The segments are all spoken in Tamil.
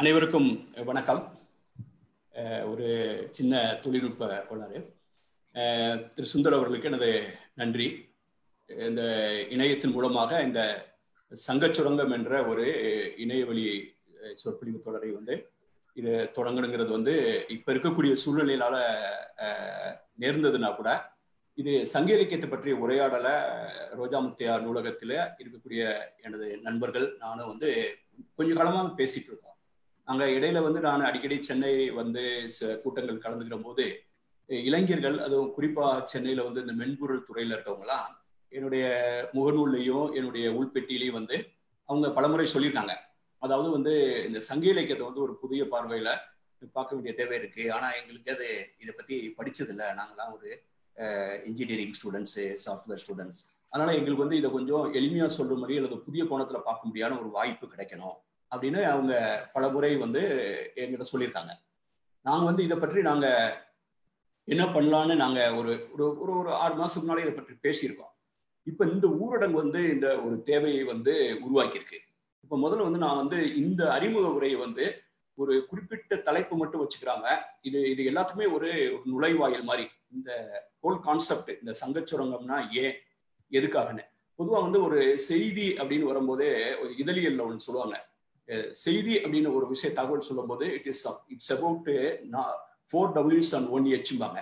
அனைவருக்கும் வணக்கம் ஒரு சின்ன தொழில்நுட்ப கோளாறு திரு சுந்தர் அவர்களுக்கு எனது நன்றி இந்த இணையத்தின் மூலமாக இந்த சங்கச்சுரங்கம் என்ற ஒரு இணையவழி சொற்பொழிவு தொடரை வந்து இது தொடங்கணுங்கிறது வந்து இப்ப இருக்கக்கூடிய சூழ்நிலையினால நேர்ந்ததுன்னா கூட இது சங்க இலக்கியத்தை பற்றிய உரையாடலை ரோஜா முத்தையா நூலகத்தில் இருக்கக்கூடிய எனது நண்பர்கள் நானும் வந்து கொஞ்ச காலமாக பேசிட்டு இருக்கோம் நாங்கள் இடையில வந்து நான் அடிக்கடி சென்னை வந்து கூட்டங்கள் கலந்துக்கிற போது இளைஞர்கள் அதுவும் குறிப்பா சென்னையில வந்து இந்த மென்பொருள் துறையில இருக்கவங்களாம் என்னுடைய முகநூல்லையும் என்னுடைய உள்பெட்டியிலையும் வந்து அவங்க பலமுறை சொல்லியிருக்காங்க அதாவது வந்து இந்த சங்க இலக்கியத்தை வந்து ஒரு புதிய பார்வையில பார்க்க வேண்டிய தேவை இருக்கு ஆனா எங்களுக்கு அது இதை பத்தி படிச்சதில்லை நாங்களாம் ஒரு இன்ஜினியரிங் ஸ்டூடெண்ட்ஸு சாஃப்ட்வேர் ஸ்டூடெண்ட்ஸ் அதனால எங்களுக்கு வந்து இதை கொஞ்சம் எளிமையா சொல்ற மாதிரி அல்லது புதிய கோணத்துல பார்க்க முடியாத ஒரு வாய்ப்பு கிடைக்கணும் அப்படின்னு அவங்க பல முறை வந்து எங்கிட்ட சொல்லியிருக்காங்க நாங்கள் வந்து இதை பற்றி நாங்கள் என்ன பண்ணலான்னு நாங்கள் ஒரு ஒரு ஒரு ஒரு ஆறு மாதத்துக்கு முன்னாலே இதை பற்றி பேசியிருக்கோம் இப்போ இந்த ஊரடங்கு வந்து இந்த ஒரு தேவையை வந்து உருவாக்கியிருக்கு இப்போ முதல்ல வந்து நான் வந்து இந்த அறிமுக உரையை வந்து ஒரு குறிப்பிட்ட தலைப்பு மட்டும் வச்சுக்கிறாங்க இது இது எல்லாத்துக்குமே ஒரு நுழைவாயில் மாதிரி இந்த ஹோல் கான்செப்ட் இந்த சங்கச்சுரங்கம்னா ஏன் எதுக்காகன்னு பொதுவாக வந்து ஒரு செய்தி அப்படின்னு வரும்போதே ஒரு இதழியல்ல ஒன்று சொல்லுவாங்க செய்தி அப்படின்னு ஒரு விஷய தகவல் சொல்லும் போது it is it's about four டபிள்யூஸ் அண்ட் ஒன் ஹெச்பாங்க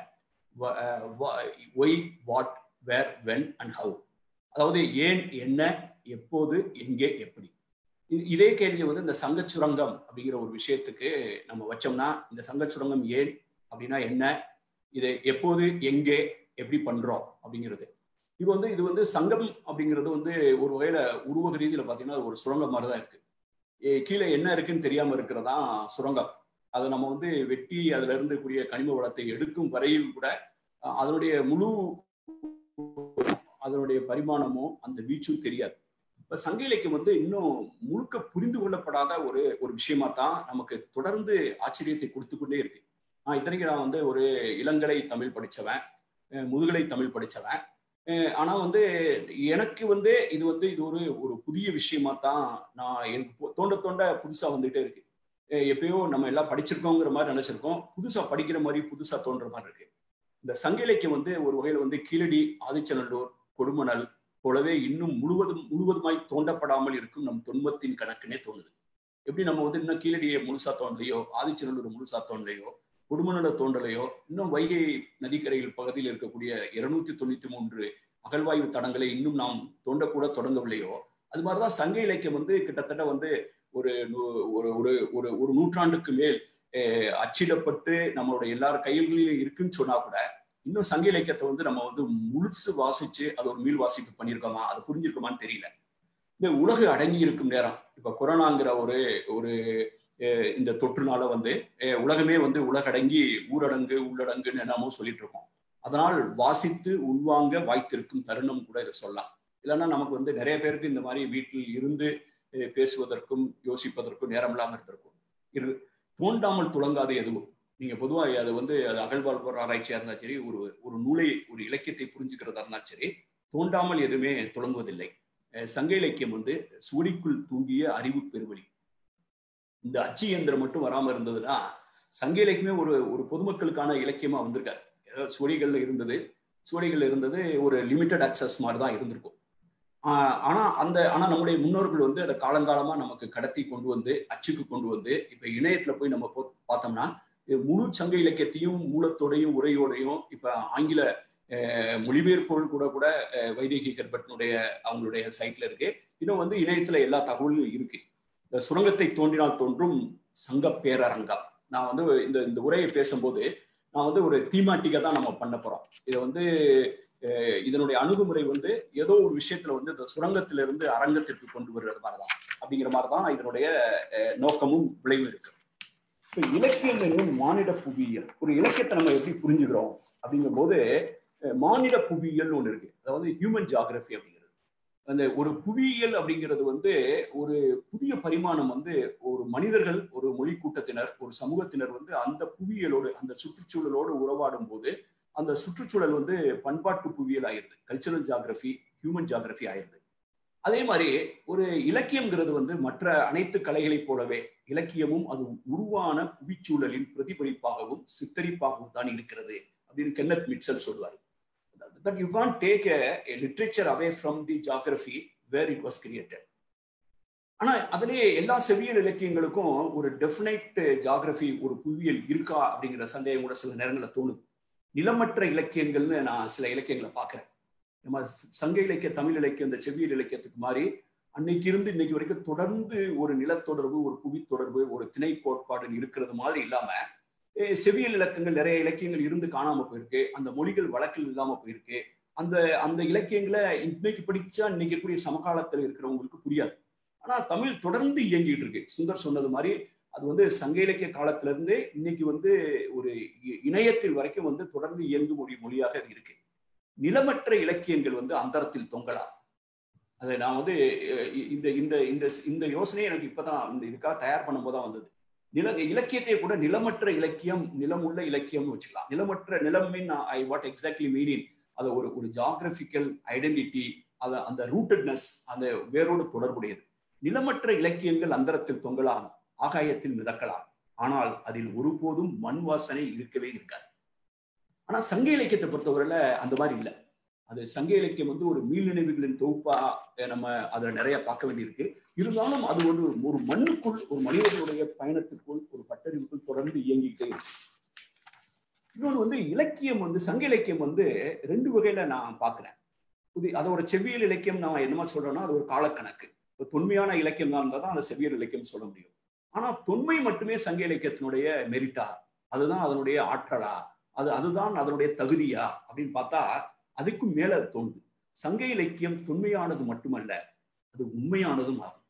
why what where when and how அதாவது ஏன் என்ன எப்போது எங்கே எப்படி இதே கேள்வி வந்து இந்த சங்கச்சுரங்கம் அப்படிங்கிற ஒரு விஷயத்துக்கு நம்ம வச்சோம்னா இந்த சங்கச்சுரங்கம் ஏன் அப்படின்னா என்ன இது எப்போது எங்கே எப்படி பண்றோம் அப்படிங்கிறது இப்போ வந்து இது வந்து சங்கம் அப்படிங்கிறது வந்து ஒரு வகையில உருவக ரீதியில பார்த்தீங்கன்னா ஒரு சுரங்கம் மாதிரி தான் இருக்கு கீழே என்ன இருக்குன்னு தெரியாம இருக்கிறதா சுரங்கம் அதை நம்ம வந்து வெட்டி அதுல இருந்து கூடிய கனிம வளத்தை எடுக்கும் வரையில் கூட அதனுடைய முழு அதனுடைய பரிமாணமோ அந்த வீச்சும் தெரியாது இப்ப சங்க இலக்கியம் வந்து இன்னும் முழுக்க புரிந்து கொள்ளப்படாத ஒரு ஒரு விஷயமா தான் நமக்கு தொடர்ந்து ஆச்சரியத்தை கொடுத்து கொண்டே இருக்கு நான் இத்தனைக்கு நான் வந்து ஒரு இளங்கலை தமிழ் படிச்சவன் முதுகலை தமிழ் படிச்சவன் ஆனா வந்து எனக்கு வந்து இது வந்து இது ஒரு ஒரு புதிய விஷயமா தான் நான் எனக்கு தோண்ட தோண்ட புதுசா வந்துட்டே இருக்கு எப்பயோ நம்ம எல்லாம் படிச்சிருக்கோங்கிற மாதிரி நினைச்சிருக்கோம் புதுசா படிக்கிற மாதிரி புதுசா தோன்ற மாதிரி இருக்கு இந்த சங்க இலக்கியம் வந்து ஒரு வகையில வந்து கீழடி ஆதிச்சநல்லூர் கொடுமணல் போலவே இன்னும் முழுவதும் முழுவதுமாய் தோண்டப்படாமல் இருக்கும் நம் தொன்மத்தின் கணக்குனே தோணுது எப்படி நம்ம வந்து இன்னும் கீழடியை முழுசா தோண்டலையோ ஆதிச்சநல்லூர் முழுசா தோண்டலையோ கொடுமணல தோண்டலையோ இன்னும் வைகை நதிக்கரையில் பகுதியில் இருக்கக்கூடிய இருநூத்தி தொண்ணூத்தி மூன்று அகழ்வாய்வு தடங்களை இன்னும் நாம் தோண்டக்கூட தொடங்கவில்லையோ அது மாதிரிதான் சங்க இலக்கியம் வந்து கிட்டத்தட்ட வந்து ஒரு ஒரு ஒரு ஒரு ஒரு நூற்றாண்டுக்கு மேல் அச்சிடப்பட்டு நம்மளோட எல்லார் கைகளிலும் இருக்குன்னு சொன்னா கூட இன்னும் சங்க இலக்கியத்தை வந்து நம்ம வந்து முழுசு வாசிச்சு அது ஒரு மீள் வாசிப்பு பண்ணியிருக்கோமா அது புரிஞ்சிருக்கோமான்னு தெரியல இந்த உலகு அடங்கி இருக்கும் நேரம் இப்ப கொரோனாங்கிற ஒரு ஒரு இந்த தொற்றுனால வந்து உலகமே வந்து உலகடங்கி ஊரடங்கு உள்ளடங்குன்னு என்னமோ சொல்லிட்டு இருக்கோம் அதனால் வாசித்து உள்வாங்க வாய்த்திருக்கும் தருணம் கூட இதை சொல்லலாம் இல்லைன்னா நமக்கு வந்து நிறைய பேருக்கு இந்த மாதிரி வீட்டில் இருந்து பேசுவதற்கும் யோசிப்பதற்கும் நேரம் இல்லாமல் இருந்திருக்கும் இரு தோண்டாமல் துளங்காது எதுவும் நீங்க பொதுவாக அது வந்து அது அகழ்வாழ்வர் ஆராய்ச்சியா இருந்தா சரி ஒரு ஒரு நூலை ஒரு இலக்கியத்தை புரிஞ்சுக்கிறதா இருந்தாலும் சரி தோண்டாமல் எதுவுமே துளங்குவதில்லை சங்க இலக்கியம் வந்து சூடிக்குள் தூங்கிய அறிவு பெருவழி இந்த அச்சு இயந்திரம் மட்டும் வராம இருந்ததுன்னா சங்க இலக்கியமே ஒரு ஒரு பொதுமக்களுக்கான இலக்கியமா வந்திருக்காரு ஏதாவது சுவடிகள்ல இருந்தது சுவடிகள் இருந்தது ஒரு லிமிட்டட் அக்சஸ் மாதிரி தான் இருந்திருக்கும் ஆனா அந்த ஆனா நம்முடைய முன்னோர்கள் வந்து அதை காலங்காலமா நமக்கு கடத்தி கொண்டு வந்து அச்சுக்கு கொண்டு வந்து இப்ப இணையத்துல போய் நம்ம பார்த்தோம்னா முழு சங்க இலக்கியத்தையும் மூலத்தோடையும் உரையோடையும் இப்ப ஆங்கில மொழிபெயர்ப்புகள் கூட கூட வைதேகி கர்பட்னுடைய அவங்களுடைய சைட்ல இருக்கு இன்னும் வந்து இணையத்துல எல்லா தகவலும் இருக்கு இந்த சுரங்கத்தை தோன்றினால் தோன்றும் சங்க பேரரங்கம் நான் வந்து இந்த இந்த உரையை பேசும்போது நான் வந்து ஒரு தீமாட்டிக்கா தான் நம்ம பண்ண போறோம் இதை வந்து இதனுடைய அணுகுமுறை வந்து ஏதோ ஒரு விஷயத்துல வந்து இந்த சுரங்கத்திலிருந்து அரங்கத்திற்கு கொண்டு வர்றது மாதிரிதான் அப்படிங்கிற மாதிரிதான் இதனுடைய நோக்கமும் விளைவும் இருக்கு இப்போ இலக்கியம் என்னும் மானிட புவியியல் ஒரு இலக்கியத்தை நம்ம எப்படி புரிஞ்சுக்கிறோம் அப்படிங்கும் போது மானிட புவியியல் ஒன்று இருக்கு அதாவது ஹியூமன் ஜியாகிரபி அப்படிங்கிறது அந்த ஒரு புவியியல் அப்படிங்கிறது வந்து ஒரு புதிய பரிமாணம் வந்து ஒரு மனிதர்கள் ஒரு மொழி கூட்டத்தினர் ஒரு சமூகத்தினர் வந்து அந்த புவியியலோடு அந்த சுற்றுச்சூழலோடு உறவாடும் போது அந்த சுற்றுச்சூழல் வந்து பண்பாட்டு புவியியல் ஆயிருது கல்ச்சரல் ஜியாகிரபி ஹியூமன் ஜியாகிரபி ஆயிருது அதே மாதிரி ஒரு இலக்கியம்ங்கிறது வந்து மற்ற அனைத்து கலைகளைப் போலவே இலக்கியமும் அது உருவான புவிச்சூழலின் பிரதிபலிப்பாகவும் சித்தரிப்பாகவும் தான் இருக்கிறது அப்படின்னு கென்னத் மிட்சல் சொல்வார் that you can take a literature away from the geography where it was created ஆனா அதுலயே எல்லா செவியல் இலக்கியங்களுக்கும் ஒரு டெஃபினைட் ஜாகிரபி ஒரு புவியியல் இருக்கா அப்படிங்கிற சந்தேகம் கூட சில நேரங்களில் தோணுது நிலமற்ற இலக்கியங்கள்னு நான் சில இலக்கியங்களை பார்க்குறேன் நம்ம சங்க இலக்கிய தமிழ் இலக்கியம் இந்த செவ்வியல் இலக்கியத்துக்கு மாதிரி அன்னைக்கு இருந்து இன்னைக்கு வரைக்கும் தொடர்ந்து ஒரு நிலத்தொடர்பு ஒரு புவி தொடர்பு ஒரு திணை கோட்பாடு இருக்கிறது மாதிரி இல்லாம செவியல் இலக்கங்கள் நிறைய இலக்கியங்கள் இருந்து காணாம போயிருக்கு அந்த மொழிகள் வழக்கில் இல்லாம போயிருக்கு அந்த அந்த இலக்கியங்களை இன்னைக்கு படிச்சா இன்னைக்கு இருக்கக்கூடிய சமகாலத்தில் இருக்கிறவங்களுக்கு புரியாது ஆனா தமிழ் தொடர்ந்து இயங்கிட்டு இருக்கு சுந்தர் சொன்னது மாதிரி அது வந்து சங்க இலக்கிய காலத்துல இருந்தே இன்னைக்கு வந்து ஒரு இணையத்தில் வரைக்கும் வந்து தொடர்ந்து இயங்கு மொழி மொழியாக அது இருக்கு நிலமற்ற இலக்கியங்கள் வந்து அந்தரத்தில் தொங்கலாம் அதை நான் வந்து இந்த இந்த இந்த இந்த யோசனையை எனக்கு இப்பதான் இந்த இதுக்காக தயார் பண்ணும்போது தான் வந்தது நில இலக்கியத்தை கூட நிலமற்ற இலக்கியம் நிலமுள்ள இலக்கியம்னு வச்சுக்கலாம் நிலமற்ற நிலம் mean I what exactly meaning அதை ஒரு ஒரு ஜாகிரபிக்கல் ஐடென்டிட்டி அதை அந்த ரூட்டட்னஸ் அந்த வேரோடு தொடர்புடையது நிலமற்ற இலக்கியங்கள் அந்தரத்தில் தொங்கலாம் ஆகாயத்தில் மிதக்கலாம் ஆனால் அதில் ஒருபோதும் மண் வாசனை இருக்கவே இருக்காது ஆனா சங்க இலக்கியத்தை பொறுத்தவரையில அந்த மாதிரி இல்லை அது சங்க இலக்கியம் வந்து ஒரு மீள் நினைவுகளின் தொகுப்பா நம்ம அதுல நிறைய பார்க்க வேண்டியிருக்கு இருந்தாலும் அது ஒரு ஒரு மண்ணுக்குள் ஒரு மனிதர்களுடைய பயணத்துக்குள் ஒரு பட்டறிவுக்குள் தொடர்ந்து இயங்கிக்கிட்டே இருக்கு இன்னொன்று வந்து இலக்கியம் வந்து சங்க இலக்கியம் வந்து ரெண்டு வகையில நான் பார்க்கிறேன் புது அதை ஒரு செவ்வியல் இலக்கியம் நான் என்னமா சொல்றேன்னா அது ஒரு காலக்கணக்கு தொன்மையான இலக்கியம் தான் இருந்தால் தான் அந்த செவ்வியல் இலக்கியம் சொல்ல முடியும் ஆனா தொன்மை மட்டுமே சங்க இலக்கியத்தினுடைய மெரிட்டா அதுதான் அதனுடைய ஆற்றலா அது அதுதான் அதனுடைய தகுதியா அப்படின்னு பார்த்தா அதுக்கும் மேல தோணுது சங்க இலக்கியம் தொன்மையானது மட்டுமல்ல அது உண்மையானதும் ஆகும்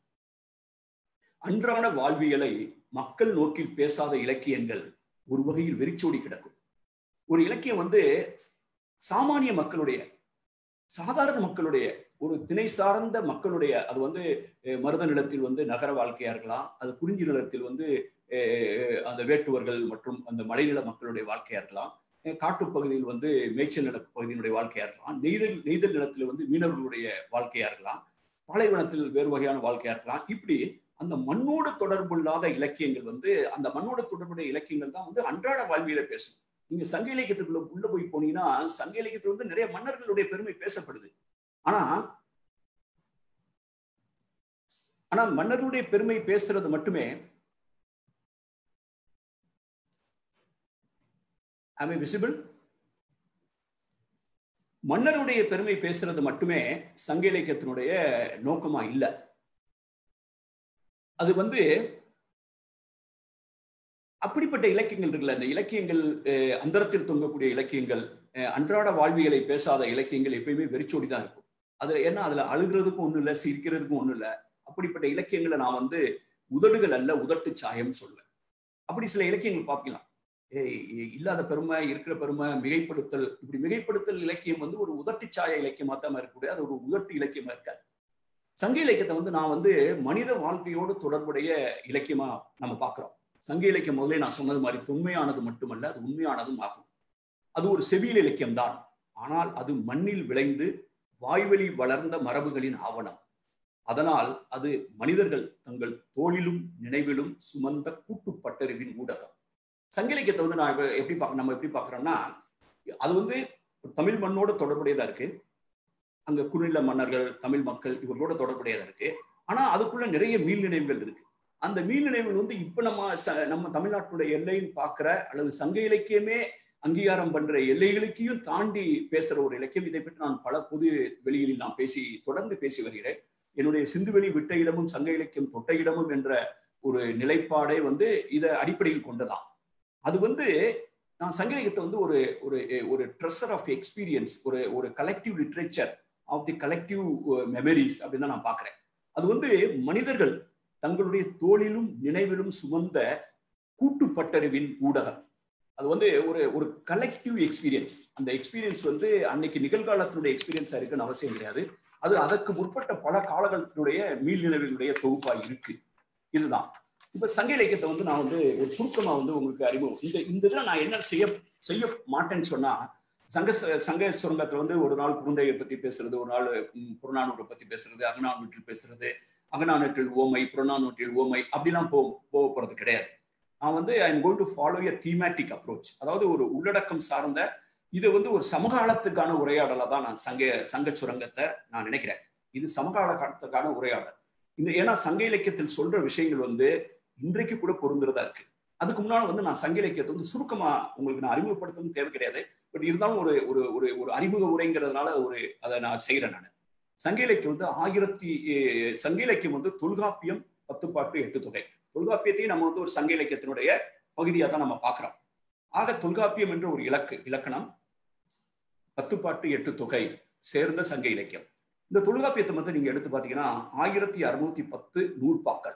அன்றாட வாழ்வியலை மக்கள் நோக்கில் பேசாத இலக்கியங்கள் ஒரு வகையில் வெறிச்சோடி கிடக்கும் ஒரு இலக்கியம் வந்து சாமானிய மக்களுடைய சாதாரண மக்களுடைய ஒரு திணை சார்ந்த மக்களுடைய அது வந்து மருத நிலத்தில் வந்து நகர வாழ்க்கையா இருக்கலாம் அது குறிஞ்சி நிலத்தில் வந்து அந்த வேட்டுவர்கள் மற்றும் அந்த மலைநில மக்களுடைய வாழ்க்கையா இருக்கலாம் காட்டுப்பகுதியில் வந்து மேய்ச்சல் நில பகுதியினுடைய வாழ்க்கையா இருக்கலாம் நெய்தல் நெய்தல் நிலத்துல வந்து மீனவர்களுடைய வாழ்க்கையா இருக்கலாம் பாலைவனத்தில் வேறு வகையான வாழ்க்கையா இருக்கலாம் இப்படி அந்த மண்ணோடு தொடர்புள்ளாத இலக்கியங்கள் வந்து அந்த மண்ணோடு தொடர்புடைய இலக்கியங்கள் தான் வந்து அன்றாட வாழ்வியல பேசும் நீங்க சங்க இலக்கியத்துக்குள்ள உள்ள போய் போனீங்கன்னா சங்க இலக்கியத்துல வந்து நிறைய மன்னர்களுடைய பெருமை பேசப்படுது ஆனா ஆனா மன்னர்களுடைய பெருமை பேசுறது மட்டுமே ஆம் விசிபிள் மன்னருடைய பெருமை பேசுறது மட்டுமே சங்க இலக்கியத்தினுடைய நோக்கமா இல்லை அது வந்து அப்படிப்பட்ட இலக்கியங்கள் இருக்குல்ல இந்த இலக்கியங்கள் அந்தரத்தில் தொங்கக்கூடிய இலக்கியங்கள் அன்றாட வாழ்வியலை பேசாத இலக்கியங்கள் எப்பயுமே வெறிச்சோடி தான் இருக்கும் அதுல ஏன்னா அதுல அழுகிறதுக்கும் ஒண்ணும் இல்லை சிரிக்கிறதுக்கும் ஒண்ணும் இல்லை அப்படிப்பட்ட இலக்கியங்களை நான் வந்து உதடுகள் அல்ல உதட்டு சாயம் சொல்லுவேன் அப்படி சில இலக்கியங்கள் பார்க்கலாம் இல்லாத பெருமை இருக்கிற பெருமை மிகைப்படுத்தல் இப்படி மிகைப்படுத்தல் இலக்கியம் வந்து ஒரு உதட்டு சாய இலக்கியமா தான் இருக்கக்கூடிய அது ஒரு உதட்டு இலக்கியமா இருக்காது சங்க இலக்கியத்தை வந்து நான் வந்து மனித வாழ்க்கையோடு தொடர்புடைய இலக்கியமா நம்ம பார்க்கிறோம் சங்க இலக்கியம் முதல்ல நான் சொன்னது மாதிரி தொன்மையானது மட்டுமல்ல அது உண்மையானதும் ஆகும் அது ஒரு செவியல் இலக்கியம் தான் ஆனால் அது மண்ணில் விளைந்து வாய்வழி வளர்ந்த மரபுகளின் ஆவணம் அதனால் அது மனிதர்கள் தங்கள் தோளிலும் நினைவிலும் சுமந்த கூட்டுப்பட்டறிவின் ஊடகம் சங்க இலக்கியத்தை வந்து நான் எப்படி பார்க்க நம்ம எப்படி பார்க்குறோம்னா அது வந்து தமிழ் மண்ணோட தொடர்புடையதா இருக்கு அங்க குறுநில மன்னர்கள் தமிழ் மக்கள் இவர்களோட தொடர்புடையதா இருக்கு ஆனா அதுக்குள்ள நிறைய மீள் நினைவுகள் இருக்கு அந்த மீள் நினைவுகள் வந்து இப்ப நம்ம நம்ம தமிழ்நாட்டுடைய எல்லைன்னு பார்க்கிற அல்லது சங்க இலக்கியமே அங்கீகாரம் பண்ற எல்லைகளுக்கையும் தாண்டி பேசுற ஒரு இலக்கியம் இதை பற்றி நான் பல பொது வெளிகளில் நான் பேசி தொடர்ந்து பேசி வருகிறேன் என்னுடைய சிந்துவெளி விட்ட இடமும் சங்க இலக்கியம் தொட்ட இடமும் என்ற ஒரு நிலைப்பாடை வந்து இதை அடிப்படையில் கொண்டதான் அது வந்து நான் சங்க இலக்கியத்தை வந்து ஒரு ஒரு ஒரு ட்ரெஷர் ஆஃப் எக்ஸ்பீரியன்ஸ் ஒரு ஒரு collective literature of the collective memories அப்படின்னு தான் நான் பார்க்குறேன் அது வந்து மனிதர்கள் தங்களுடைய தோளிலும் நினைவிலும் சுமந்த கூட்டுப்பட்டறிவின் ஊடகம் அது வந்து ஒரு ஒரு கலெக்டிவ் எக்ஸ்பீரியன்ஸ் அந்த எக்ஸ்பீரியன்ஸ் வந்து அன்னைக்கு நிகழ்காலத்தினுடைய எக்ஸ்பீரியன்ஸா இருக்குன்னு அவசியம் கிடையாது அது அதற்கு முற்பட்ட பல காலங்களுடைய மீள் நினைவுகளுடைய தொகுப்பா இருக்கு இதுதான் இப்ப சங்க இலக்கியத்தை வந்து நான் வந்து ஒரு சுருக்கமா வந்து உங்களுக்கு அறிமுகம் இந்த இந்த இதில் நான் என்ன செய்ய செய்ய மாட்டேன்னு சொன்னா சங்க சங்க சுரங்கத்துல வந்து ஒரு நாள் குருந்தையை பத்தி பேசுறது ஒரு நாள் புறநானூரை பத்தி பேசுறது அகநானூற்றில் பேசுறது அகநானூற்றில் ஓமை புறநானூற்றில் ஓமை அப்படிலாம் போ போக போறது கிடையாது நான் வந்து I am going to follow a thematic approach அதாவது ஒரு உள்ளடக்கம் சார்ந்த இது வந்து ஒரு சமகாலத்துக்கான உரையாடலை தான் நான் சங்க சங்க சுரங்கத்தை நான் நினைக்கிறேன் இது சமகால காலத்துக்கான உரையாடல் இந்த ஏன்னா சங்க இலக்கியத்தில் சொல்ற விஷயங்கள் வந்து இன்றைக்கு கூட பொருந்துறதா இருக்கு அதுக்கு முன்னால் வந்து நான் சங்க இலக்கியத்தை வந்து சுருக்கமா உங்களுக்கு நான் அறிமுகப்படுத்தணும் தேவை கிடையாது பட் இருந்தாலும் ஒரு ஒரு ஒரு ஒரு அறிமுக உரைங்கிறதுனால ஒரு அதை நான் செய்யறேன் நான் சங்க இலக்கியம் வந்து ஆயிரத்தி சங்க இலக்கியம் வந்து தொல்காப்பியம் பத்துப்பாட்டு எட்டு தொகை தொல்காப்பியத்தையும் நம்ம வந்து ஒரு சங்க இலக்கியத்தினுடைய பகுதியாக தான் நம்ம பார்க்கிறோம் ஆக தொல்காப்பியம் என்ற ஒரு இலக்கு இலக்கணம் பத்துப்பாட்டு எட்டு தொகை சேர்ந்த சங்க இலக்கியம் இந்த தொல்காப்பியத்தை வந்து நீங்க எடுத்து பாத்தீங்கன்னா ஆயிரத்தி அறுநூத்தி பத்து நூற்பாக்கள்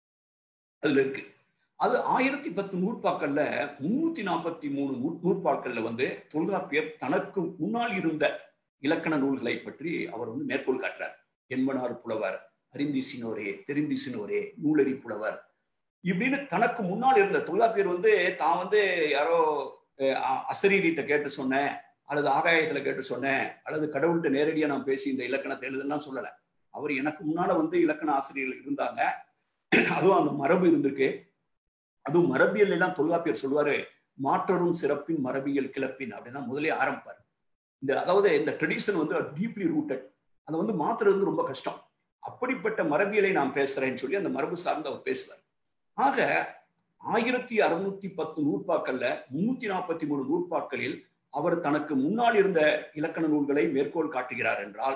அதுல இருக்கு அது ஆயிரத்தி பத்து நூற்பாக்கள்ல முன்னூத்தி நாற்பத்தி மூணு நூ நூற்பாக்கள்ல வந்து தொல்காப்பியர் தனக்கு முன்னால் இருந்த இலக்கண நூல்களை பற்றி அவர் வந்து மேற்கோள் காட்டுறார் எண்மனார் புலவர் அறிந்திசினோரே தெரிந்திசினோரே நூலறி புலவர் இப்படின்னு தனக்கு முன்னால் இருந்த தொல்காப்பியர் வந்து தான் வந்து யாரோ அசரீரிட்ட கேட்டு சொன்னேன் அல்லது ஆகாயத்துல கேட்டு சொன்னேன் அல்லது கடவுள்கிட்ட நேரடியா நான் பேசி இந்த இலக்கணத்தை எழுதலாம் சொல்லல அவர் எனக்கு முன்னால வந்து இலக்கண ஆசிரியர்கள் இருந்தாங்க அதுவும் அந்த மரபு இருந்திருக்கு அதுவும் மரபியல் எல்லாம் தொல்காப்பியர் சொல்லுவாரு மாற்றரும் சிறப்பின் மரபியல் கிளப்பின் அப்படின்னா முதலே ஆரம்பிப்பார் இந்த அதாவது இந்த ட்ரெடிஷன் வந்து டீப்லி ரூட்டட் அதை வந்து மாத்துறது வந்து ரொம்ப கஷ்டம் அப்படிப்பட்ட மரபியலை நான் பேசுறேன்னு சொல்லி அந்த மரபு சார்ந்து அவர் பேசுவார் ஆக ஆயிரத்தி அறுநூத்தி பத்து நூற்பாக்கள்ல முன்னூத்தி நாற்பத்தி மூணு நூற்பாக்களில் அவர் தனக்கு முன்னால் இருந்த இலக்கண நூல்களை மேற்கோள் காட்டுகிறார் என்றால்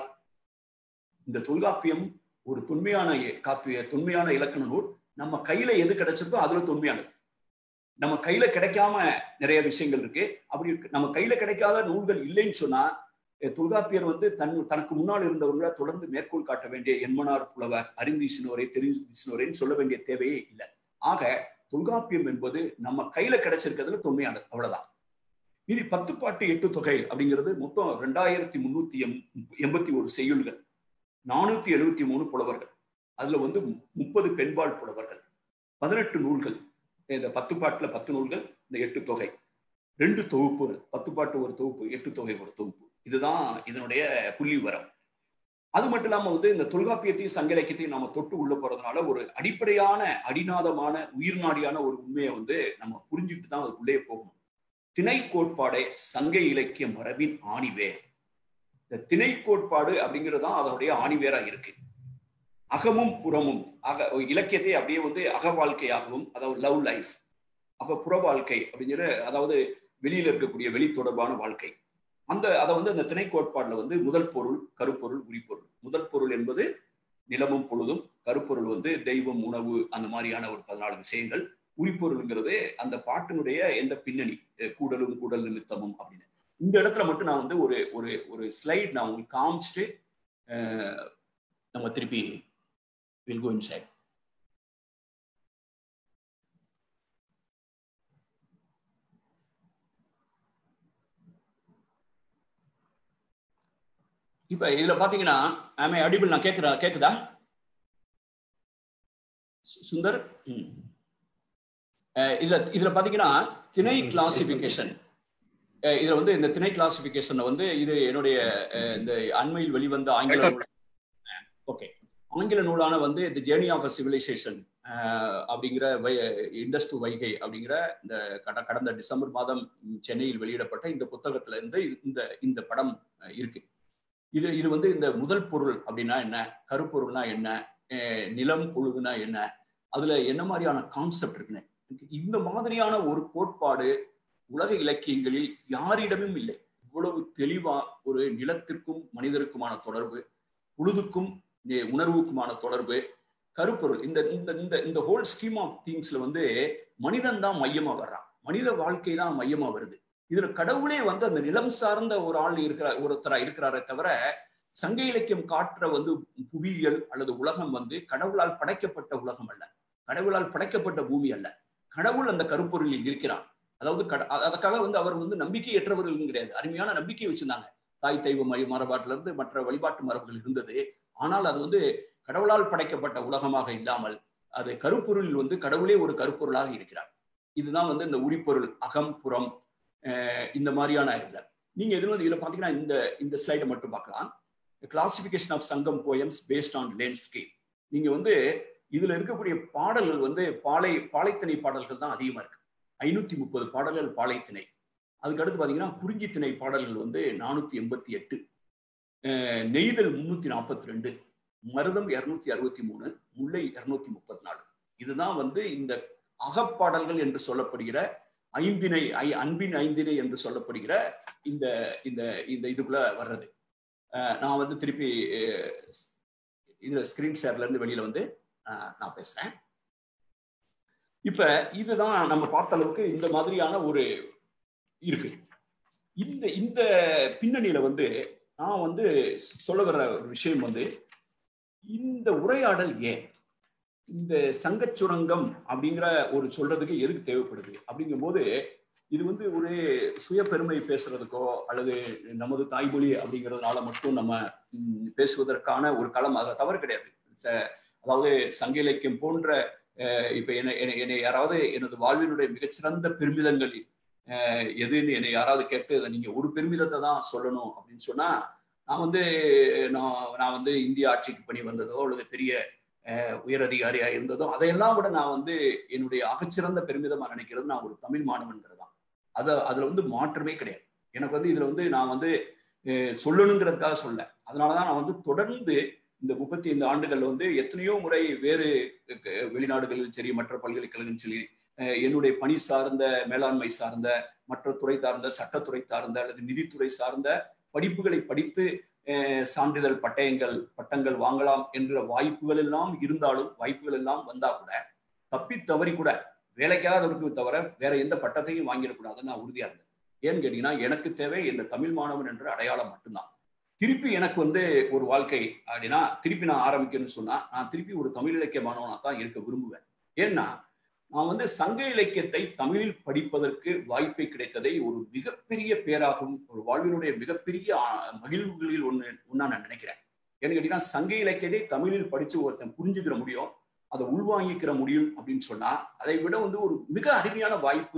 இந்த தொல்காப்பியம் ஒரு தொன்மையான காப்பிய தொன்மையான இலக்கண நூல் நம்ம கையில எது கிடைச்சிருக்கோ அதுல தொன்மையானது நம்ம கையில கிடைக்காம நிறைய விஷயங்கள் இருக்கு அப்படி நம்ம கையில கிடைக்காத நூல்கள் இல்லைன்னு சொன்னா தொல்காப்பியர் வந்து தன் தனக்கு முன்னால் இருந்தவர்களை தொடர்ந்து மேற்கோள் காட்ட வேண்டிய என்மனார் புலவர் அறிந்தீசினோரை தெரிந்தீசினோரேன்னு சொல்ல வேண்டிய தேவையே இல்லை ஆக தொல்காப்பியம் என்பது நம்ம கையில கிடைச்சிருக்கிறதுல தொன்மையானது அவ்வளவுதான் மீதி பத்து பாட்டு எட்டு தொகை அப்படிங்கிறது மொத்தம் ரெண்டாயிரத்தி முன்னூத்தி எம் எண்பத்தி ஒரு செய்யுள்கள் நானூத்தி எழுபத்தி மூணு புலவர்கள் அதுல வந்து முப்பது பெண்பால் புலவர்கள் பதினெட்டு நூல்கள் இந்த பத்து பாட்டுல பத்து நூல்கள் இந்த எட்டு தொகை ரெண்டு தொகுப்புகள் பத்து பாட்டு ஒரு தொகுப்பு எட்டு தொகை ஒரு தொகுப்பு இதுதான் இதனுடைய புள்ளி வரம் அது மட்டும் இல்லாம வந்து இந்த தொல்காப்பியத்தையும் சங்க இலக்கியத்தையும் நம்ம தொட்டு உள்ள போறதுனால ஒரு அடிப்படையான அடிநாதமான உயிர்நாடியான ஒரு உண்மையை வந்து நம்ம புரிஞ்சுட்டு தான் அதுக்குள்ளே போகணும் திணை கோட்பாடை சங்க இலக்கிய மரபின் ஆணிவேர் இந்த திணை கோட்பாடு அப்படிங்கிறது தான் அதனுடைய ஆணிவேரா இருக்கு அகமும் புறமும் அக இலக்கியத்தை அப்படியே வந்து அக வாழ்க்கையாகவும் அதாவது லவ் லைஃப் அப்ப புற வாழ்க்கை அப்படிங்கிற அதாவது வெளியில இருக்கக்கூடிய வெளி தொடர்பான வாழ்க்கை அந்த அதை வந்து அந்த திணை கோட்பாடுல வந்து முதல் பொருள் கருப்பொருள் உரிப்பொருள் முதல் பொருள் என்பது நிலமும் பொழுதும் கருப்பொருள் வந்து தெய்வம் உணவு அந்த மாதிரியான ஒரு பதினாலு விஷயங்கள் உரிப்பொருள்ங்கிறது அந்த பாட்டினுடைய எந்த பின்னணி கூடலும் கூடல் நிமித்தமும் அப்படின்னு இந்த இடத்துல மட்டும் நான் வந்து ஒரு ஒரு ஒரு ஸ்லைட் நான் உங்களுக்கு காமிச்சிட்டு நம்ம திருப்பி வில் கோ இன்சைட் இப்ப இதுல பாத்தீங்கன்னா ஆமே அடிபிள் நான் கேட்கிறா கேக்குதா சுந்தர் இதுல இதுல பாத்தீங்கன்னா திணை கிளாசிபிகேஷன் இதுல வந்து இந்த திணை கிளாசிபிகேஷன் வந்து இது என்னுடைய இந்த அண்மையில் வெளிவந்த ஆங்கில நூல் ஓகே ஆங்கில நூலான வந்து the journey of a civilisation அப்படிங்கிற வை இண்டஸ் டு வைகை அப்படிங்கிற இந்த கடந்த டிசம்பர் மாதம் சென்னையில் வெளியிடப்பட்ட இந்த புத்தகத்துல இருந்து இந்த இந்த படம் இருக்கு இது இது வந்து இந்த முதல் பொருள் அப்படின்னா என்ன கருப்பொருள்னா என்ன நிலம் பொழுதுனா என்ன அதுல என்ன மாதிரியான கான்செப்ட் இருக்குன்னு இந்த மாதிரியான ஒரு கோட்பாடு உலக இலக்கியங்களில் யாரிடமும் இல்லை இவ்வளவு தெளிவா ஒரு நிலத்திற்கும் மனிதருக்குமான தொடர்பு பொழுதுக்கும் உணர்வுக்குமான தொடர்பு கருப்பொருள் இந்த இந்த இந்த இந்த ஹோல் ஸ்கீம் ஆஃப் திங்ஸ்ல வந்து மனிதன் தான் மையமா வர்றான் மனித வாழ்க்கை தான் மையமா வருது இதுல கடவுளே வந்து அந்த நிலம் சார்ந்த ஒரு ஆள் இருக்கிற ஒருத்தரா இருக்கிறாரே தவிர சங்க இலக்கியம் காட்டுற வந்து புவியியல் அல்லது உலகம் வந்து கடவுளால் படைக்கப்பட்ட உலகம் அல்ல கடவுளால் படைக்கப்பட்ட பூமி அல்ல கடவுள் அந்த கருப்பொருளில் இருக்கிறான் அதாவது அதுக்காக வந்து அவர் வந்து நம்பிக்கையற்றவர்கள் கிடையாது அருமையான நம்பிக்கை வச்சிருந்தாங்க தாய் தெய்வ மரபாட்டுல இருந்து மற்ற வழிபாட்டு மரபுகள் இருந்தது ஆனால் அது வந்து கடவுளால் படைக்கப்பட்ட உலகமாக இல்லாமல் அது கருப்பொருளில் வந்து கடவுளே ஒரு கருப்பொருளாக இருக்கிறார் இதுதான் வந்து இந்த உரிப்பொருள் அகம் புறம் இந்த மாதிரியான இல்லை நீங்க இதுல வந்து இதுல பாத்தீங்கன்னா இந்த இந்த ஸ்லைடை மட்டும் பார்க்கலாம் classification of Sangam poems based on landscape நீங்க வந்து இதுல இருக்கக்கூடிய பாடல்கள் வந்து பாலை பாலைத்திணை பாடல்கள் தான் அதிகமா இருக்கு ஐநூத்தி முப்பது பாடல்கள் பாலைத்திணை அதுக்கு அடுத்து பாத்தீங்கன்னா குறிஞ்சித்திணை பாடல்கள் வந்து நானூத்தி எண்பத்தி எட்டு நெய்தல் முன்னூத்தி நாற்பத்தி ரெண்டு மருதம் இருநூத்தி அறுபத்தி மூணு முல்லை இருநூத்தி முப்பத்தி நாலு இதுதான் வந்து இந்த அகப்பாடல்கள் என்று சொல்லப்படுகிற ஐந்தினை ஐ அன்பின் ஐந்தினை என்று சொல்லப்படுகிற இந்த இந்த இந்த இதுக்குள்ள வர்றது நான் வந்து திருப்பி இதுல ஸ்கிரீன் ஷேர்ல இருந்து வெளியில வந்து நான் பேசுறேன் இப்ப இதுதான் நம்ம பார்த்த அளவுக்கு இந்த மாதிரியான ஒரு இருக்கு இந்த இந்த பின்னணியில வந்து நான் வந்து சொல்ல வர்ற ஒரு விஷயம் வந்து இந்த உரையாடல் ஏன் இந்த சங்கச் சுரங்கம் அப்படிங்கிற ஒரு சொல்றதுக்கு எதுக்கு தேவைப்படுது அப்படிங்கும்போது இது வந்து ஒரு சுய பெருமை பேசுறதுக்கோ அல்லது நமது தாய்மொழி அப்படிங்கிறதுனால மட்டும் நம்ம பேசுவதற்கான ஒரு களம் அதில் தவறு கிடையாது அதாவது சங்க இலக்கியம் போன்ற இப்ப என்னை என்னை யாராவது எனது வாழ்வினுடைய மிகச்சிறந்த பெருமிதங்களில் எதுன்னு என்னை யாராவது கேட்டு அதை நீங்க ஒரு பெருமிதத்தை தான் சொல்லணும் அப்படின்னு சொன்னா நான் வந்து நான் நான் வந்து இந்திய ஆட்சிக்கு பணி வந்ததோ அல்லது பெரிய உயர் அதிகாரியா இருந்ததோ அதையெல்லாம் விட நான் வந்து என்னுடைய அகச்சிறந்த பெருமிதமா நினைக்கிறது நான் ஒரு தமிழ் மாணவன்கிறது தான் அதை அதுல வந்து மாற்றமே கிடையாது எனக்கு வந்து இதுல வந்து நான் வந்து சொல்லணுங்கிறதுக்காக சொல்ல அதனாலதான் நான் வந்து தொடர்ந்து இந்த முப்பத்தி ஐந்து ஆண்டுகள்ல வந்து எத்தனையோ முறை வேறு வெளிநாடுகளில் சரி மற்ற பல்கலைக்கழகம் சரி என்னுடைய பணி சார்ந்த மேலாண்மை சார்ந்த மற்ற துறை சார்ந்த சட்டத்துறை சார்ந்த அல்லது நிதித்துறை சார்ந்த படிப்புகளை படித்து சான்றிதழ் பட்டயங்கள் பட்டங்கள் வாங்கலாம் என்ற வாய்ப்புகள் எல்லாம் இருந்தாலும் வாய்ப்புகள் எல்லாம் வந்தா கூட தப்பி தவறி கூட வேலைக்காக இருக்கு தவிர வேற எந்த பட்டத்தையும் வாங்கிடக்கூடாதுன்னு நான் உறுதியா இருந்தேன் ஏன்னு கேட்டீங்கன்னா எனக்கு தேவை இந்த தமிழ் மாணவன் என்ற அடையாளம் மட்டும்தான் திருப்பி எனக்கு வந்து ஒரு வாழ்க்கை அப்படின்னா திருப்பி நான் ஆரம்பிக்கணும்னு சொன்னா நான் திருப்பி ஒரு தமிழ் இலக்கிய மாணவனா தான் இருக்க விரும்புவேன் ஏன்னா நான் வந்து சங்க இலக்கியத்தை தமிழில் படிப்பதற்கு வாய்ப்பை கிடைத்ததை ஒரு மிகப்பெரிய பேராகவும் ஒரு வாழ்வினுடைய மிகப்பெரிய மகிழ்வுகளில் ஒன்று ஒன்னா நான் நினைக்கிறேன் ஏன்னு கேட்டீங்கன்னா சங்க இலக்கியத்தை தமிழில் படிச்சு ஒருத்தன் புரிஞ்சுக்கிற முடியும் அதை உள்வாங்கிக்கிற முடியும் அப்படின்னு சொன்னா அதை விட வந்து ஒரு மிக அருமையான வாய்ப்பு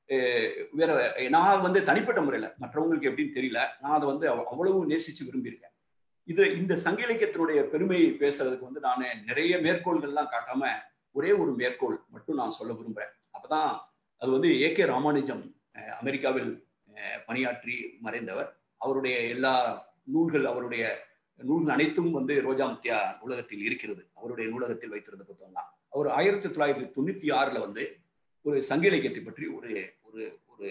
வேற நான் வந்து தனிப்பட்ட முறையில மற்றவங்களுக்கு எப்படின்னு தெரியல நான் அதை வந்து அவ்வளவு நேசிச்சு விரும்பியிருக்கேன் இது இந்த சங்க இலக்கியத்தினுடைய பெருமையை பேசுறதுக்கு வந்து நான் நிறைய மேற்கோள்கள்லாம் காட்டாம ஒரே ஒரு மேற்கோள் மட்டும் நான் சொல்ல விரும்புறேன் அப்பதான் அது வந்து ஏ கே ராமானுஜம் அமெரிக்காவில் பணியாற்றி மறைந்தவர் அவருடைய எல்லா நூல்கள் அவருடைய நூல்கள் அனைத்தும் வந்து ரோஜா முத்தியா நூலகத்தில் இருக்கிறது அவருடைய நூலகத்தில் வைத்திருந்த புத்தகம் தான் அவர் ஆயிரத்தி தொள்ளாயிரத்தி தொண்ணூத்தி ஆறுல வந்து ஒரு சங்க இலக்கியத்தை பற்றி ஒரு ஒரு ஒரு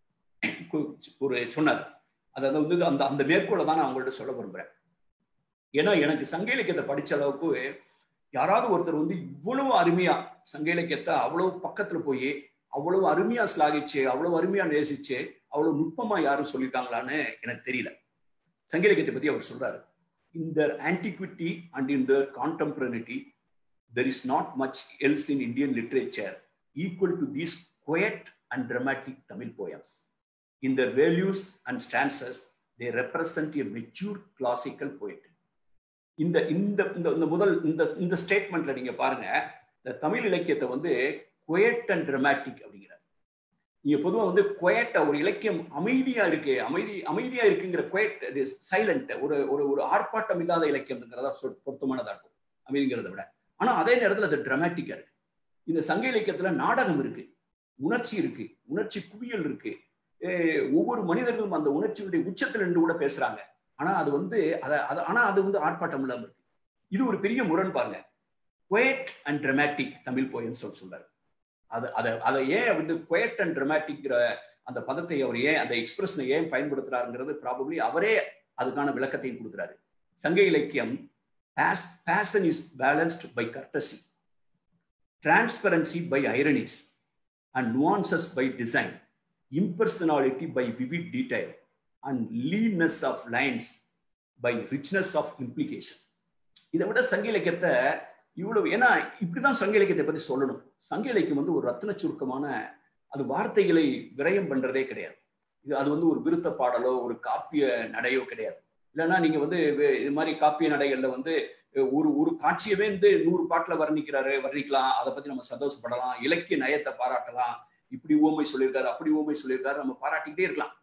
ஒரு சொன்னார் அதாவது வந்து அந்த அந்த மேற்கோளை தான் நான் உங்கள்ட்ட சொல்ல விரும்புறேன் ஏன்னா எனக்கு சங்க இலக்கியத்தை படிச்ச அளவுக்கு யாராவது ஒருத்தர் வந்து இவ்வளவு அருமையா சங்க இலக்கியத்தை அவ்வளவு பக்கத்துல போய் அவ்வளவு அருமையா ஸ்லாகிச்சு அவ்வளவு அருமையா நேசிச்சு அவ்வளவு நுட்பமா யாரும் சொல்லியிருக்காங்களான்னு எனக்கு தெரியல சங்க இலக்கியத்தை பத்தி அவர் சொல்றாரு in their antiquity and in their contemporaneity, there is not much else in Indian literature equal to these quiet and dramatic Tamil poems. In their values and stanzas, they represent a mature classical poetry. இந்த இந்த இந்த முதல் இந்த இந்த ஸ்டேட்மெண்ட்ல நீங்க பாருங்க இந்த தமிழ் இலக்கியத்தை வந்து குயட் அண்ட் ட்ரமாட்டிக் அப்படிங்கிறார் நீங்க பொதுவாக வந்து குயட்ட ஒரு இலக்கியம் அமைதியா இருக்கு அமைதி அமைதியா இருக்குங்கிற குயட் இது சைலண்ட் ஒரு ஒரு ஒரு ஆர்ப்பாட்டம் இல்லாத இலக்கியம்ங்கிறதா பொருத்தமானதா இருக்கும் அமைதிங்கிறத விட ஆனா அதே நேரத்தில் அது ட்ரமாட்டிக்கா இருக்கு இந்த சங்க இலக்கியத்துல நாடகம் இருக்கு உணர்ச்சி இருக்கு உணர்ச்சி குவியல் இருக்கு ஒவ்வொரு மனிதர்களும் அந்த உணர்ச்சியுடைய உச்சத்தில் நின்று கூட பேசுறாங்க ஆனா அது வந்து அதை அது ஆனா அது வந்து ஆர்ப்பாட்டம் இல்லாம இருக்கு இது ஒரு பெரிய முரண் பாருங்க குயட் அண்ட் ட்ரமாட்டிக் தமிழ் போயன்னு சொல்லி சொல்றாரு அது அதை அதை ஏன் வந்து குயட் அண்ட் ட்ரமாட்டிக்ங்கிற அந்த பதத்தை அவர் ஏன் அந்த எக்ஸ்பிரஷனை ஏன் பயன்படுத்துறாருங்கிறது ப்ராபப்ளி அவரே அதுக்கான விளக்கத்தையும் கொடுக்குறாரு சங்க இலக்கியம் passion is balanced by courtesy transparency by ironies and nuances by design impersonality by vivid detail and leanness of lines by richness of implication இதை விட சங்க இலக்கியத்தை இவ்வளவு ஏன்னா இப்படிதான் சங்க இலக்கியத்தை பத்தி சொல்லணும் சங்க இலக்கியம் வந்து ஒரு ரத்ன சுருக்கமான அது வார்த்தைகளை விரயம் பண்றதே கிடையாது இது அது வந்து ஒரு விருத்த பாடலோ ஒரு காப்பிய நடையோ கிடையாது இல்லைன்னா நீங்க வந்து இது மாதிரி காப்பிய நடைகள்ல வந்து ஒரு ஒரு காட்சியவே வந்து நூறு பாட்டுல வர்ணிக்கிறாரு வர்ணிக்கலாம் அதை பத்தி நம்ம சந்தோஷப்படலாம் இலக்கிய நயத்தை பாராட்டலாம் இப்படி ஊமை சொல்லியிருக்காரு அப்படி ஊமை சொல்லியிருக்காரு நம்ம பாராட்டிக்கிட்டே இருக்கலாம்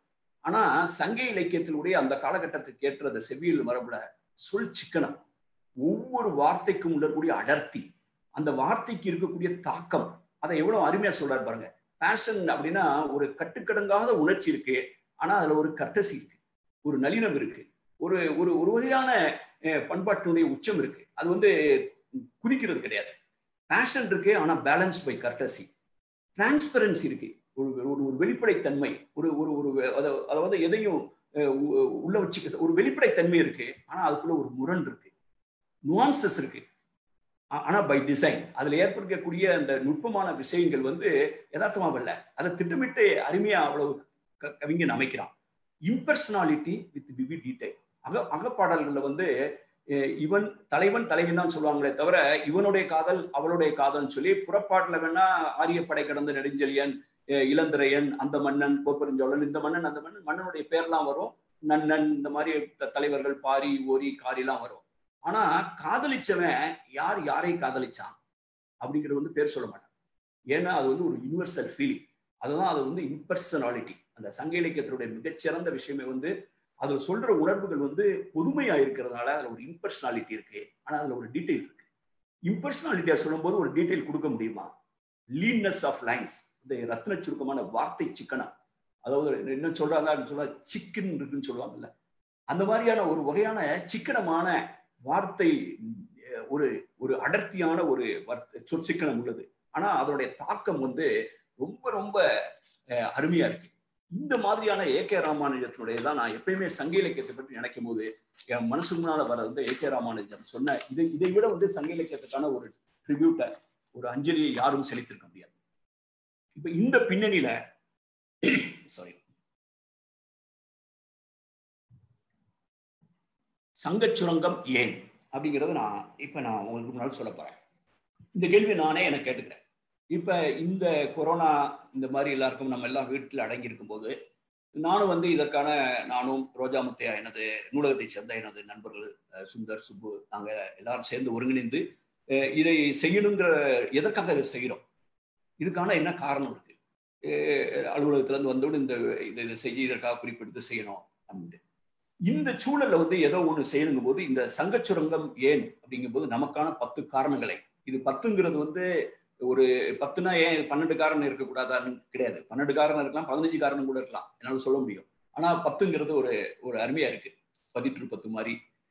ஆனா சங்க இலக்கியத்தினுடைய அந்த காலகட்டத்துக்கு ஏற்ற அந்த செவ்வியல் மரபுல சொல் சிக்கனம் ஒவ்வொரு வார்த்தைக்கும் உள்ளக்கூடிய அடர்த்தி அந்த வார்த்தைக்கு இருக்கக்கூடிய தாக்கம் அதை எவ்வளவு அருமையா சொல்றாரு பாருங்க பேஷன் அப்படின்னா ஒரு கட்டுக்கடங்காத உணர்ச்சி இருக்கு ஆனா அதுல ஒரு கட்டசி இருக்கு ஒரு நளினம் இருக்கு ஒரு ஒரு ஒரு வகையான பண்பாட்டினுடைய உச்சம் இருக்கு அது வந்து குதிக்கிறது கிடையாது பேஷன் இருக்கு ஆனா பேலன்ஸ் பை கர்டசி டிரான்ஸ்பரன்சி இருக்கு ஒரு ஒரு ஒரு வெளிப்படைத்தன்மை ஒரு ஒரு ஒரு அதாவது எதையும் உள்ள வச்சுக்க ஒரு வெளிப்படைத்தன்மை இருக்கு ஆனா அதுக்குள்ள ஒரு முரண் இருக்கு நுவான்சஸ் இருக்கு ஆனா பை டிசைன் அதுல ஏற்படுத்தக்கூடிய அந்த நுட்பமான விஷயங்கள் வந்து யதார்த்தமா வரல அதை திட்டமிட்டு அருமையா அவ்வளவு கவிஞன் அமைக்கிறான் இம்பர்சனாலிட்டி வித் விவி டீடைல் அக அகப்பாடல்கள்ல வந்து இவன் தலைவன் தலைவன் தான் சொல்லுவாங்களே தவிர இவனுடைய காதல் அவளுடைய காதல்னு சொல்லி புறப்பாட்டுல வேணா ஆரியப்படை கடந்த நெடுஞ்செழியன் இளந்திரையன் அந்த மன்னன் கோப்பெருஞ்சோழன் இந்த மன்னன் அந்த மன்னன் மன்னனுடைய பேர்லாம் வரும் நன்னன் இந்த மாதிரி தலைவர்கள் பாரி ஓரி காரிலாம் வரும் ஆனா காதலிச்சவன் யார் யாரை காதலிச்சான் அப்படிங்கிறது வந்து பேர் சொல்ல மாட்டான் ஏன்னா அது வந்து ஒரு யூனிவர்சல் ஃபீலிங் அதுதான் அது வந்து இம்பர்சனாலிட்டி அந்த சங்க இலக்கியத்தினுடைய மிகச்சிறந்த விஷயமே வந்து அதுல சொல்ற உணர்வுகள் வந்து பொதுமையா இருக்கிறதுனால அதுல ஒரு இம்பர்சனாலிட்டி இருக்கு ஆனா அதுல ஒரு டீட்டெயில் இருக்கு இம்பர்சனாலிட்டியா சொல்லும் போது ஒரு டீட்டெயில் கொடுக்க முடியுமா லீன்னஸ் ஆஃப் லைன்ஸ் இந்த ரத்ன சுருக்கமான வார்த்தை சிக்கனம் அதாவது என்ன சொல்றாங்க சொல்ல சிக்கன் இருக்குன்னு சொல்லுவாங்கல்ல அந்த மாதிரியான ஒரு வகையான சிக்கனமான வார்த்தை ஒரு ஒரு அடர்த்தியான ஒரு சொற்சிக்கனம் உள்ளது ஆனா அதனுடைய தாக்கம் வந்து ரொம்ப ரொம்ப அருமையா இருக்கு இந்த மாதிரியான ஏ கே ராமானுஜத்தினுடைய தான் நான் எப்பயுமே சங்க இலக்கியத்தை பற்றி நினைக்கும் போது என் மனசு முன்னால வர வந்து ஏ கே ராமானுஜம் சொன்ன இதை இதை விட வந்து சங்க இலக்கியத்துக்கான ஒரு ட்ரிபியூட்டை ஒரு அஞ்சலியை யாரும் செலுத்திருக்க முடியாது இப்ப இந்த பின்னணியில சாரி சங்க சுரங்கம் ஏன் அப்படிங்கிறத நான் இப்ப நான் உங்களுக்கு முன்னால் சொல்ல போறேன் இந்த கேள்வி நானே எனக்கு கேட்டுக்கிறேன் இப்ப இந்த கொரோனா இந்த மாதிரி எல்லாருக்கும் நம்ம எல்லாம் வீட்டில் அடங்கி இருக்கும் போது நானும் வந்து இதற்கான நானும் ரோஜா முத்தையா எனது நூலகத்தை சேர்ந்த எனது நண்பர்கள் சுந்தர் சுப்பு நாங்க எல்லாரும் சேர்ந்து ஒருங்கிணைந்து இதை செய்யணுங்கிற எதற்காக இதை செய்கிறோம் இதுக்கான என்ன காரணம் இருக்கு அலுவலகத்திலேருந்து வந்தோடு இந்த இதை செய்ய இதற்காக குறிப்பிட்டு செய்யணும் அப்படின்ட்டு இந்த சூழல்ல வந்து ஏதோ ஒன்று செய்யணுங்கும் போது இந்த சங்கச்சுரங்கம் ஏன் அப்படிங்கும்போது நமக்கான பத்து காரணங்களை இது பத்துங்கிறது வந்து ஒரு பத்துனா ஏன் பன்னெண்டு காரணம் இருக்கக்கூடாதான்னு கிடையாது பன்னெண்டு காரணம் இருக்கலாம் பதினஞ்சு காரணம் கூட இருக்கலாம் என்னால சொல்ல முடியும் ஆனா பத்துங்கிறது ஒரு ஒரு அருமையா இருக்கு பதிற்று பத்து மாதிரி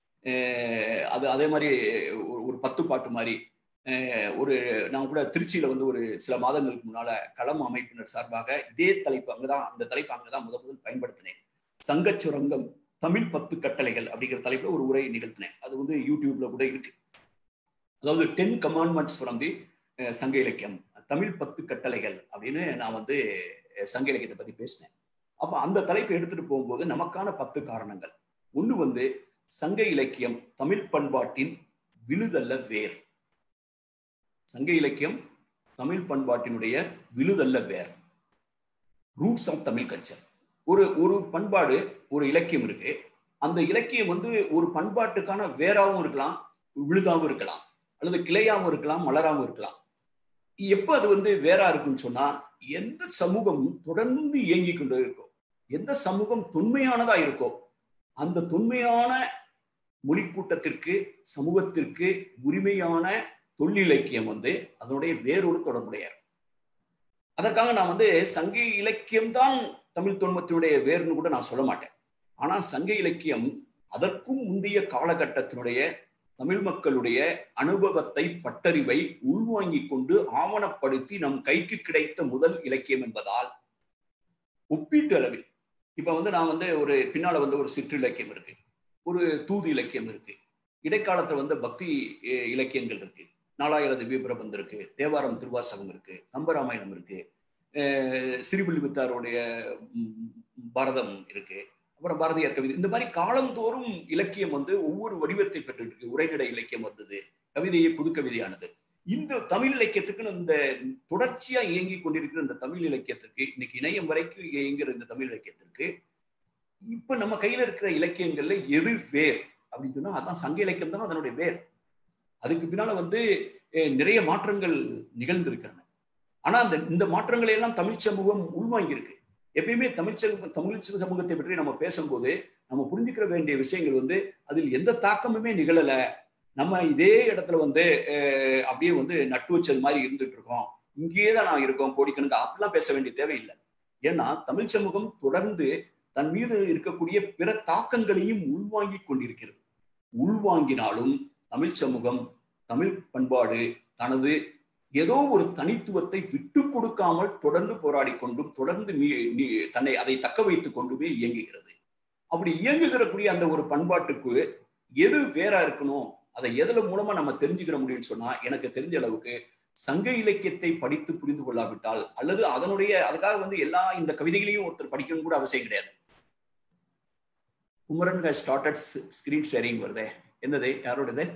அது அதே மாதிரி ஒரு பத்து பாட்டு மாதிரி ஒரு நான் கூட திருச்சியில வந்து ஒரு சில மாதங்களுக்கு முன்னால களம் அமைப்பினர் சார்பாக இதே தலைப்பு அங்கதான் அந்த தலைப்பு அங்கதான் முத முதல் பயன்படுத்தினேன் சங்கச்சுரங்கம் தமிழ் பத்து கட்டளைகள் அப்படிங்கிற தலைப்புல ஒரு உரை நிகழ்த்தினேன் அது வந்து யூடியூப்ல கூட இருக்கு அதாவது டென் கமாண்ட்மெண்ட்ஸ் ஃப்ரம் தி சங்க இலக்கியம் தமிழ் பத்து கட்டளைகள் அப்படின்னு நான் வந்து சங்க இலக்கியத்தை பத்தி பேசினேன் அப்ப அந்த தலைப்பை எடுத்துட்டு போகும்போது நமக்கான பத்து காரணங்கள் ஒண்ணு வந்து சங்க இலக்கியம் தமிழ் பண்பாட்டின் விழுதல்ல வேர் சங்க இலக்கியம் தமிழ் பண்பாட்டினுடைய விழுதல்ல வேர் ரூட்ஸ் ஆஃப் தமிழ் கல்ச்சர் ஒரு ஒரு பண்பாடு ஒரு இலக்கியம் இருக்கு அந்த இலக்கியம் வந்து ஒரு பண்பாட்டுக்கான வேறாவும் இருக்கலாம் விழுதாவும் இருக்கலாம் அல்லது கிளையாவும் இருக்கலாம் மலராவும் இருக்கலாம் எப்ப அது வந்து வேறா இருக்குன்னு சொன்னா எந்த சமூகம் தொடர்ந்து இயங்கி கொண்டு இருக்கோ எந்த சமூகம் தொன்மையானதா இருக்கோ அந்த தொன்மையான மொழி கூட்டத்திற்கு சமூகத்திற்கு உரிமையான தொல்லிலக்கியம் வந்து அதனுடைய வேரோடு தொடர்புடைய அதற்காக நான் வந்து சங்க இலக்கியம்தான் தமிழ் தொன்மத்தினுடைய வேர்னு கூட நான் சொல்ல மாட்டேன் ஆனா சங்க இலக்கியம் அதற்கும் முந்தைய காலகட்டத்தினுடைய தமிழ் மக்களுடைய அனுபவத்தை பட்டறிவை உள்வாங்கிக் கொண்டு ஆவணப்படுத்தி நம் கைக்கு கிடைத்த முதல் இலக்கியம் என்பதால் ஒப்பீட்டு அளவில் இப்ப வந்து நான் வந்து ஒரு பின்னால வந்து ஒரு சிற்றிலக்கியம் இருக்கு ஒரு தூது இலக்கியம் இருக்கு இடைக்காலத்துல வந்து பக்தி இலக்கியங்கள் இருக்கு நாலாயிரம் திவ்ய பிரபந்தம் இருக்கு தேவாரம் திருவாசகம் இருக்கு கம்பராமாயணம் இருக்கு சிறுபிள்ளிபுத்தாருடைய பாரதம் இருக்கு அப்புறம் பாரதியார் கவிதை இந்த மாதிரி காலந்தோறும் இலக்கியம் வந்து ஒவ்வொரு வடிவத்தை பெற்று இருக்கு உரைநடை இலக்கியம் வந்தது கவிதையே புது கவிதையானது இந்த தமிழ் இலக்கியத்துக்குன்னு இந்த தொடர்ச்சியா இயங்கி கொண்டிருக்கிற இந்த தமிழ் இலக்கியத்திற்கு இன்னைக்கு இணையம் வரைக்கும் இயங்குற இந்த தமிழ் இலக்கியத்திற்கு இப்ப நம்ம கையில இருக்கிற இலக்கியங்கள்ல எது வேர் அப்படின்னு சொன்னா அதான் சங்க இலக்கியம் தான் அதனுடைய வேர் அதுக்கு பின்னால வந்து நிறைய மாற்றங்கள் நிகழ்ந்திருக்கின்றன ஆனா அந்த இந்த மாற்றங்களை எல்லாம் தமிழ் சமூகம் உள்வாங்கி இருக்கு எப்பயுமே தமிழ் தமிழ் சமூகத்தை பற்றி நம்ம பேசும்போது நம்ம புரிஞ்சுக்கிற வேண்டிய விஷயங்கள் வந்து அதில் எந்த தாக்கமுமே நிகழல நம்ம இதே இடத்துல வந்து அப்படியே வந்து நட்டு வச்சது மாதிரி இருந்துட்டு இருக்கோம் இங்கேயே தான் நான் இருக்கோம் கோடிக்கணுக்கு அப்படிலாம் பேச வேண்டிய தேவையில்லை ஏன்னா தமிழ் சமூகம் தொடர்ந்து தன் மீது இருக்கக்கூடிய பிற தாக்கங்களையும் உள்வாங்கி கொண்டிருக்கிறது உள்வாங்கினாலும் தமிழ் சமூகம் தமிழ் பண்பாடு தனது ஏதோ ஒரு தனித்துவத்தை விட்டு கொடுக்காமல் தொடர்ந்து போராடி கொண்டும் தொடர்ந்து தன்னை அதை தக்க வைத்துக் கொண்டுமே இயங்குகிறது அப்படி இயங்குகிறக்கூடிய அந்த ஒரு பண்பாட்டுக்கு எது வேற இருக்கணும் அதை எதுல மூலமா நம்ம தெரிஞ்சுக்கிற முடியும்னு சொன்னா எனக்கு தெரிஞ்ச அளவுக்கு சங்க இலக்கியத்தை படித்து புரிந்து கொள்ளாவிட்டால் அல்லது அதனுடைய அதுக்காக வந்து எல்லா இந்த கவிதைகளையும் ஒருத்தர் படிக்கணும் கூட அவசியம் கிடையாது குமரன் ஸ்டார்டட் ஸ்கிரீன் ஷேரிங் வருதே என்னது யாரோடது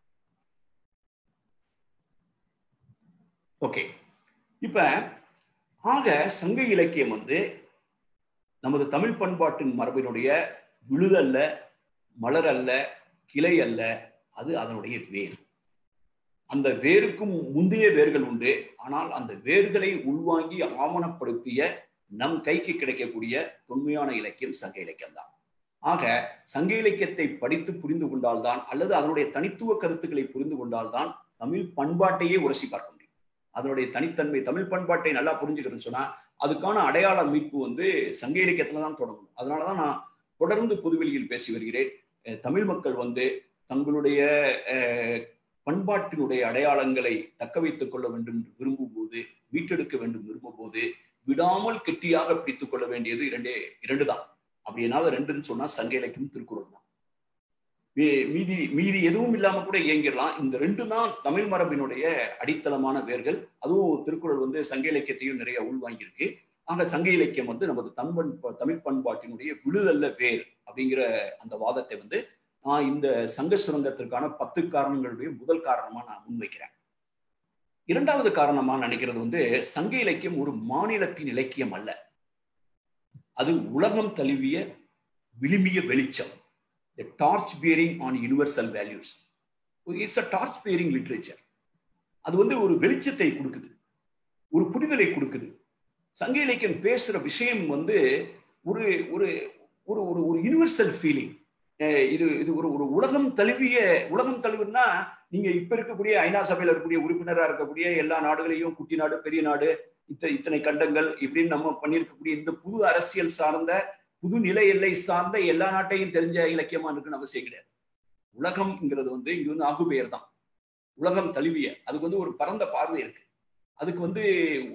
ஓகே இப்ப ஆக சங்க இலக்கியம் வந்து நமது தமிழ் பண்பாட்டின் மரபினுடைய விழுதல்ல மலர் அல்ல கிளை அல்ல அது அதனுடைய வேர் அந்த வேருக்கும் முந்தைய வேர்கள் உண்டு ஆனால் அந்த வேர்களை உள்வாங்கி ஆவணப்படுத்திய நம் கைக்கு கிடைக்கக்கூடிய தொன்மையான இலக்கியம் சங்க இலக்கியம் தான் ஆக சங்க இலக்கியத்தை படித்து புரிந்து கொண்டால்தான் அல்லது அதனுடைய தனித்துவ கருத்துக்களை புரிந்து கொண்டால்தான் தமிழ் பண்பாட்டையே உரசி பார்க்க முடியும் அதனுடைய தனித்தன்மை தமிழ் பண்பாட்டை நல்லா புரிஞ்சுக்கிறேன்னு சொன்னா அதுக்கான அடையாள மீட்பு வந்து சங்க இலக்கியத்துல தான் தொடங்கும் அதனாலதான் நான் தொடர்ந்து பொதுவெளியில் பேசி வருகிறேன் தமிழ் மக்கள் வந்து தங்களுடைய பண்பாட்டினுடைய அடையாளங்களை தக்க வைத்துக் கொள்ள வேண்டும் என்று விரும்பும் போது மீட்டெடுக்க வேண்டும் விரும்பும் போது விடாமல் கெட்டியாக பிடித்துக் கொள்ள வேண்டியது இரண்டே இரண்டு தான் அப்படி என்னாவது ரெண்டுன்னு சொன்னா சங்க இலக்கியம் திருக்குறள் தான் மீதி மீதி எதுவும் இல்லாம கூட இயங்கிடலாம் இந்த ரெண்டு தான் தமிழ் மரபினுடைய அடித்தளமான வேர்கள் அதுவும் திருக்குறள் வந்து சங்க இலக்கியத்தையும் நிறைய உள்வாங்கியிருக்கு ஆக சங்க இலக்கியம் வந்து நமது தமிழ் தமிழ் பண்பாட்டினுடைய விடுதல்ல வேர் அப்படிங்கிற அந்த வாதத்தை வந்து நான் இந்த சங்க சுரங்கத்திற்கான பத்து காரணங்களுடைய முதல் காரணமா நான் முன்வைக்கிறேன் இரண்டாவது காரணமா நினைக்கிறது வந்து சங்க இலக்கியம் ஒரு மாநிலத்தின் இலக்கியம் அல்ல அது உலகம் தழுவிய விளிம்பிய வெளிச்சம் the torch bearing on universal values it's a torch bearing literature அது வந்து ஒரு வெளிச்சத்தை கொடுக்குது ஒரு புரிதலை கொடுக்குது சங்க இலக்கியம் பேசுற விஷயம் வந்து ஒரு ஒரு ஒரு ஒரு ஒரு யுனிவர்சல் ஃபீலிங் இது இது ஒரு ஒரு உலகம் தழுவிய உலகம் தழுவுன்னா நீங்க இப்ப இருக்கக்கூடிய ஐநா சபையில இருக்கக்கூடிய உறுப்பினரா இருக்கக்கூடிய எல்லா நாடுகளையும் குட்டி நாடு பெரிய நாடு இத்த இத்தனை கண்டங்கள் இப்படின்னு நம்ம பண்ணியிருக்கக்கூடிய இந்த புது அரசியல் சார்ந்த புது நிலை எல்லை சார்ந்த எல்லா நாட்டையும் தெரிஞ்ச இலக்கியமா இருக்குன்னு அவசியம் கிடையாது உலகம்ங்கிறது வந்து இங்க வந்து ஆகுபெயர் தான் உலகம் தழுவிய அதுக்கு வந்து ஒரு பரந்த பார்வை இருக்கு அதுக்கு வந்து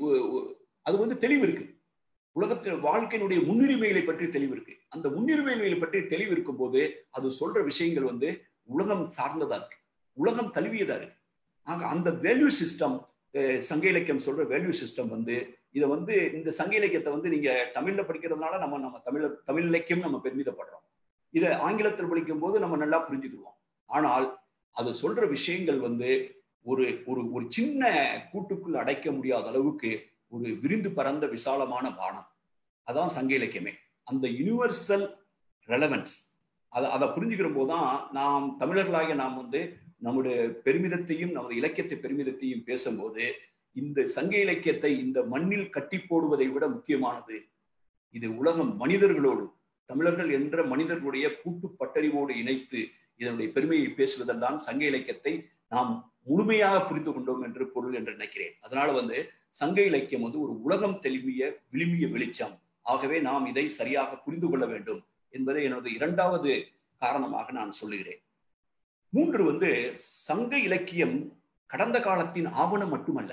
அது வந்து தெளிவு இருக்கு உலகத்தில் வாழ்க்கையினுடைய முன்னுரிமைகளை பற்றி தெளிவு இருக்கு அந்த முன்னுரிமைகளை பற்றி தெளிவு இருக்கும் போது அது சொல்ற விஷயங்கள் வந்து உலகம் சார்ந்ததா இருக்கு உலகம் தழுவியதா இருக்கு ஆக அந்த வேல்யூ சிஸ்டம் சங்க இலக்கியம் சொல்ற வேல்யூ சிஸ்டம் வந்து இதை வந்து இந்த சங்க இலக்கியத்தை வந்து நீங்க தமிழ்ல படிக்கிறதுனால நம்ம நம்ம தமிழ தமிழ் இலக்கியம் நம்ம பெருமிதப்படுறோம் இதை ஆங்கிலத்தில் படிக்கும் போது நம்ம நல்லா புரிஞ்சுக்கிடுவோம் ஆனால் அது சொல்ற விஷயங்கள் வந்து ஒரு ஒரு ஒரு சின்ன கூட்டுக்குள் அடைக்க முடியாத அளவுக்கு ஒரு விரிந்து பறந்த விசாலமான வானம் அதான் சங்க இலக்கியமே அந்த யூனிவர்சல் ரெலவன்ஸ் அதை அதை புரிஞ்சுக்கிற போதுதான் நாம் தமிழர்களாகிய நாம் வந்து நம்முடைய பெருமிதத்தையும் நமது இலக்கியத்தை பெருமிதத்தையும் பேசும்போது இந்த சங்க இலக்கியத்தை இந்த மண்ணில் கட்டி போடுவதை விட முக்கியமானது இது உலகம் மனிதர்களோடு தமிழர்கள் என்ற மனிதர்களுடைய கூட்டு பட்டறிவோடு இணைத்து இதனுடைய பெருமையை பேசுவதெல்லாம் சங்க இலக்கியத்தை நாம் முழுமையாக புரிந்து கொண்டோம் என்று பொருள் என்று நினைக்கிறேன் அதனால வந்து சங்க இலக்கியம் வந்து ஒரு உலகம் தெளிவிய விளிம்பிய வெளிச்சம் ஆகவே நாம் இதை சரியாக புரிந்து கொள்ள வேண்டும் என்பதை எனது இரண்டாவது காரணமாக நான் சொல்லுகிறேன் மூன்று வந்து சங்க இலக்கியம் கடந்த காலத்தின் ஆவணம் மட்டுமல்ல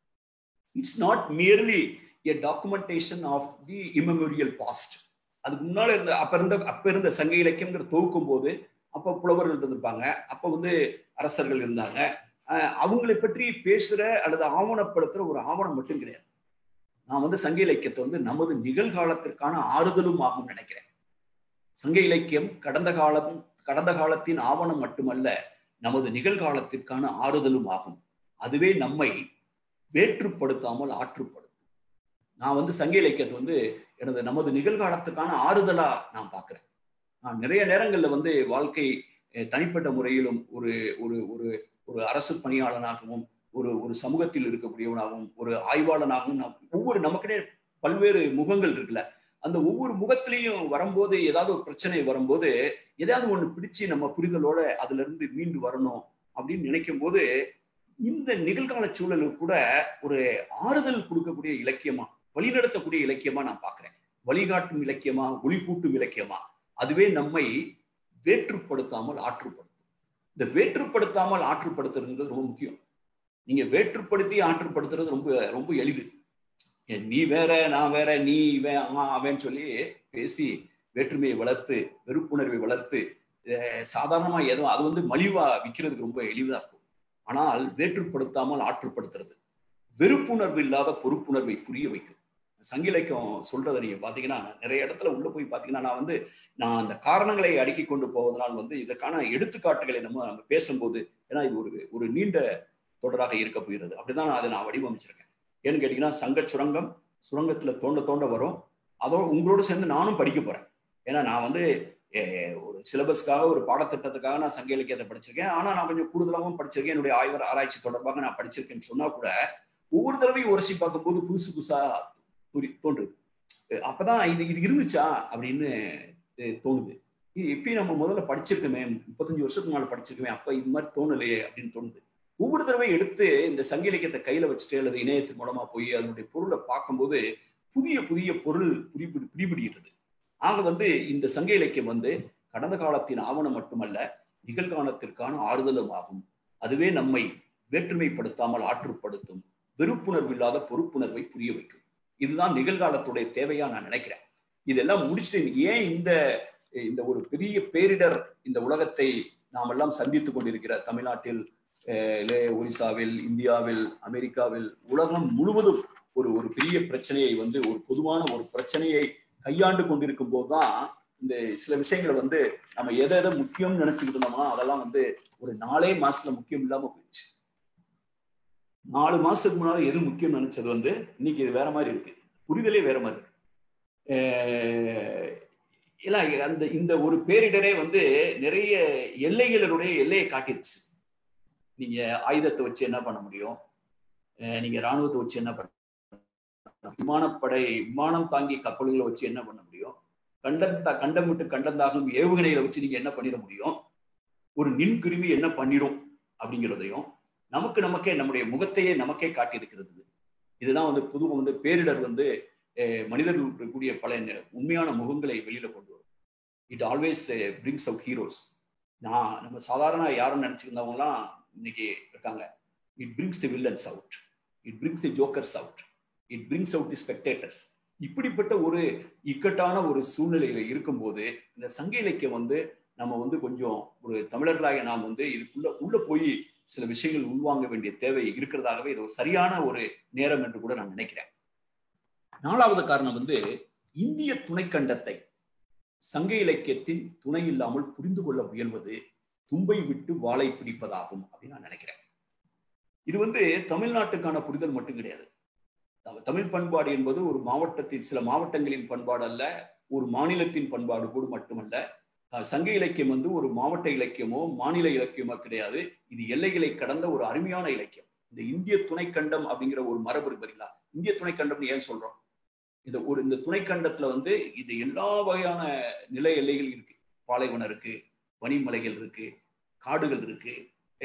it's not merely a documentation of the immemorial past அதுக்கு முன்னால இருந்த அப்ப இருந்த அப்ப இருந்த சங்க இலக்கியம்ங்கிற தொகுக்கும் போது அப்ப புலவர்கள் இருந்திருப்பாங்க அப்ப வந்து அரசர்கள் இருந்தாங்க அவங்களை பற்றி பேசுற அல்லது ஆவணப்படுத்துற ஒரு ஆவணம் மட்டும் கிடையாது நான் வந்து சங்க இலக்கியத்தை வந்து நமது நிகழ்காலத்திற்கான ஆறுதலும் ஆகும் நினைக்கிறேன் சங்க இலக்கியம் கடந்த காலம் கடந்த காலத்தின் ஆவணம் மட்டுமல்ல நமது நிகழ்காலத்திற்கான ஆறுதலும் ஆகும் அதுவே நம்மை வேற்றுப்படுத்தாமல் ஆற்றுப்படுத்தும் நான் வந்து சங்க இலக்கியத்தை வந்து எனது நமது நிகழ்காலத்துக்கான ஆறுதலா நான் பார்க்கிறேன் நான் நிறைய நேரங்கள்ல வந்து வாழ்க்கை தனிப்பட்ட முறையிலும் ஒரு ஒரு ஒரு ஒரு அரசு பணியாளனாகவும் ஒரு ஒரு சமூகத்தில் இருக்கக்கூடியவனாகவும் ஒரு ஆய்வாளனாகவும் நாம் ஒவ்வொரு நமக்கிட்டே பல்வேறு முகங்கள் இருக்குல்ல அந்த ஒவ்வொரு முகத்திலையும் வரும்போது ஏதாவது ஒரு பிரச்சனை வரும்போது ஏதாவது ஒண்ணு பிடிச்சு நம்ம புரிதலோட அதுல இருந்து மீண்டு வரணும் அப்படின்னு நினைக்கும் போது இந்த நிகழ்கால சூழலுக்கு கூட ஒரு ஆறுதல் கொடுக்கக்கூடிய இலக்கியமா வழிநடத்தக்கூடிய இலக்கியமா நான் பாக்குறேன் வழிகாட்டும் இலக்கியமா ஒளி கூட்டும் இலக்கியமா அதுவே நம்மை வேற்றுப்படுத்தாமல் ஆற்றுப்படுத்தும் இந்த வேற்றுப்படுத்தாமல் ஆற்றுப்படுத்துறதுங்கிறது ரொம்ப முக்கியம் நீங்க வேற்றுப்படுத்தி ஆற்றுப்படுத்துறது ரொம்ப ரொம்ப எளிது நீ வேற நான் வேற நீ இவன் அவன் சொல்லி பேசி வேற்றுமையை வளர்த்து வெறுப்புணர்வை வளர்த்து சாதாரணமா ஏதோ அது வந்து மலிவா விற்கிறதுக்கு ரொம்ப எளிதா இருக்கும் ஆனால் வேற்றுப்படுத்தாமல் ஆற்றுப்படுத்துறது வெறுப்புணர்வு இல்லாத பொறுப்புணர்வை புரிய வைக்கும் சங்க இலக்கியம் சொல்றதை நீங்க பாத்தீங்கன்னா நிறைய இடத்துல உள்ள போய் பாத்தீங்கன்னா நான் வந்து நான் அந்த காரணங்களை அடுக்கி கொண்டு போவதனால் வந்து இதற்கான எடுத்துக்காட்டுகளை நம்ம நம்ம பேசும்போது ஏன்னா இது ஒரு ஒரு நீண்ட தொடராக இருக்க போகிறது அப்படிதான் நான் அதை நான் வடிவமைச்சிருக்கேன் ஏன்னு கேட்டீங்கன்னா சங்க சுரங்கம் சுரங்கத்துல தோண்ட தோண்ட வரும் அதோட உங்களோட சேர்ந்து நானும் படிக்க போறேன் ஏன்னா நான் வந்து ஒரு சிலபஸ்க்காக ஒரு பாடத்திட்டத்துக்காக நான் சங்க இலக்கியத்தை படிச்சிருக்கேன் ஆனா நான் கொஞ்சம் கூடுதலாகவும் படிச்சிருக்கேன் என்னுடைய ஆய்வர் ஆராய்ச்சி தொடர்பாக நான் படிச்சிருக்கேன்னு சொன்னா கூட ஒவ்வொரு தடவையும் உரசி பார்க்கும்போது புதுசு புதுசா புரி தோன்றுது அப்பதான் இது இது இருந்துச்சா அப்படின்னு தோணுது எப்பயும் நம்ம முதல்ல படிச்சிருக்கோமே முப்பத்தஞ்சு வருஷத்துக்கு முன்னால படிச்சிருக்கோமே அப்ப இது மாதிரி தோணலையே அப்படின்னு தோணுது ஒவ்வொரு தடவையும் எடுத்து இந்த சங்க இலக்கியத்தை கையில வச்சுட்டு அல்லது இணையத்தின் மூலமா போய் அதனுடைய பொருளை பார்க்கும்போது புதிய புதிய பொருள் பிடிபிடி பிடிபிடிக்கிறது ஆக வந்து இந்த சங்க இலக்கியம் வந்து கடந்த காலத்தின் ஆவணம் மட்டுமல்ல நிகழ்காலத்திற்கான ஆறுதலும் ஆகும் அதுவே நம்மை வேற்றுமைப்படுத்தாமல் ஆற்றுப்படுத்தும் வெறுப்புணர்வு இல்லாத பொறுப்புணர்வை புரிய வைக்கும் இதுதான் நிகழ்காலத்துடைய தேவையா நான் நினைக்கிறேன் இதெல்லாம் முடிச்சுட்டு ஏன் இந்த இந்த ஒரு பெரிய பேரிடர் இந்த உலகத்தை நாம் எல்லாம் சந்தித்துக் கொண்டிருக்கிற தமிழ்நாட்டில் ஒரிசாவில் இந்தியாவில் அமெரிக்காவில் உலகம் முழுவதும் ஒரு ஒரு பெரிய பிரச்சனையை வந்து ஒரு பொதுவான ஒரு பிரச்சனையை கையாண்டு கொண்டிருக்கும் போதுதான் இந்த சில விஷயங்களை வந்து நம்ம எதை எதை முக்கியம்னு நினைச்சுக்கிட்டு இருந்தோம்னா அதெல்லாம் வந்து ஒரு நாலே மாசத்துல முக்கியம் இல்லாம போயிடுச்சு நாலு மாசத்துக்கு முன்னால எது முக்கியம் நினைச்சது வந்து இன்னைக்கு இது வேற மாதிரி இருக்கு புரிதலே வேற மாதிரி இருக்கு இல்ல அந்த இந்த ஒரு பேரிடரே வந்து நிறைய எல்லைகளுடைய எல்லையை காட்டிருச்சு நீங்க ஆயுதத்தை வச்சு என்ன பண்ண முடியும் நீங்க ராணுவத்தை வச்சு என்ன பண்ண விமானப்படை விமானம் தாங்கி கப்பல்களை வச்சு என்ன பண்ண முடியும் கண்டந்தா கண்டம் விட்டு கண்டந்தாகும் ஏவுகணைகளை வச்சு நீங்க என்ன பண்ணிட முடியும் ஒரு நின்கிருமி என்ன பண்ணிரும் அப்படிங்கிறதையும் நமக்கு நமக்கே நம்முடைய முகத்தையே நமக்கே காட்டியிருக்கிறது இதுதான் வந்து பொது வந்து பேரிடர் வந்து மனிதர்கள் இருக்கக்கூடிய பல உண்மையான முகங்களை வெளியில கொண்டு வரும் it always brings out heroes நான் நம்ம சாதாரண யாரும் நினைச்சிருந்தவங்கலாம் இன்னைக்கு இருக்காங்க it brings the villains out it brings the jokers out it brings out the spectators இப்படிப்பட்ட ஒரு இக்கட்டான ஒரு சூழ்நிலையில இருக்கும்போது இந்த சங்க இலக்கியம் வந்து நம்ம வந்து கொஞ்சம் ஒரு தமிழர்களாக நாம் வந்து இதுக்குள்ள உள்ள போய் சில விஷயங்கள் உள்வாங்க வேண்டிய தேவை இருக்கிறதாகவே இது ஒரு சரியான ஒரு நேரம் என்று கூட நான் நினைக்கிறேன் நாலாவது காரணம் வந்து இந்திய துணைக்கண்டத்தை சங்க இலக்கியத்தின் துணை இல்லாமல் புரிந்து கொள்ள முயல்வது தும்பை விட்டு வாளை பிடிப்பதாகும் அப்படின்னு நான் நினைக்கிறேன் இது வந்து தமிழ்நாட்டுக்கான புரிதல் மட்டும் கிடையாது தமிழ் பண்பாடு என்பது ஒரு மாவட்டத்தின் சில மாவட்டங்களின் பண்பாடு அல்ல ஒரு மாநிலத்தின் பண்பாடு கூட மட்டுமல்ல சங்க இலக்கியம் வந்து ஒரு மாவட்ட இலக்கியமோ மாநில இலக்கியமோ கிடையாது இது எல்லைகளை கடந்த ஒரு அருமையான இலக்கியம் இந்த இந்திய துணைக்கண்டம் அப்படிங்கிற ஒரு மரபு இருக்கு பார்த்தீங்களா இந்திய துணைக்கண்டம்னு ஏன் சொல்றோம் இந்த ஒரு இந்த துணைக்கண்டத்துல வந்து இது எல்லா வகையான நில எல்லைகள் இருக்கு பாலைவனம் இருக்கு பனிமலைகள் இருக்கு காடுகள் இருக்கு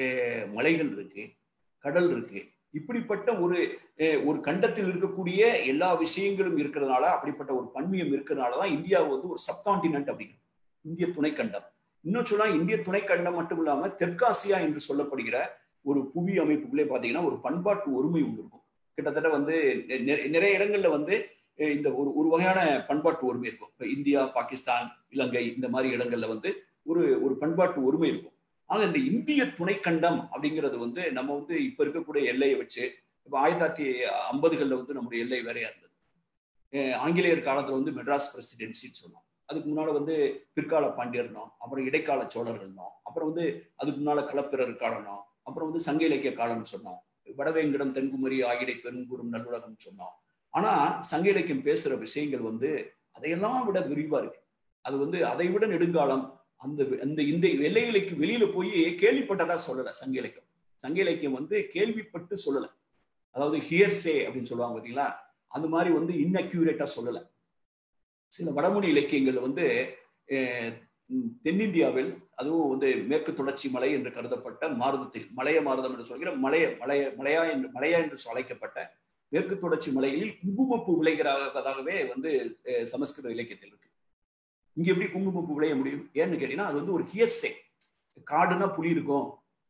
மலைகள் இருக்கு கடல் இருக்கு இப்படிப்பட்ட ஒரு ஒரு கண்டத்தில் இருக்கக்கூடிய எல்லா விஷயங்களும் இருக்கிறதுனால அப்படிப்பட்ட ஒரு பன்மியம் இருக்கிறதுனாலதான் இந்தியா வந்து ஒரு சப்கான்டினென்ட் அப்படிங்கிறது இந்திய துணைக்கண்டம் இன்னும் சொன்னா இந்திய துணைக்கண்டம் மட்டும் இல்லாம தெற்காசியா என்று சொல்லப்படுகிற ஒரு புவி அமைப்புக்குள்ளே பாத்தீங்கன்னா ஒரு பண்பாட்டு ஒருமை ஒன்று இருக்கும் கிட்டத்தட்ட வந்து நிறைய இடங்கள்ல வந்து இந்த ஒரு ஒரு வகையான பண்பாட்டு ஒருமை இருக்கும் இப்போ இந்தியா பாகிஸ்தான் இலங்கை இந்த மாதிரி இடங்கள்ல வந்து ஒரு ஒரு பண்பாட்டு ஒருமை இருக்கும் ஆனா இந்த இந்திய துணைக்கண்டம் அப்படிங்கிறது வந்து நம்ம வந்து இப்ப இருக்கக்கூடிய எல்லையை வச்சு இப்போ ஆயிரத்தி தொள்ளாயிரத்தி ஐம்பதுகளில் வந்து நம்முடைய எல்லை வேறையா இருந்தது ஆங்கிலேயர் காலத்துல வந்து மெட்ராஸ் பிரசிடென்சின்னு சொன்னோம் அதுக்கு முன்னால வந்து பிற்கால பாண்டியர்னோம் அப்புறம் இடைக்கால சோழர்கள்னோம் அப்புறம் வந்து அதுக்கு முன்னால களப்பிரர் காலனோம் அப்புறம் வந்து சங்க இலக்கிய காலம்னு சொன்னோம் வடவேங்கிடம் தென்குமரி ஆகிடை பெருங்கூறும் நல்லுலகம் சொன்னோம் ஆனா சங்க இலக்கியம் பேசுற விஷயங்கள் வந்து அதையெல்லாம் விட விரிவா இருக்கு அது வந்து அதை விட நெடுங்காலம் அந்த அந்த இந்த எல்லைகளுக்கு வெளியில போய் கேள்விப்பட்டதா சொல்லல சங்க இலக்கியம் சங்க இலக்கியம் வந்து கேள்விப்பட்டு சொல்லல அதாவது ஹியர்சே அப்படின்னு சொல்லுவாங்க பாத்தீங்களா அந்த மாதிரி வந்து இன்னக்யூரேட்டா சொல்லல சில வடமொழி இலக்கியங்கள் வந்து தென்னிந்தியாவில் அதுவும் வந்து மேற்கு தொடர்ச்சி மலை என்று கருதப்பட்ட மாருதத்தில் மலைய மாருதம் என்று சொல்கிற மலைய மலைய மலையா என்று மலையா என்று அழைக்கப்பட்ட மேற்கு தொடர்ச்சி மலையில் குங்குமப்பூ விளைகிறதாகவே வந்து சமஸ்கிருத இலக்கியத்தில் இருக்கு இங்க எப்படி குங்குமப்பூ விளைய முடியும் ஏன்னு கேட்டீங்கன்னா அது வந்து ஒரு ஹியர்ஸே காடுனா புலி இருக்கும்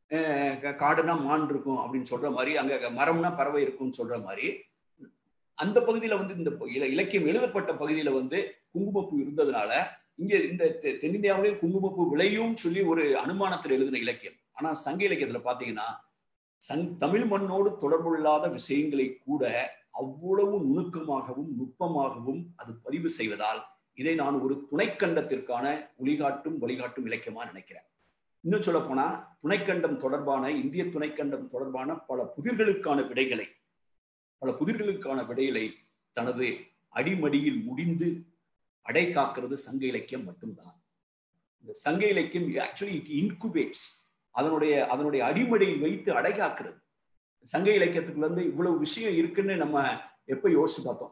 காடுனா மான் இருக்கும் அப்படின்னு சொல்ற மாதிரி அங்க மரம்னா பறவை இருக்கும்னு சொல்ற மாதிரி அந்த பகுதியில வந்து இந்த இலக்கியம் எழுதப்பட்ட பகுதியில வந்து குங்குமப்பூ இருந்ததுனால இங்க இந்த தென்னிந்தியாவிலே குங்குமப்பூ விளையும் சொல்லி ஒரு அனுமானத்தில் எழுதின இலக்கியம் ஆனா சங்க இலக்கியத்துல பாத்தீங்கன்னா சங் தமிழ் மண்ணோடு தொடர்புள்ளாத விஷயங்களை கூட அவ்வளவு நுணுக்கமாகவும் நுட்பமாகவும் அது பதிவு செய்வதால் இதை நான் ஒரு துணைக்கண்டத்திற்கான ஒளிகாட்டும் வழிகாட்டும் இலக்கியமா நினைக்கிறேன் இன்னும் சொல்ல போனா துணைக்கண்டம் தொடர்பான இந்திய துணைக்கண்டம் தொடர்பான பல புதிர்களுக்கான விடைகளை பல புதிர்களுக்கான விடைகளை தனது அடிமடியில் முடிந்து அடை காக்கிறது சங்க இலக்கியம் மட்டும்தான் இந்த சங்க இலக்கியம் ஆக்சுவலி இட் இன்குபேட்ஸ் அதனுடைய அதனுடைய அடிமடியில் வைத்து அடை காக்கிறது சங்க இலக்கியத்துக்குள்ள இருந்து இவ்வளவு விஷயம் இருக்குன்னு நம்ம எப்ப யோசிச்சு பார்த்தோம்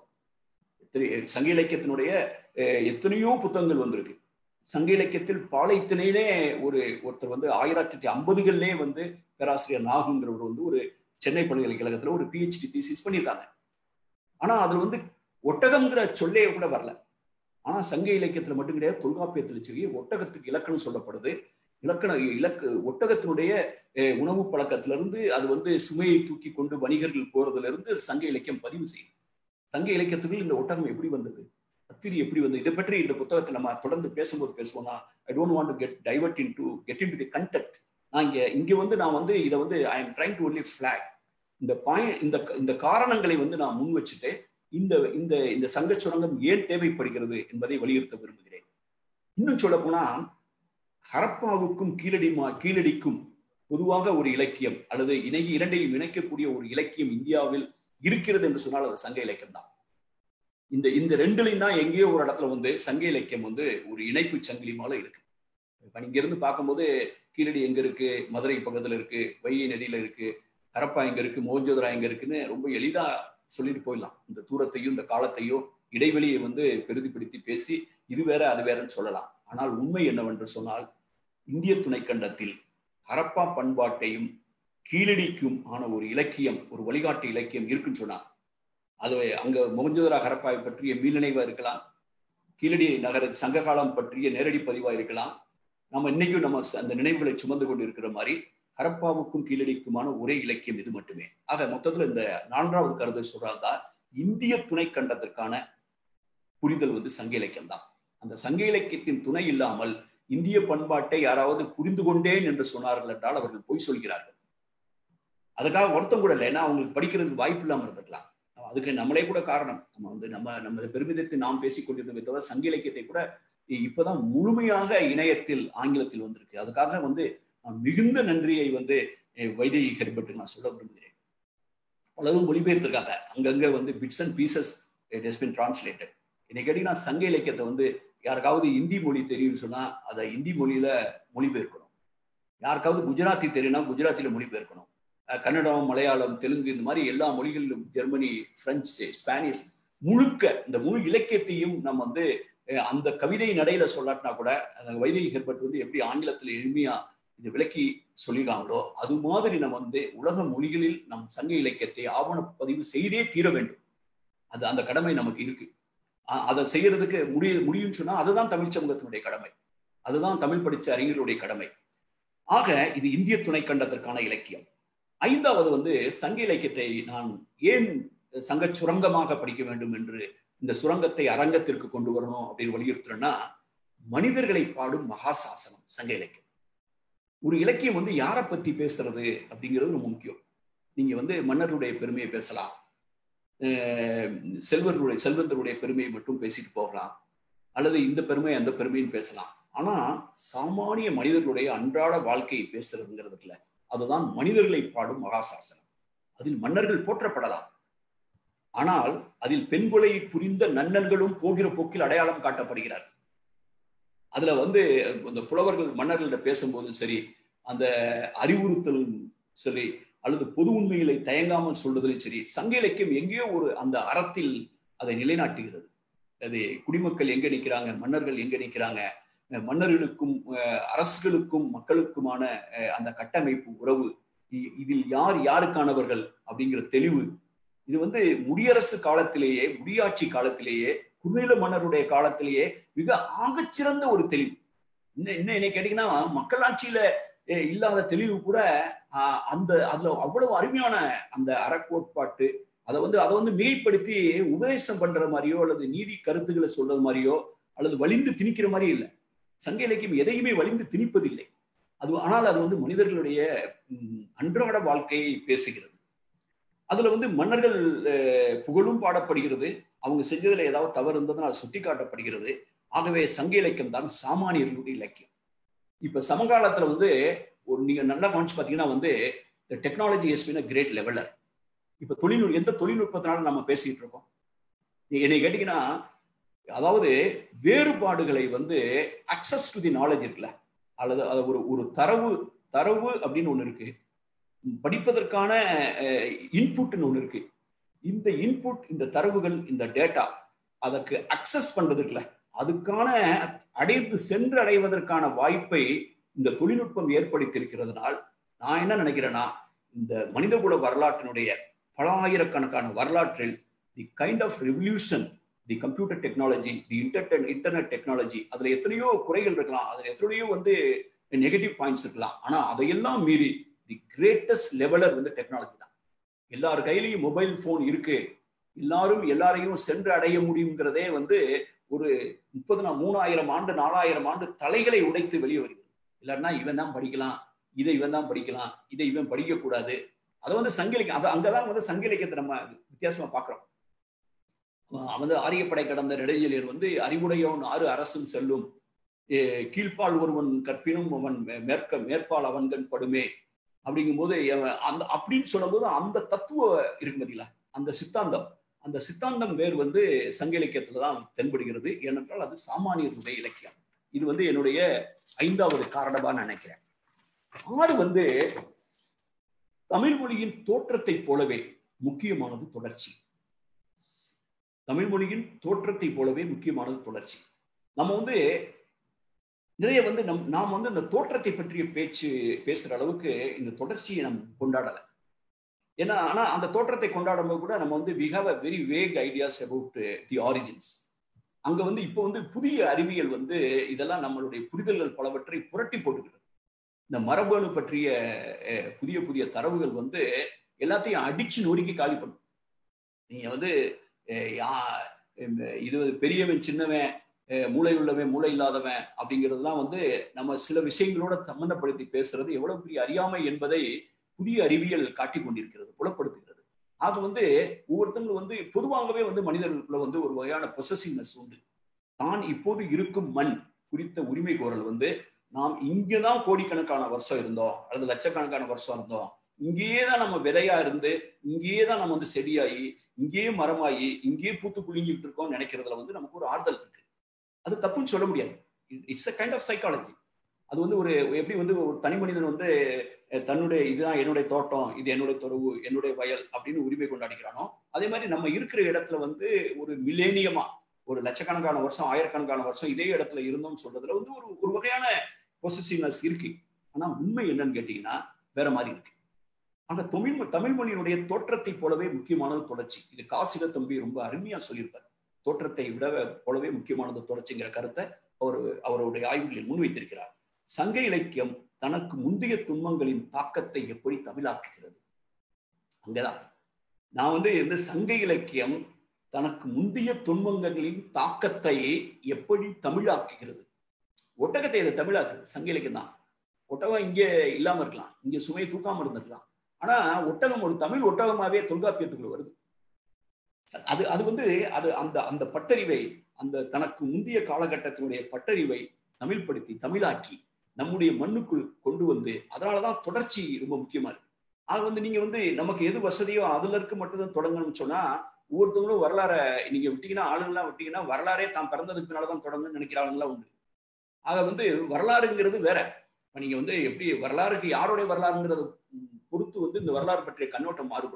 சங்க இலக்கியத்தினுடைய எத்தனையோ புத்தகங்கள் வந்திருக்கு சங்க இலக்கியத்தில் பாலைத்தினே ஒரு ஒருத்தர் வந்து ஆயிரத்தி ஐம்பதுகள்லே வந்து பேராசிரியர் நாகுங்கிறவர் வந்து ஒரு சென்னை பல்கலைக்கழகத்துல ஒரு பிஹெச்டி தீசிஸ் பண்ணியிருக்காங்க ஆனா அதுல வந்து ஒட்டகம்ங்கிற சொல்லே கூட வரல ஆனா சங்க இலக்கியத்துல மட்டும் கிடையாது தொல்காப்பியத்துல சரி ஒட்டகத்துக்கு இலக்கணம் சொல்லப்படுது இலக்கண இலக்கு ஒட்டகத்தினுடைய உணவு பழக்கத்துல இருந்து அது வந்து சுமையை தூக்கி கொண்டு வணிகர்கள் போறதுல இருந்து சங்க இலக்கியம் பதிவு செய்யும் சங்க இலக்கியத்துக்குள் இந்த ஒட்டகம் எப்படி வந்தது அத்திரி எப்படி வந்து இதை பற்றி இந்த புத்தகத்தை நம்ம தொடர்ந்து பேசும்போது பேசுவோம்னா I don't want to get diverted into get into the context நான் இங்க இங்க வந்து நான் வந்து இதை வந்து I am trying to only flag இந்த பாயிண்ட் இந்த இந்த காரணங்களை வந்து நான் முன் வச்சுட்டு இந்த இந்த இந்த சங்க சுரங்கம் ஏன் தேவைப்படுகிறது என்பதை வலியுறுத்த விரும்புகிறேன் இன்னும் சொல்ல போனா ஹரப்பாவுக்கும் கீழடிமா கீழடிக்கும் பொதுவாக ஒரு இலக்கியம் அல்லது இணைய இரண்டையும் இணைக்கக்கூடிய ஒரு இலக்கியம் இந்தியாவில் இருக்கிறது என்று சொன்னால் அது சங்க இலக்கியம் தான் இந்த இந்த ரெண்டுலையும் தான் எங்கேயோ ஒரு இடத்துல வந்து சங்க இலக்கியம் வந்து ஒரு இணைப்பு சங்கிலி மேல இருக்கு இப்ப இங்க இருந்து பார்க்கும்போது கீழடி எங்க இருக்கு மதுரை பக்கத்துல இருக்கு வைகை நதியில இருக்கு கரப்பா எங்க இருக்கு மோஞ்சோதரா எங்க இருக்குன்னு ரொம்ப எளிதா சொல்லிட்டு போயிடலாம் இந்த தூரத்தையும் இந்த காலத்தையும் இடைவெளியை வந்து பெரிதுபடுத்தி பேசி இது வேற அது வேறன்னு சொல்லலாம் ஆனால் உண்மை என்னவென்று சொன்னால் இந்திய துணைக்கண்டத்தில் ஹரப்பா பண்பாட்டையும் கீழடிக்கும் ஆன ஒரு இலக்கியம் ஒரு வழிகாட்டு இலக்கியம் இருக்குன்னு சொன்னா அது அங்க மொகஞ்சோதரா ஹரப்பாவை பற்றிய மீள்நினைவா இருக்கலாம் கீழடி நகர சங்க காலம் பற்றிய நேரடி பதிவா இருக்கலாம் நம்ம இன்னைக்கும் நம்ம அந்த நினைவுகளை சுமந்து கொண்டு இருக்கிற மாதிரி ஹரப்பாவுக்கும் கீழடிக்குமான ஒரே இலக்கியம் இது மட்டுமே ஆக மொத்தத்துல இந்த நான்காவது கருத்தை சொல்றாந்தா இந்திய துணை கண்டத்திற்கான புரிதல் வந்து சங்க இலக்கியம் தான் அந்த சங்க இலக்கியத்தின் துணை இல்லாமல் இந்திய பண்பாட்டை யாராவது புரிந்து கொண்டேன் என்று சொன்னார்கள் என்றால் அவர்கள் பொய் சொல்கிறார்கள் அதுக்காக வருத்தம் கூட இல்லை ஏன்னா அவங்களுக்கு படிக்கிறதுக்கு வாய்ப்பு இல்லாமல் இருந்திருக்கலாம் அதுக்கு நம்மளே கூட காரணம் நம்ம வந்து நம்ம நமது பெருமிதத்தை நாம் பேசிக் கொண்டிருந்தோமே தவிர சங்க இலக்கியத்தை கூட இப்பதான் முழுமையாக இணையத்தில் ஆங்கிலத்தில் வந்திருக்கு அதுக்காக வந்து மிகுந்த நன்றியை வந்து வைதேகி ஹெர்பர்ட் நான் சொல்ல விரும்புகிறேன் பலரும் மொழிபெயர்த்திருக்காங்க அங்கங்க வந்து bits and pieces it has been translated என்னை கேட்டீங்கன்னா சங்க இலக்கியத்தை வந்து யாருக்காவது இந்தி மொழி தெரியும்னு சொன்னா அதை இந்தி மொழியில மொழிபெயர்க்கணும் யாருக்காவது குஜராத்தி தெரியும்னா குஜராத்தில மொழிபெயர்க்கணும் கன்னடம் மலையாளம் தெலுங்கு இந்த மாதிரி எல்லா மொழிகளிலும் ஜெர்மனி பிரெஞ்சு ஸ்பானிஷ் முழுக்க இந்த முழு இலக்கியத்தையும் நம்ம வந்து அந்த கவிதை நடையில சொல்லாட்டினா கூட அந்த வைதேகி ஹெர்பர்ட் வந்து எப்படி ஆங்கிலத்தில் எளிமையா இது விளக்கி சொல்லிருக்காங்களோ அது மாதிரி நம்ம வந்து உலக மொழிகளில் நம் சங்க இலக்கியத்தை ஆவண பதிவு செய்தே தீர வேண்டும் அது அந்த கடமை நமக்கு இருக்கு அதை செய்யறதுக்கு முடிய முடியும்னு சொன்னா அதுதான் தமிழ் சமூகத்தினுடைய கடமை அதுதான் தமிழ் படிச்ச அறிஞர்களுடைய கடமை ஆக இது இந்திய துணை கண்டத்திற்கான இலக்கியம் ஐந்தாவது வந்து சங்க இலக்கியத்தை நான் ஏன் சங்க சுரங்கமாக படிக்க வேண்டும் என்று இந்த சுரங்கத்தை அரங்கத்திற்கு கொண்டு வரணும் அப்படின்னு வலியுறுத்துறேன்னா மனிதர்களை பாடும் மகாசாசனம் சங்க இலக்கியம் ஒரு இலக்கியம் வந்து யாரை பத்தி பேசுறது அப்படிங்கிறது ரொம்ப முக்கியம் நீங்க வந்து மன்னர்களுடைய பெருமையை பேசலாம் செல்வர்களுடைய செல்வந்தருடைய பெருமையை மட்டும் பேசிட்டு போகலாம் அல்லது இந்த பெருமை அந்த பெருமைன்னு பேசலாம் ஆனா சாமானிய மனிதர்களுடைய அன்றாட வாழ்க்கையை பேசுறதுங்கிறதுல அதுதான் மனிதர்களை பாடும் மகாசாசனம் அதில் மன்னர்கள் போற்றப்படலாம் ஆனால் அதில் பெண்கொலை புரிந்த நன்னன்களும் போகிற போக்கில் அடையாளம் காட்டப்படுகிறார் அதுல வந்து இந்த புலவர்கள் மன்னர்கள்ட்ட பேசும்போதும் சரி அந்த அறிவுறுத்தலும் சரி அல்லது பொது உண்மைகளை தயங்காமல் சொல்றதுலையும் சரி சங்க இலக்கியம் எங்கேயோ ஒரு அந்த அறத்தில் அதை நிலைநாட்டுகிறது அது குடிமக்கள் எங்க நிற்கிறாங்க மன்னர்கள் எங்க நிற்கிறாங்க மன்னர்களுக்கும் அரசுகளுக்கும் மக்களுக்குமான அந்த கட்டமைப்பு உறவு இதில் யார் யாருக்கானவர்கள் அப்படிங்கிற தெளிவு இது வந்து முடியரசு காலத்திலேயே முடியாட்சி காலத்திலேயே குறுநில மன்னருடைய காலத்திலேயே மிக ஆகச்சிறந்த ஒரு தெளிவு இன்னும் இன்னும் என்ன கேட்டீங்கன்னா மக்களாட்சியில இல்லாத தெளிவு கூட அந்த அதுல அவ்வளவு அருமையான அந்த அறக்கோட்பாட்டு அதை வந்து அதை வந்து மிகைப்படுத்தி உபதேசம் பண்ற மாதிரியோ அல்லது நீதி கருத்துக்களை சொல்றது மாதிரியோ அல்லது வலிந்து திணிக்கிற மாதிரி இல்லை சங்க இலக்கியம் எதையுமே வலிந்து திணிப்பதில்லை அது ஆனால் அது வந்து மனிதர்களுடைய அன்றாட வாழ்க்கையை பேசுகிறது அதுல வந்து மன்னர்கள் புகழும் பாடப்படுகிறது அவங்க செஞ்சதுல ஏதாவது தவறு இருந்ததுன்னா அது சுட்டி காட்டப்படுகிறது ஆகவே சங்க இலக்கியம் தான் சாமானியர்களுடைய இலக்கியம் இப்ப சமகாலத்துல வந்து ஒரு நீங்க நல்லா கவனிச்சு பாத்தீங்கன்னா வந்து இந்த technology has been great leveller இப்ப தொழில்நுட்ப எந்த தொழில்நுட்பத்தினால நம்ம பேசிட்டு இருக்கோம் என்னை கேட்டீங்கன்னா அதாவது வேறுபாடுகளை வந்து அக்சஸ் டு தி நாலேஜ் இருக்குல்ல அல்லது அது ஒரு ஒரு தரவு தரவு அப்படின்னு ஒண்ணு இருக்கு படிப்பதற்கான இன்புட்னு ஒண்ணு இருக்கு இந்த இன்புட் இந்த தரவுகள் இந்த டேட்டா அதற்கு அக்சஸ் பண்றதுக்குல அதுக்கான அடைந்து சென்று அடைவதற்கான வாய்ப்பை இந்த தொழில்நுட்பம் ஏற்படுத்தி இருக்கிறதுனால் நான் என்ன நினைக்கிறேன்னா இந்த மனிதகுல வரலாற்றினுடைய பல ஆயிரக்கணக்கான வரலாற்றில் the kind of revolution the computer technology the internet internet technology அதுல எத்தனையோ குறைகள் இருக்கலாம் அதுல எத்தனையோ வந்து நெகட்டிவ் பாயிண்ட்ஸ் இருக்கலாம் ஆனா அதையெல்லாம் மீறி தி கிரேட்டஸ்ட் லெவலர் வந்து டெக்னாலஜி தான் எல்லார் கையிலையும் மொபைல் போன் இருக்கு எல்லாரும் எல்லாரையும் சென்று அடைய முடியுங்கிறதே வந்து ஒரு முப்பது நா மூணாயிரம் ஆண்டு நாலாயிரம் ஆண்டு தலைகளை உடைத்து வெளியே வருகிறது இல்லைன்னா இவன் தான் படிக்கலாம் இதை இவன் தான் படிக்கலாம் இதை இவன் படிக்கக்கூடாது அதை வந்து சங்கிலிக்கம் அதை அங்கதான் வந்து சங்கிலிக்கத்தை நம்ம வித்தியாசமா பார்க்கிறோம் வந்து ஆரியப்படை கடந்த நெடுஞ்செலியர் வந்து அறிவுடையவன் ஆறு அரசும் செல்லும் கீழ்ப்பால் ஒருவன் கற்பினும் அவன் மேற்க மேற்பால் அவன்கண் படுமே அப்படிங்கும்போது அந்த அப்படின்னு சொல்லும்போது அந்த தத்துவ இருக்கு பார்த்தீங்களா அந்த சித்தாந்தம் அந்த சித்தாந்தம் வேர் வந்து சங்க இலக்கியத்துல தான் தென்படுகிறது ஏனென்றால் அது சாமானியருடைய இலக்கியம் இது வந்து என்னுடைய ஐந்தாவது காரணமா நினைக்கிறேன் ஆறு வந்து தமிழ் மொழியின் தோற்றத்தை போலவே முக்கியமானது தொடர்ச்சி தமிழ் மொழியின் தோற்றத்தை போலவே முக்கியமானது தொடர்ச்சி நம்ம வந்து நிறைய வந்து நம் நாம் வந்து இந்த தோற்றத்தை பற்றிய பேச்சு பேசுற அளவுக்கு இந்த தொடர்ச்சியை நம் கொண்டாடலை ஏன்னா ஆனா அந்த தோற்றத்தை கொண்டாடும் போது கூட நம்ம வந்து we have a very vague ideas about the origins அங்க வந்து இப்போ வந்து புதிய அறிவியல் வந்து இதெல்லாம் நம்மளுடைய புரிதல்கள் பலவற்றை புரட்டி போட்டுக்கிறது இந்த மரபணு பற்றிய புதிய புதிய தரவுகள் வந்து எல்லாத்தையும் அடிச்சு நொறுக்கி காலி பண்ணும் நீங்க வந்து இது பெரியவன் சின்னவன் மூளை உள்ளவன் மூளை இல்லாதவன் அப்படிங்கிறதுலாம் வந்து நம்ம சில விஷயங்களோட சம்பந்தப்படுத்தி பேசுறது எவ்வளவு பெரிய அறியாமை என்பதை புதிய அறிவியல் காட்டி கொண்டிருக்கிறது புலப்படுத்துகிறது ஆக வந்து ஒவ்வொருத்தங்களும் வந்து பொதுவாகவே வந்து மனிதர்களுக்குள்ள வந்து ஒரு வகையான பொசசிவ்னஸ் உண்டு தான் இப்போது இருக்கும் மண் குறித்த உரிமை கோரல் வந்து நாம் இங்கேதான் கோடிக்கணக்கான வருஷம் இருந்தோம் அல்லது லட்சக்கணக்கான வருஷம் இருந்தோம் இங்கேயே தான் நம்ம விதையா இருந்து இங்கேயே தான் நம்ம வந்து செடியாகி இங்கேயே மரமாகி இங்கேயே பூத்து குலுங்கிட்டு இருக்கோம் நினைக்கிறதுல வந்து நமக்கு ஒரு ஆறுதல் இருக்கு அது தப்புன்னு சொல்ல முடியாது it's a kind of psychology அது வந்து ஒரு எப்படி வந்து ஒரு தனி மனிதன் வந்து தன்னுடைய இதுதான் என்னுடைய தோட்டம் இது என்னுடைய துறவு என்னுடைய வயல் அப்படின்னு உரிமை கொண்டாடிக்கிறானோ அதே மாதிரி நம்ம இருக்கிற இடத்துல வந்து ஒரு மில்லேனியமா ஒரு லட்சக்கணக்கான வருஷம் ஆயிரக்கணக்கான வருஷம் இதே இடத்துல இருந்தோம்னு சொல்றதுல வந்து ஒரு ஒரு வகையான பொசிசிவ்னஸ் இருக்கு ஆனா உண்மை என்னன்னு கேட்டீங்கன்னா வேற மாதிரி இருக்கு ஆனா தமிழ் தமிழ் மொழியினுடைய தோற்றத்தை போலவே முக்கியமானது தொடர்ச்சி இது காசில தம்பி ரொம்ப அருமையா சொல்லியிருப்பார் தோற்றத்தை விட போலவே முக்கியமானது தொடர்ச்சிங்கிற கருத்தை அவர் அவருடைய ஆய்வுகளில் முன்வைத்திருக்கிறார் சங்க இலக்கியம் தனக்கு முந்தைய துன்பங்களின் தாக்கத்தை எப்படி தமிழாக்குகிறது அங்கதான் நான் வந்து இந்த சங்க இலக்கியம் தனக்கு முந்தைய துன்பங்களின் தாக்கத்தை எப்படி தமிழாக்குகிறது ஒட்டகத்தை இதை தமிழாக்குது சங்க இலக்கியம் தான் ஒட்டகம் இங்கே இல்லாம இருக்கலாம் இங்கே சுமையை தூக்காம இருந்திருக்கலாம் ஆனா ஒட்டகம் ஒரு தமிழ் ஒட்டகமாவே தொல்காப்பியத்துக்குள்ள வருது அது அது வந்து அது அந்த அந்த பட்டறிவை அந்த தனக்கு முந்தைய காலகட்டத்தினுடைய பட்டறிவை தமிழ்படுத்தி தமிழாக்கி நம்முடைய மண்ணுக்குள் கொண்டு வந்து அதனாலதான் தொடர்ச்சி ரொம்ப முக்கியமா இருக்கு ஆக வந்து நீங்க வந்து நமக்கு எது வசதியோ அதுல இருக்கு மட்டும்தான் தொடங்கணும்னு சொன்னா ஒவ்வொருத்தவங்களும் வரலாற நீங்க விட்டீங்கன்னா ஆளுங்கெல்லாம் விட்டீங்கன்னா வரலாறே தான் பிறந்ததுக்கு பின்னாலதான் தொடங்கணும்னு நினைக்கிற ஆளுங்களாம் உண்டு ஆக வந்து வரலாறுங்கிறது வேற இப்ப நீங்க வந்து எப்படி வரலாறுக்கு யாருடைய வரலாறுங்கிறத பொறுத்து வந்து இந்த வரலாறு பற்றிய கண்ணோட்டம் மாறுபடும்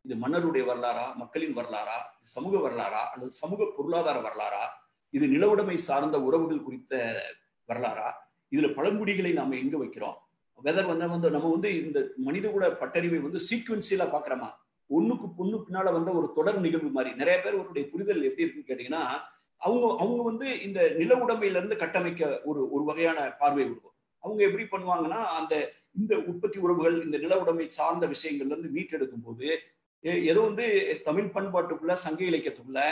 இது மன்னருடைய வரலாறா மக்களின் வரலாறா சமூக வரலாறா அல்லது சமூக பொருளாதார வரலாறா இது நிலவுடைமை சார்ந்த உறவுகள் குறித்த வரலாறா இதுல பழங்குடிகளை நாம எங்க வைக்கிறோம் வெதர் வந்து வந்து நம்ம வந்து இந்த மனிதகுல பட்டறிவை வந்து சீக்வன்சியலா பாக்குறோமா ஒண்ணுக்கு பொண்ணு பின்னால வந்த ஒரு தொடர் நிகழ்வு மாதிரி நிறைய பேருடைய புரிதல் எப்படி இருக்குன்னு கேட்டீங்கன்னா அவங்க அவங்க வந்து இந்த நில உடைமையில இருந்து கட்டமைக்க ஒரு ஒரு வகையான பார்வை இருக்கும் அவங்க எப்படி பண்ணுவாங்கன்னா அந்த இந்த உற்பத்தி உறவுகள் இந்த நில உடைமை சார்ந்த விஷயங்கள்ல இருந்து மீட்டெடுக்கும் போது ஏதோ வந்து தமிழ் பண்பாட்டுக்குள்ள சங்க இலக்கியத்துக்குள்ள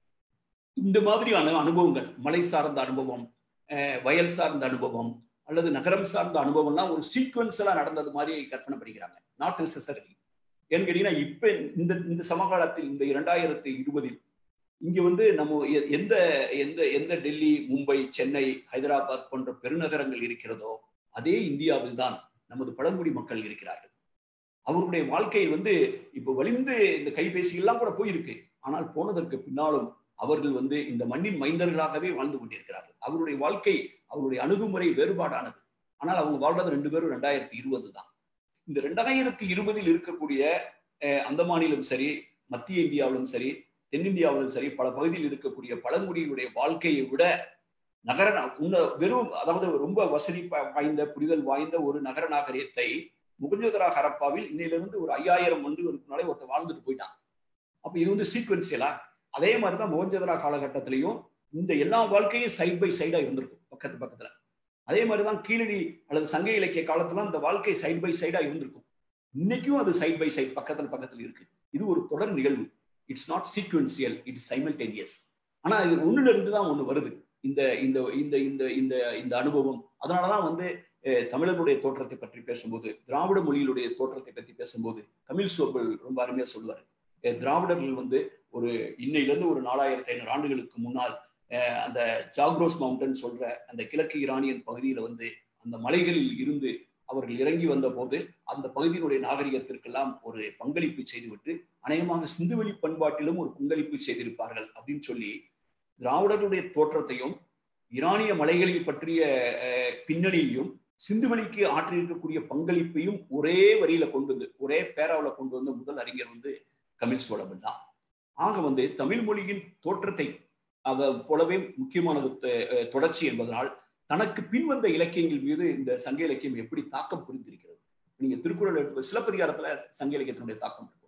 இந்த மாதிரியான அனுபவங்கள் மலை சார்ந்த அனுபவம் வயல் சார்ந்த அனுபவம் அல்லது நகரம் சார்ந்த அனுபவம்லாம் ஒரு சீக்வன்ஸலா நடந்தது மாதிரி கற்பனை பண்ணிக்கிறாங்க நாட் நெசசரி ஏன்னு கேட்டீங்கன்னா இப்ப இந்த இந்த சமகாலத்தில் இந்த இரண்டாயிரத்தி இருபதில் இங்க வந்து நம்ம எந்த எந்த எந்த டெல்லி மும்பை சென்னை ஹைதராபாத் போன்ற பெருநகரங்கள் இருக்கிறதோ அதே இந்தியாவில் தான் நமது பழங்குடி மக்கள் இருக்கிறார்கள் அவருடைய வாழ்க்கையில் வந்து இப்ப வலிந்து இந்த கைபேசி எல்லாம் கூட போயிருக்கு ஆனால் போனதற்கு பின்னாலும் அவர்கள் வந்து இந்த மண்ணின் மைந்தர்களாகவே வாழ்ந்து கொண்டிருக்கிறார்கள் அவருடைய வாழ்க்கை அவருடைய அணுகுமுறை வேறுபாடானது ஆனால் அவங்க வாழ்றது ரெண்டு பேரும் ரெண்டாயிரத்தி இருபது தான் இந்த ரெண்டாயிரத்தி இருபதில் இருக்கக்கூடிய அந்த மாநிலம் சரி மத்திய இந்தியாவிலும் சரி தென்னிந்தியாவிலும் சரி பல பகுதியில் இருக்கக்கூடிய பழங்குடியினுடைய வாழ்க்கையை விட நகர உன்ன வெறும் அதாவது ரொம்ப வசதி வாய்ந்த புரிதல் வாய்ந்த ஒரு நகர நாகரிகத்தை முகஞ்சோதரா ஹரப்பாவில் இன்னையிலிருந்து ஒரு ஐயாயிரம் ஆண்டுகளுக்கு முன்னாலே ஒருத்தர் வாழ்ந்துட்டு போயிட்டான் அப்ப இது வந்து சீக்வன்சியலா அதே மாதிரிதான் மோகஞ்சதரா காலகட்டத்திலையும் இந்த எல்லா வாழ்க்கையும் சைட் பை சைடா இருந்திருக்கும் பக்கத்து பக்கத்துல அதே மாதிரிதான் கீழடி அல்லது சங்க இலக்கிய காலத்துல அந்த வாழ்க்கை சைட் பை சைடா இருந்திருக்கும் இன்னைக்கும் அது சைட் பை சைட் பக்கத்துல பக்கத்துல இருக்கு இது ஒரு தொடர் நிகழ்வு it's not sequential it's simultaneous ஆனா இது ஒண்ணுல இருந்து தான் ஒண்ணு வருது இந்த இந்த இந்த இந்த இந்த இந்த அனுபவம் அதனாலதான் வந்து தமிழர்களுடைய தோற்றத்தை பற்றி பேசும்போது திராவிட மொழியிலுடைய தோற்றத்தை பற்றி பேசும்போது தமிழ் சோபல் ரொம்ப அருமையா சொல்லுவார் திராவிடர்கள் வந்து ஒரு இன்னையிலிருந்து ஒரு நாலாயிரத்தி ஐநூறு ஆண்டுகளுக்கு முன்னால் அந்த ஜாக்ரோஸ் மவுண்டன் சொல்ற அந்த கிழக்கு ஈரானியன் பகுதியில வந்து அந்த மலைகளில் இருந்து அவர்கள் இறங்கி வந்த போது அந்த பகுதியினுடைய நாகரிகத்திற்கெல்லாம் ஒரு பங்களிப்பு செய்துவிட்டு அநேகமாக சிந்துவெளி பண்பாட்டிலும் ஒரு பங்களிப்பு செய்திருப்பார்கள் அப்படின்னு சொல்லி திராவிடர்களுடைய தோற்றத்தையும் ஈரானிய மலைகளில் பற்றிய பின்னணியையும் சிந்துவெளிக்கு ஆற்றியிருக்கக்கூடிய பங்களிப்பையும் ஒரே வரியில கொண்டு வந்து ஒரே பேராவில் கொண்டு வந்த முதல் அறிஞர் வந்து கமில் சோழவன் தான் ஆக வந்து தமிழ் மொழியின் தோற்றத்தை அதை போலவே முக்கியமானது தொடர்ச்சி என்பதனால் தனக்கு பின்வந்த இலக்கியங்கள் மீது இந்த சங்க இலக்கியம் எப்படி தாக்கம் புரிந்திருக்கிறது நீங்க திருக்குறள் எடுத்து சிலப்பதிகாரத்துல சங்க இலக்கியத்தினுடைய தாக்கம் இருக்கும்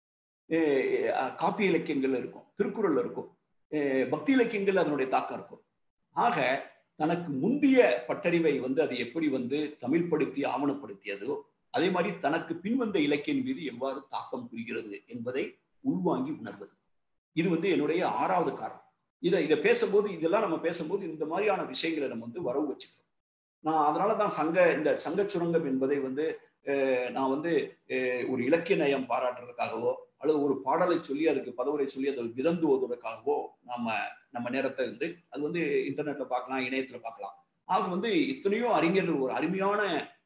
காப்பிய இலக்கியங்கள்ல இருக்கும் திருக்குறள்ல இருக்கும் பக்தி இலக்கியங்கள் அதனுடைய தாக்கம் இருக்கும் ஆக தனக்கு முந்திய பட்டறிவை வந்து அது எப்படி வந்து தமிழ்படுத்தி ஆவணப்படுத்தியதோ அதே மாதிரி தனக்கு பின்வந்த இலக்கியம் மீது எவ்வாறு தாக்கம் புரிகிறது என்பதை உள்வாங்கி உணர்வது இது வந்து என்னுடைய ஆறாவது காரணம் இதை இதை பேசும்போது இதெல்லாம் நம்ம பேசும்போது இந்த மாதிரியான விஷயங்களை நம்ம வந்து வரவு வச்சுக்கிறோம் நான் அதனால தான் சங்க இந்த சங்க சுரங்கம் என்பதை வந்து நான் வந்து ஒரு இலக்கிய நயம் பாராட்டுறதுக்காகவோ அல்லது ஒரு பாடலை சொல்லி அதுக்கு பதவுரை சொல்லி அதை விதந்து ஓதுவதற்காகவோ நம்ம நம்ம நேரத்தை வந்து அது வந்து இன்டர்நெட்ல பார்க்கலாம் இணையத்துல பார்க்கலாம் ஆக வந்து எத்தனையோ அறிஞர்கள் ஒரு அருமையான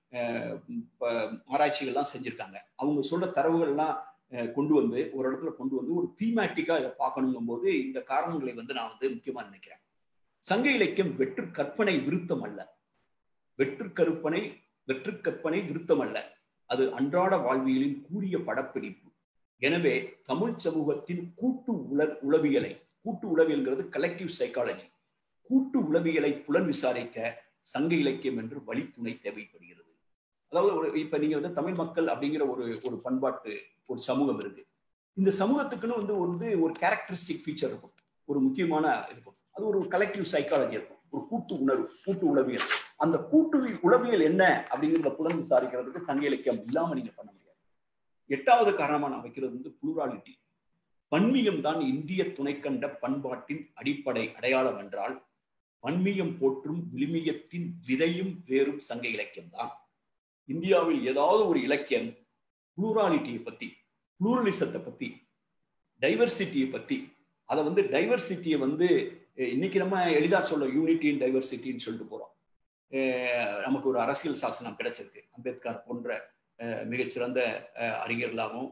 ஆராய்ச்சிகள்லாம் செஞ்சிருக்காங்க அவங்க சொல்ற தரவுகள்லாம் கொண்டு வந்து ஒரு இடத்துல கொண்டு வந்து ஒரு தீமேட்டிக்கா இதை பார்க்கணுங்கும் போது இந்த காரணங்களை வந்து நான் வந்து முக்கியமா நினைக்கிறேன் சங்க இலக்கியம் வெற்று கற்பனை விருத்தம் அல்ல வெற்று கற்பனை வெற்று கற்பனை விருத்தம் அல்ல அது அன்றாட வாழ்வியலின் கூறிய படப்பிடிப்பு எனவே தமிழ் சமூகத்தின் கூட்டு உல உளவியலை கூட்டு உளவியல்ங்கிறது கலெக்டிவ் சைக்காலஜி கூட்டு உளவியலை புலன் விசாரிக்க சங்க இலக்கியம் என்று வழித்துணை தேவைப்படுகிறது அதாவது ஒரு இப்ப நீங்க வந்து தமிழ் மக்கள் அப்படிங்கிற ஒரு ஒரு பண்பாட்டு ஒரு சமூகம் இருக்கு இந்த சமூகத்துக்குன்னு வந்து வந்து ஒரு கேரக்டரிஸ்டிக் ஃபீச்சர் இருக்கும் ஒரு முக்கியமான இருக்கும் அது ஒரு கலெக்டிவ் சைக்காலஜி இருக்கும் ஒரு கூட்டு உணர்வு கூட்டு உளவியல் அந்த கூட்டு உளவியல் என்ன அப்படிங்கிறத புலன் விசாரிக்கிறதுக்கு சங்க இலக்கியம் இல்லாம நீங்க பண்ண முடியாது எட்டாவது காரணமா நான் வைக்கிறது வந்து புளூராலிட்டி பன்மியம் தான் இந்திய துணைக்கண்ட பண்பாட்டின் அடிப்படை அடையாளம் என்றால் பன்மியம் போற்றும் விழுமியத்தின் விதையும் வேறும் சங்க இலக்கியம் தான் இந்தியாவில் ஏதாவது ஒரு இலக்கியம் புளூராலிட்டியை பத்தி புளூரலிசத்தை பத்தி டைவர்சிட்டியை பத்தி அதை வந்து டைவர்சிட்டியை வந்து இன்னைக்கு நம்ம எளிதா சொல்ல யூனிட்டி இன் டைவர்சிட்டின்னு சொல்லிட்டு போறோம் நமக்கு ஒரு அரசியல் சாசனம் கிடைச்சிருக்கு அம்பேத்கர் போன்ற மிகச்சிறந்த அறிஞர்களாகவும்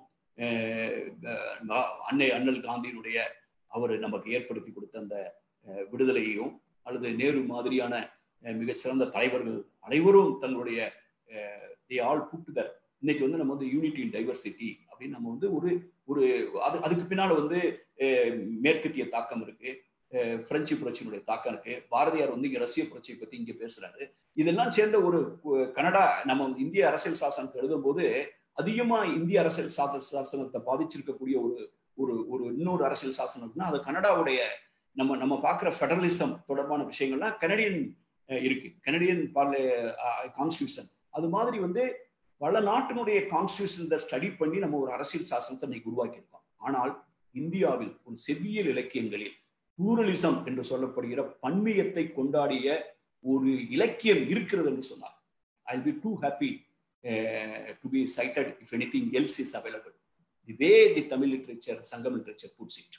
அன்னை அண்ணல் காந்தியினுடைய அவர் நமக்கு ஏற்படுத்தி கொடுத்த அந்த விடுதலையையும் அல்லது நேரு மாதிரியான மிகச்சிறந்த தலைவர்கள் அனைவரும் தங்களுடைய தி ஆல் புட்டுதர் இன்னைக்கு வந்து நம்ம வந்து யூனிட்டி இன் டைவர்சிட்டி அப்படின்னு அப்படின்னு நம்ம வந்து ஒரு ஒரு அது அதுக்கு பின்னால வந்து அஹ், மேற்கத்திய தாக்கம் இருக்கு அஹ், பிரெஞ்சு புரட்சியினுடைய தாக்கம் இருக்கு பாரதியார் வந்து இங்க ரஷ்ய புரட்சியை பத்தி இங்க பேசுறாரு இதெல்லாம் சேர்ந்த ஒரு கு- கனடா நம்ம இந்திய அரசியல் சாசனத்தை எழுதும்போது அதிகமா இந்திய அரசியல் சாத சாசனத்தை பாதிச்சிருக்கக்கூடிய ஒரு ஒரு ஒரு இன்னொரு அரசியல் சாசனம்னா அது கனடாவுடைய நம்ம நம்ம பார்க்குற ஃபெடரலிசம் தொடர்பான விஷயங்கள்லாம் கனடியன் அஹ், இருக்கு கனடியன் கான்ஸ்டியூஷன் அது மாதிரி வந்து பல நாட்டினுடைய கான்ஸ்டியூஷன் ஸ்டடி பண்ணி நம்ம ஒரு அரசியல் சாசனத்தை இன்னைக்கு உருவாக்கியிருக்கோம் ஆனால் இந்தியாவில் ஒரு செவ்வியல் இலக்கியங்களில் pluralism என்று சொல்லப்படுகிற பன்மையத்தை கொண்டாடிய ஒரு இலக்கியம் இருக்கிறது என்று சொன்னார் I be too happy to be cited if anything else is available the way the Tamil literature Sangam literature puts it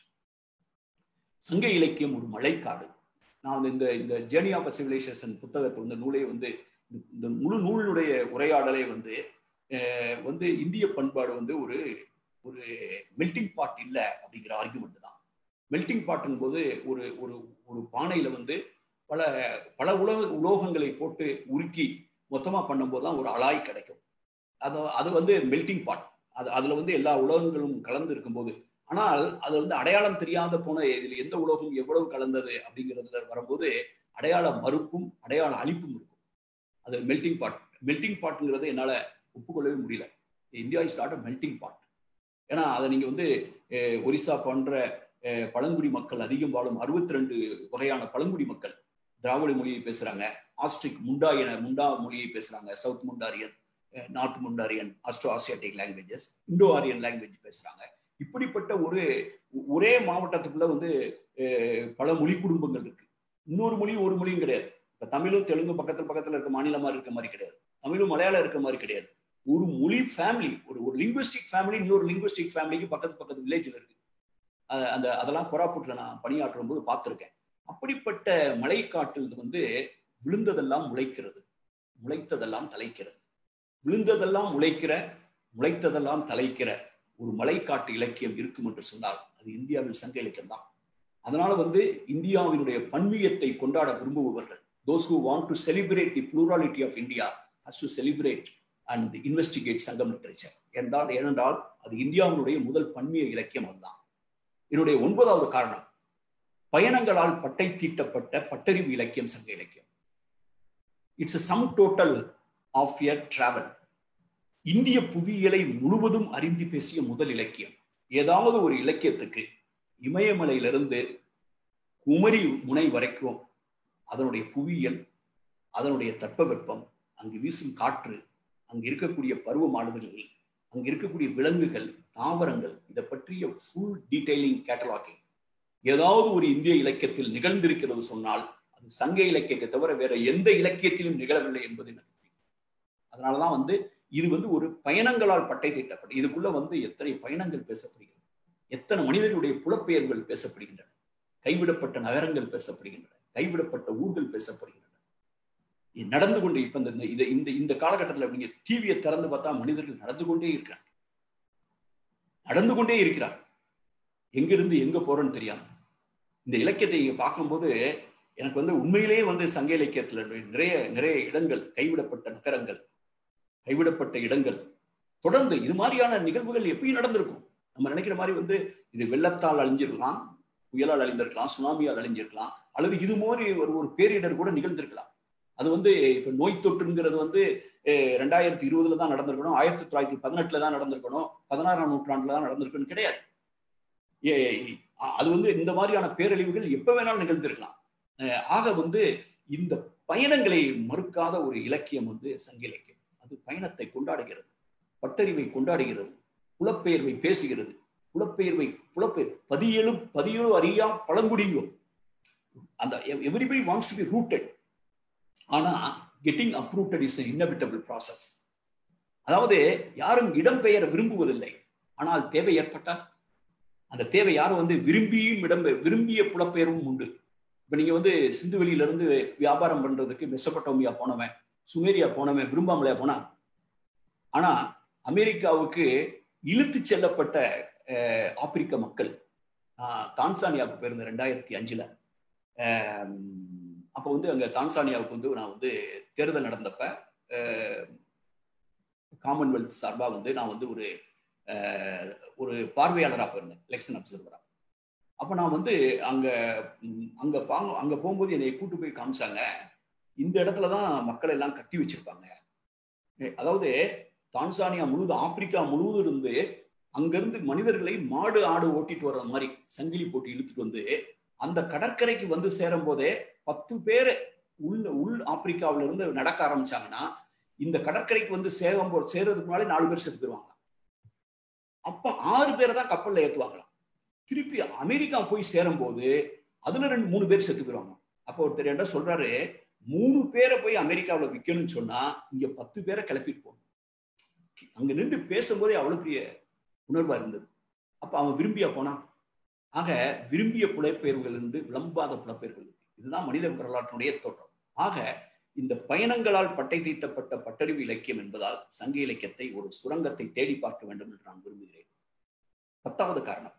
சங்க இலக்கியம் ஒரு மழைக்காடு நான் வந்து இந்த இந்த ஜேர்னி ஆஃப் சிவிலைசேஷன் புத்தகத்தை வந்து நூலே வந்து இந்த- இந்த முழு நூலினுடைய உரையாடலே வந்து அஹ், வந்து இந்திய பண்பாடு வந்து ஒரு ஒரு மெல்டிங் பாட் இல்லை அப்படிங்கிற ஆர்குமெண்ட் தான் மெல்டிங் பாட்டுன் போது ஒரு ஒரு ஒரு பானையில வந்து பல பல உலக உலோகங்களை போட்டு உருக்கி மொத்தமா பண்ணும்போது தான் ஒரு அலாய் கிடைக்கும் அது அது வந்து மெல்டிங் பாட் அது அதுல வந்து எல்லா உலகங்களும் கலந்து இருக்கும்போது ஆனால் அது வந்து அடையாளம் தெரியாத போன இதில் எந்த உலோகம் எவ்வளவு கலந்தது அப்படிங்கிறதுல வரும்போது அடையாள மறுப்பும் அடையாள அழிப்பும் இருக்கும் அது மெல்டிங் பாட் மெல்டிங் பாட்டுங்கிறது என்னால ஒப்புக்கொள்ளவே முடியல India is not a melting pot ஏன்னா அதை நீங்க வந்து அஹ், ஒரிசா போன்ற அஹ், பழங்குடி மக்கள் அதிகம் வாழும் அறுபத்தி ரெண்டு வகையான பழங்குடி மக்கள் திராவிட மொழியை பேசுறாங்க ஆஸ்ட்ரிக் முண்டா என முண்டா மொழியை பேசுறாங்க south Mundarian north Mundarian Austro Asiatic languages Indo Aryan language பேசுறாங்க இப்படிப்பட்ட ஒரு ஒரே மாவட்டத்துக்குள்ள வந்து அஹ், பல மொழி குடும்பங்கள் இருக்கு இன்னொரு மொழி ஒரு மொழியும் கிடையாது இப்ப தமிழும் தெலுங்கு பக்கத்துல பக்கத்துல இருக்க மாநிலமா இருக்க மாதிரி கிடையாது தமிழும் மலையாளம் இருக்க மாதிரி கிடையாது ஒரு மொழி ஃபேமிலி ஒரு ஒரு லிங்குவிஸ்டிக் ஃபேமிலி இன்னொரு லிங்குவிஸ்டிக் ஃபேமிலிக்கு பக்கத்து பக்கத்து வில்லேஜில் இருக்கு அஹ் அந்த அதெல்லாம் கொராப்புட்ல நான் பணியாற்றும் போது பார்த்துருக்கேன் அப்படிப்பட்ட மலைக்காட்டில் வந்து விழுந்ததெல்லாம் முளைக்கிறது முளைத்ததெல்லாம் தலைக்கிறது விழுந்ததெல்லாம் முளைக்கிற முளைத்ததெல்லாம் தலைக்கிற ஒரு மலைக்காட்டு இலக்கியம் இருக்கும் என்று சொன்னால் அது இந்தியாவில் சங்க இலக்கியம் தான் அதனால வந்து இந்தியாவினுடைய பன்மியத்தை கொண்டாட விரும்புபவர்கள் those who want to celebrate the plurality of India has to celebrate and investigate Sangam literature என்றால் ஏனென்றால் அது இந்தியாவினுடைய முதல் பன்மிய இலக்கியம் அதுதான் என்னுடைய ஒன்பதாவது காரணம் பயணங்களால் பட்டை தீட்டப்பட்ட பட்டறிவு இலக்கியம் சங்க இலக்கியம் it's sum total of a travel இந்திய புவியியலை முழுவதும் அறிந்து பேசிய முதல் இலக்கியம் ஏதாவது ஒரு இலக்கியத்துக்கு இமயமலையிலிருந்து குமரி முனை வரைக்கும் அதனுடைய புவியியல் அதனுடைய தட்பவெப்பம் அங்கு வீசும் காற்று அங்கு இருக்கக்கூடிய பருவ மாடுதல்கள் அங்கு இருக்கக்கூடிய விலங்குகள் தாவரங்கள் இதை பற்றிய ஃபுல் டீடைலிங் கேட்டலாகிங் ஏதாவது ஒரு இந்திய இலக்கியத்தில் நிகழ்ந்திருக்கிறது சொன்னால் அது சங்க இலக்கியத்தை தவிர வேற எந்த இலக்கியத்திலும் நிகழவில்லை என்பது எனக்கு தெரியும் அதனாலதான் வந்து இது வந்து ஒரு பயணங்களால் பட்டை தீட்டப்பட்டு இதுக்குள்ள வந்து எத்தனை பயணங்கள் பேசப்படுகிறது எத்தனை மனிதர்களுடைய புலப்பெயர்கள் பேசப்படுகின்றன கைவிடப்பட்ட நகரங்கள் பேசப்படுகின்றன கைவிடப்பட்ட ஊர்கள் பேசப்படுகின்றன நடந்து கொண்டு இப்ப இந்த இந்த இந்த இந்த காலகட்டத்தில் நீங்க டிவியை திறந்து பார்த்தா மனிதர்கள் நடந்து கொண்டே இருக்கிறாங்க நடந்து கொண்டே இருக்கிறார் எங்கிருந்து எங்க போறோன்னு தெரியாம இந்த இலக்கியத்தை இங்க பார்க்கும்போது எனக்கு வந்து உண்மையிலேயே வந்து சங்க இலக்கியத்துல நிறைய நிறைய இடங்கள் கைவிடப்பட்ட நகரங்கள் கைவிடப்பட்ட இடங்கள் தொடர்ந்து இது மாதிரியான நிகழ்வுகள் எப்பயும் நடந்திருக்கும் நம்ம நினைக்கிற மாதிரி வந்து இது வெள்ளத்தால் அழிஞ்சிருக்கலாம் புயலால் அழிந்திருக்கலாம் சுனாமியால் அழிஞ்சிருக்கலாம் அல்லது இது மாதிரி ஒரு ஒரு பேரிடர் கூட நிகழ்ந்திருக்கலாம் அது வந்து இப்ப நோய் தொற்றுங்கிறது வந்து ரெண்டாயிரத்தி இருபதுல தான் நடந்திருக்கணும் ஆயிரத்தி தொள்ளாயிரத்தி பதினெட்டுல தான் நடந்திருக்கணும் பதினாறாம் நூற்றாண்டுல தான் நடந்திருக்கணும் கிடையாது அது வந்து இந்த மாதிரியான பேரழிவுகள் எப்ப வேணாலும் நிகழ்ந்திருக்கலாம் ஆக வந்து இந்த பயணங்களை மறுக்காத ஒரு இலக்கியம் வந்து சங்க இலக்கியம் அது பயணத்தை கொண்டாடுகிறது பட்டறிவை கொண்டாடுகிறது புலப்பெயர்வை பேசுகிறது புலப்பெயர்வை புலப்பெயர் பதியேழு பதியேழு அறியா பழங்குடிங்கோ அந்த everybody wants to be rooted ஆனா getting uprooted is inevitable process அதாவது யாரும் இடம்பெயர விரும்புவதில்லை ஆனால் தேவை ஏற்பட்டால் அந்த தேவை யாரும் வந்து விரும்பியும் இடம்பெ விரும்பிய புலப்பெயர்வும் உண்டு இப்ப நீங்க வந்து சிந்துவெளியில இருந்து வியாபாரம் பண்றதுக்கு மெசபட்டோமியா போனவன் சுமேரியா போனவன் விரும்பாமலையா போனா ஆனா அமெரிக்காவுக்கு இழுத்து செல்லப்பட்ட ஆப்பிரிக்க மக்கள் தான்சானியாவுக்கு போயிருந்தேன் ரெண்டாயிரத்தி அஞ்சுல அப்போ வந்து அங்க தான்சானியாவுக்கு வந்து நான் வந்து தேர்தல் நடந்தப்ப காமன்வெல்த் சார்பா வந்து நான் வந்து ஒரு அஹ், ஒரு பார்வையாளராக போயிருந்தேன் எலெக்ஷன் அப்சர்வரா அப்போ நான் வந்து அங்க ம், அங்க பாங்க அங்க போகும்போது என்னை கூட்டு போய் காமிச்சாங்க இந்த இடத்துல தான் மக்கள் எல்லாம் கட்டி வச்சிருப்பாங்க ஏ, அதாவது தான்சானியா முழுவதும் ஆப்பிரிக்கா முழுவதும் இருந்து அங்கிருந்து மனிதர்களை மாடு ஆடு ஓட்டிட்டு வர்ற மாதிரி சங்கிலி போட்டு இழுத்துட்டு வந்து அந்த கடற்கரைக்கு வந்து சேரும் போதே பத்து பேர் உள் உள் ஆப்பிரிக்காவில இருந்து நடக்க ஆரம்பிச்சாங்கன்னா இந்த கடற்கரைக்கு வந்து சேரும் போ சேர்றதுக்கு முன்னாடி நாலு பேர் செத்துருவாங்க அப்ப ஆறு பேரை தான் கப்பல்ல ஏத்துவாங்களாம் திருப்பி அமெரிக்கா போய் சேரும்போது அதுல ரெண்டு மூணு பேர் செத்து போயிருவாங்க அப்போ ஒருத்தர் என்ன சொல்றாரு மூணு பேரை போய் அமெரிக்காவுல விற்கணும்னு சொன்னா இங்க பத்து பேரை கிளப்பிட்டு போகணும் அங்க நின்று பேசும்போதே அவ்வளவு பெரிய உணர்வா இருந்தது அப்ப அவன் விரும்பியா போனான் ஆக விரும்பிய புலப்பெயர்கள் என்று விளம்பாத புலப்பெயர்கள் இருக்கு. இதுதான் மனித வரலாற்றினுடைய தோற்றம் ஆக இந்த பயணங்களால் பட்டை தீட்டப்பட்ட பட்டறிவு இலக்கியம் என்பதால் சங்க இலக்கியத்தை ஒரு சுரங்கத்தை தேடி பார்க்க வேண்டும் என்று நான் விரும்புகிறேன் பத்தாவது காரணம்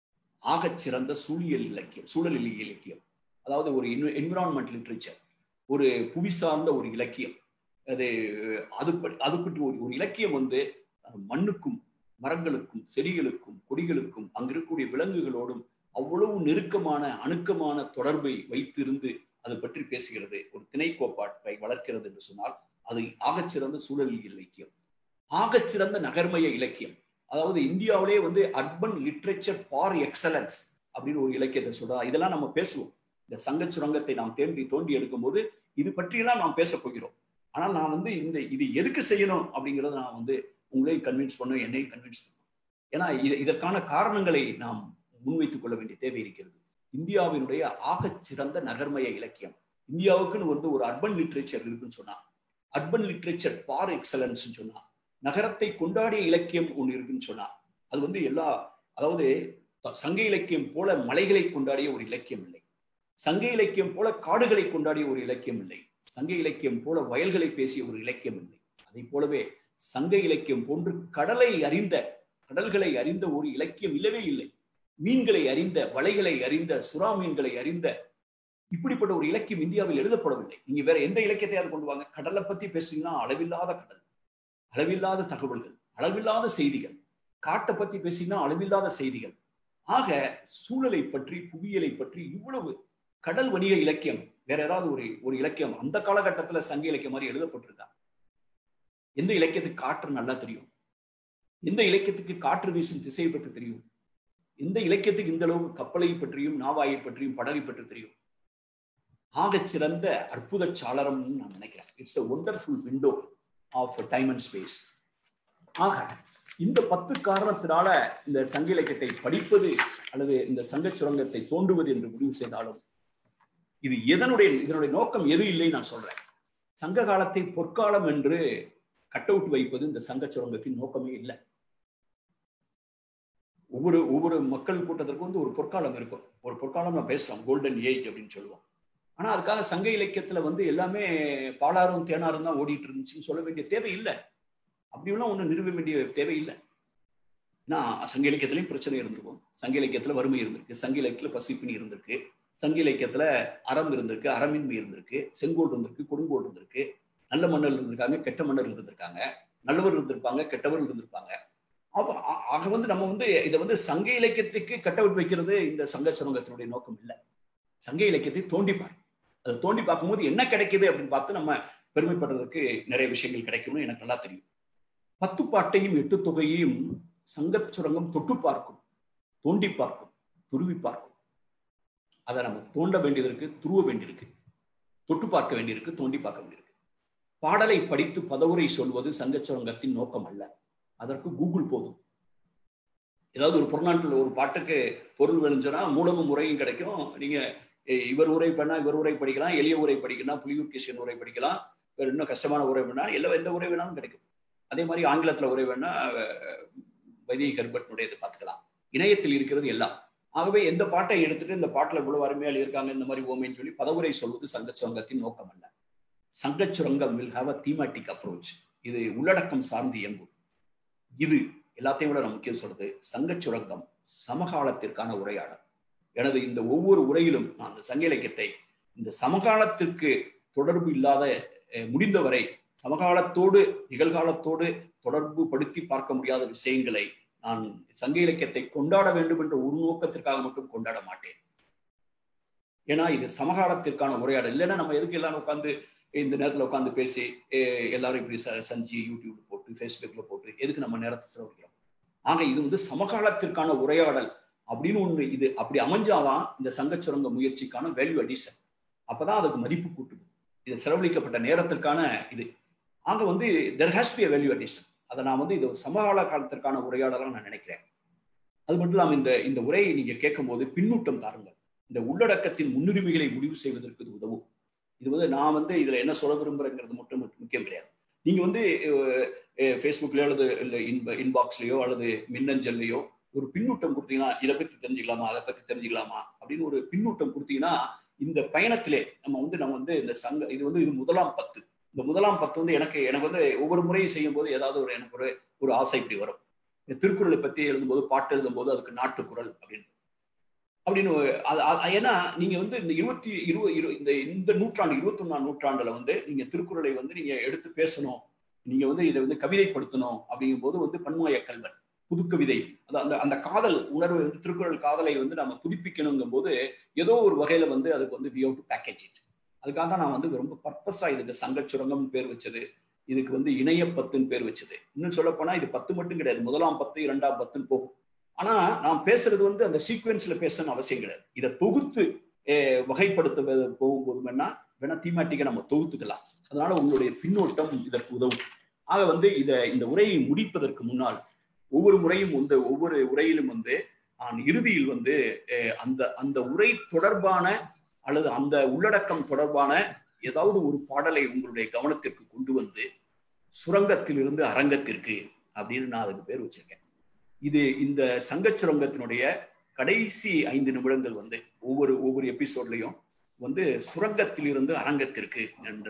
ஆகச் சிறந்த சூழியல் இலக்கியம் சூழலில் இலக்கியம் அதாவது ஒரு என்விரான்மெண்ட் லிட்ரேச்சர் ஒரு புவி சார்ந்த ஒரு இலக்கியம் அது அது பற்றி- அது பற்றி ஒரு ஒரு இலக்கியம் வந்து அஹ், மண்ணுக்கும் மரங்களுக்கும் செடிகளுக்கும் கொடிகளுக்கும் அங்க இருக்கக்கூடிய விலங்குகளோடும் அவ்வளவு நெருக்கமான அணுக்கமான தொடர்பை வைத்திருந்து அது பற்றி பேசுகிறது ஒரு திணைக்கோப்பாட்டை வளர்க்கிறது என்று சொன்னால் அது ஆகச்சிறந்த சூழலில் இலக்கியம் ஆகச்சிறந்த நகர்மய இலக்கியம் அதாவது இந்தியாவிலே வந்து அர்பன் லிட்ரேச்சர் ஃபார் எக்ஸலன்ஸ் அப்படின்னு ஒரு இலக்கியத்தை சொல்றா இதெல்லாம் நம்ம பேசுவோம் இந்த சங்க சுரங்கத்தை நாம் தேண்டி தோண்டி எடுக்கும்போது இது பற்றியெல்லாம் நாம் பேச போகிறோம் ஆனால் நான் வந்து இந்த இது எதுக்கு செய்யணும் அப்படிங்கறத நான் வந்து உங்களையும் கன்வின்ஸ் பண்ணும் என்னையும் கன்வின்ஸ் பண்ணும் ஏன்னா இது இதற்கான காரணங்களை நாம் முன்வைத்துக் கொள்ள வேண்டிய தேவை இருக்கிறது இந்தியாவினுடைய ஆகச் சிறந்த நகர்மய இலக்கியம் இந்தியாவுக்குன்னு வந்து ஒரு அர்பன் லிட்ரேச்சர் இருக்குன்னு சொன்னா அர்பன் லிட்ரேச்சர் ஃபார் எக்ஸலன்ஸ் சொன்னா நகரத்தை கொண்டாடிய இலக்கியம் ஒன்று இருக்குன்னு சொன்னா அது வந்து எல்லா அதாவது த- சங்க இலக்கியம் போல மலைகளை கொண்டாடிய ஒரு இலக்கியம் இல்லை சங்க இலக்கியம் போல காடுகளை கொண்டாடிய ஒரு இலக்கியம் இல்லை சங்க இலக்கியம் போல வயல்களை பேசிய ஒரு இலக்கியம் இல்லை அதை போலவே சங்க இலக்கியம் போன்று கடலை அறிந்த கடல்களை அறிந்த ஒரு இலக்கியம் இல்லவே இல்லை மீன்களை அறிந்த வலைகளை அறிந்த சுறா மீன்களை அறிந்த இப்படிப்பட்ட ஒரு இலக்கியம் இந்தியாவில் எழுதப்படவில்லை நீங்க வேற எந்த இலக்கியத்தையாவது கொண்டு வாங்க கடலை பத்தி பேசுனீங்கன்னா அளவில்லாத கடல் அளவில்லாத தகவல்கள் அளவில்லாத செய்திகள் காட்டை பத்தி பேசினா அளவில்லாத செய்திகள் ஆக சூழலை பற்றி புவியியலை பற்றி இவ்வளவு கடல் வணிக இலக்கியம் வேற ஏதாவது ஒரு ஒரு இலக்கியம் அந்த காலகட்டத்துல சங்க இலக்கியம் மாதிரி எழுதப்பட்டிருக்கா எந்த இலக்கியத்துக்கு காற்று நல்லா தெரியும் எந்த இலக்கியத்துக்கு காற்று வீசும் திசையை பற்றி தெரியும் எந்த இலக்கியத்துக்கு இந்த அளவு கப்பலை பற்றியும் நாவாயை பற்றியும் படகை பற்றி தெரியும் ஆகச் சிறந்த அற்புத சாளரம்னு நான் நினைக்கிறேன் it's a wonderful window of time and space ஆக இந்த பத்து காரணத்தினால இந்த சங்க இலக்கியத்தை படிப்பது அல்லது இந்த சங்கச் சுரங்கத்தை தோண்டுவது என்று முடிவு செய்தாலும் இது எதனுடைய இதனுடைய நோக்கம் எது இல்லை நான் சொல்றேன் சங்க காலத்தை பொற்காலம் என்று கட் அவுட் வைப்பது இந்த சங்கச் சுரங்கத்தின் நோக்கமே இல்லை ஒவ்வொரு ஒவ்வொரு மக்கள் கூட்டத்திற்கும் வந்து ஒரு பொற்காலம் இருக்கும் ஒரு பொற்காலம் நான் பேசுறோம் கோல்டன் ஏஜ் அப்படின்னு சொல்லுவோம் ஆனா அதுக்காக சங்க இலக்கியத்துல வந்து எல்லாமே பாலாரும் தேனாரும் தான் ஓடிட்டு இருந்துச்சுன்னு சொல்ல வேண்டிய தேவை இல்லை அப்படியெல்லாம் ஒன்றும் நிறுவ வேண்டிய தேவை இல்லை நான் சங்க இலக்கியத்திலையும் பிரச்சனை இருந்திருக்கும் சங்க இலக்கியத்துல வறுமை இருந்திருக்கு சங்க இலக்கியத்துல பசிப்பினி இருந்திருக்கு சங்க இலக்கியத்துல அறம் இருந்திருக்கு அறமின்மை இருந்திருக்கு செங்கோல் இருந்திருக்கு கொடுங்கோல் இருந்திருக்கு நல்ல மன்னர் இருந்திருக்காங்க கெட்ட மன்னர் இருந்திருக்காங்க நல்லவர் இருந்திருப்பாங்க கெட்டவர் இருந்திருப்பாங்க அப்ப ஆ- ஆக வந்து நம்ம வந்து இதை வந்து சங்க இலக்கியத்துக்கு கட்டவுட் வைக்கிறது இந்த சங்க சுரங்கத்தினுடைய நோக்கம் இல்லை சங்க இலக்கியத்தை தோண்டிப்பார் அதை தோண்டி பார்க்கும்போது என்ன கிடைக்குது அப்படின்னு பார்த்து நம்ம பெருமைப்படுறதுக்கு நிறைய விஷயங்கள் கிடைக்கும்னு எனக்கு நல்லா தெரியும் பத்து பாட்டையும் எட்டு தொகையையும் சங்கச் சுரங்கம் தொட்டு பார்க்கும் தோண்டி பார்க்கும் துருவி பார்க்கும் அதை நம்ம தோண்ட வேண்டியதற்கு துருவ வேண்டியிருக்கு தொட்டு பார்க்க வேண்டியிருக்கு தோண்டி பார்க்க வேண்டியிருக்கு பாடலை படித்து பதவுரை சொல்வது சங்கச் சுரங்கத்தின் நோக்கம் அல்ல அதற்கு கூகுள் போதும் ஏதாவது ஒரு புறநாட்டில் ஒரு பாட்டுக்கு பொருள் விளைஞ்சோன்னா மூலமும் முறையும் கிடைக்கும் நீங்க எ- இவர் உரை பண்ணா இவர் உரை படிக்கலாம் எளிய உரை படிக்கலாம் புலியூர் கிஷன் உரை படிக்கலாம் வேற இன்னும் கஷ்டமான உரை வேணா எல்லா எந்த உரை வேணாலும் கிடைக்கும் அதே மாதிரி ஆங்கிலத்துல உரை வேணா அஹ், வைதிக ஹெர்பர்ட்னுடையது பார்த்துக்கலாம் இணையத்தில் இருக்கிறது எல்லாம் ஆகவே எந்த பாட்டை எடுத்துட்டு இந்த பாட்டுல இவ்வளவு அருமையா இருக்காங்க இந்த மாதிரி ஓமைன்னு சொல்லி பதவுரை சொல்வது சங்கச் சுரங்கத்தின் நோக்கம் அல்ல சங்கச் சுரங்கம் will have a thematic approach இது உள்ளடக்கம் சார்ந்து இயங்கும் இது எல்லாத்தையும் விட நான் முக்கியம் சொல்றது சங்கச் சுரங்கம் சமகாலத்திற்கான உரையாடல் எனது இந்த ஒவ்வொரு உரையிலும் நான் அந்த சங்க இலக்கியத்தை இந்த சமகாலத்திற்கு தொடர்பு இல்லாத அஹ், முடிந்தவரை சமகாலத்தோடு நிகழ்காலத்தோடு தொடர்பு படுத்தி பார்க்க முடியாத விஷயங்களை நான் சங்க இலக்கியத்தை கொண்டாட வேண்டும் என்ற ஒரு நோக்கத்திற்காக மட்டும் கொண்டாட மாட்டேன் ஏன்னா இது சமகாலத்திற்கான உரையாடல் இல்லைன்னா நம்ம எதுக்கு எல்லாரும் உட்காந்து இந்த நேரத்தில் உட்காந்து பேசி எல்லாரும் இப்படி சஞ்சி யூடியூப் போட்டு ஃபேஸ்புக்கில் போட்டு எதுக்கு நம்ம நேரத்தை செலவழிக்கிறோம் ஆக இது வந்து சமகாலத்திற்கான உரையாடல் அப்படின்னு ஒன்று இது அப்படி அமைஞ்சாதான் இந்த சங்க சுரங்க முயற்சிக்கான வேல்யூ அடிஷன் அப்பதான் அதுக்கு மதிப்பு கூட்டுது இது செலவழிக்கப்பட்ட நேரத்திற்கான இது ஆக வந்து there has be value addition அதை நான் வந்து இது சமகால காலத்திற்கான உரையாடலாக நான் நினைக்கிறேன் அது மட்டும் இல்லாமல் இந்த இந்த உரையை நீங்க கேட்கும் போது பின்னூட்டம் தாருங்கள் இந்த உள்ளடக்கத்தின் முன்னுரிமைகளை முடிவு செய்வதற்கு இது உதவும் இது வந்து நான் வந்து இதுல என்ன சொல்ல விரும்புறேங்கிறது மட்டும் முக்கியம் கிடையாது நீங்க வந்து ஃபேஸ்புக்லயோ அல்லது இல்லை இன்ப இன்பாக்ஸ்லயோ அல்லது மின்னஞ்சல்லையோ ஒரு பின்னூட்டம் கொடுத்தீங்கன்னா இதை பத்தி தெரிஞ்சுக்கலாமா அதை பத்தி தெரிஞ்சுக்கலாமா அப்படின்னு ஒரு பின்னூட்டம் கொடுத்தீங்கன்னா இந்த பயணத்திலே நம்ம வந்து நம்ம வந்து இந்த சங்க இது வந்து இது முதலாம் பத்து இந்த முதலாம் பத்து வந்து எனக்கு எனக்கு வந்து ஒவ்வொரு முறையும் செய்யும் போது ஏதாவது ஒரு எனக்கு ஒரு ஒரு ஆசை இப்படி வரும் இந்த திருக்குறளை பத்தி எழுதும்போது பாட்டு எழுதும்போது அதுக்கு நாட்டுக்குறள் அப்படின்னு அப்படின்னு ஏன்னா நீங்க வந்து இந்த இருபத்தி இரு இந்த இந்த நூற்றாண்டு இருபத்தி ஒன்னாம் நூற்றாண்டுல வந்து நீங்க திருக்குறளை வந்து நீங்க எடுத்து பேசணும் நீங்க வந்து இதை வந்து கவிதைப்படுத்தணும் அப்படிங்கும் போது வந்து பன்மாய கல்வன் புதுக்கவிதை அது அந்த அந்த காதல் உணர்வு வந்து திருக்குறள் காதலை வந்து நம்ம புதுப்பிக்கணுங்கும் போது ஏதோ ஒரு வகையில வந்து அதுக்கு வந்து வி டு பேக்கேஜ் இட் அதுக்காக தான் நான் வந்து ரொம்ப பர்பஸா இதுக்கு சங்க சுரங்கம்னு பேர் வச்சது இதுக்கு வந்து இணைய பத்துன்னு பேர் வச்சது இன்னும் சொல்ல போனா இது பத்து மட்டும் கிடையாது முதலாம் பத்து இரண்டாம் பத்துன்னு போகும் ஆனா நான் பேசுறது வந்து அந்த சீக்வன்ஸ்ல பேசணும்னு அவசியம் கிடையாது இதை தொகுத்து வகைப்படுத்த போகும்போது வேணா வேணா தீமாட்டிக்க நம்ம தொகுத்துக்கலாம் அதனால உங்களுடைய பின்னோட்டம் இதற்கு உதவும் ஆக வந்து இதை இந்த உரையை முடிப்பதற்கு முன்னால் ஒவ்வொரு முறையும் வந்து ஒவ்வொரு உரையிலும் வந்து நான் இறுதியில் வந்து அந்த அந்த உரை தொடர்பான அல்லது அந்த உள்ளடக்கம் தொடர்பான ஏதாவது ஒரு பாடலை உங்களுடைய கவனத்திற்கு கொண்டு வந்து சுரங்கத்திலிருந்து அரங்கத்திற்கு அப்படின்னு நான் அதுக்கு பேர் வச்சிருக்கேன் இது இந்த சங்க சுரங்கத்தினுடைய கடைசி ஐந்து நிமிடங்கள் வந்து ஒவ்வொரு ஒவ்வொரு எபிசோட்லையும் வந்து சுரங்கத்திலிருந்து அரங்கத்திற்கு என்ற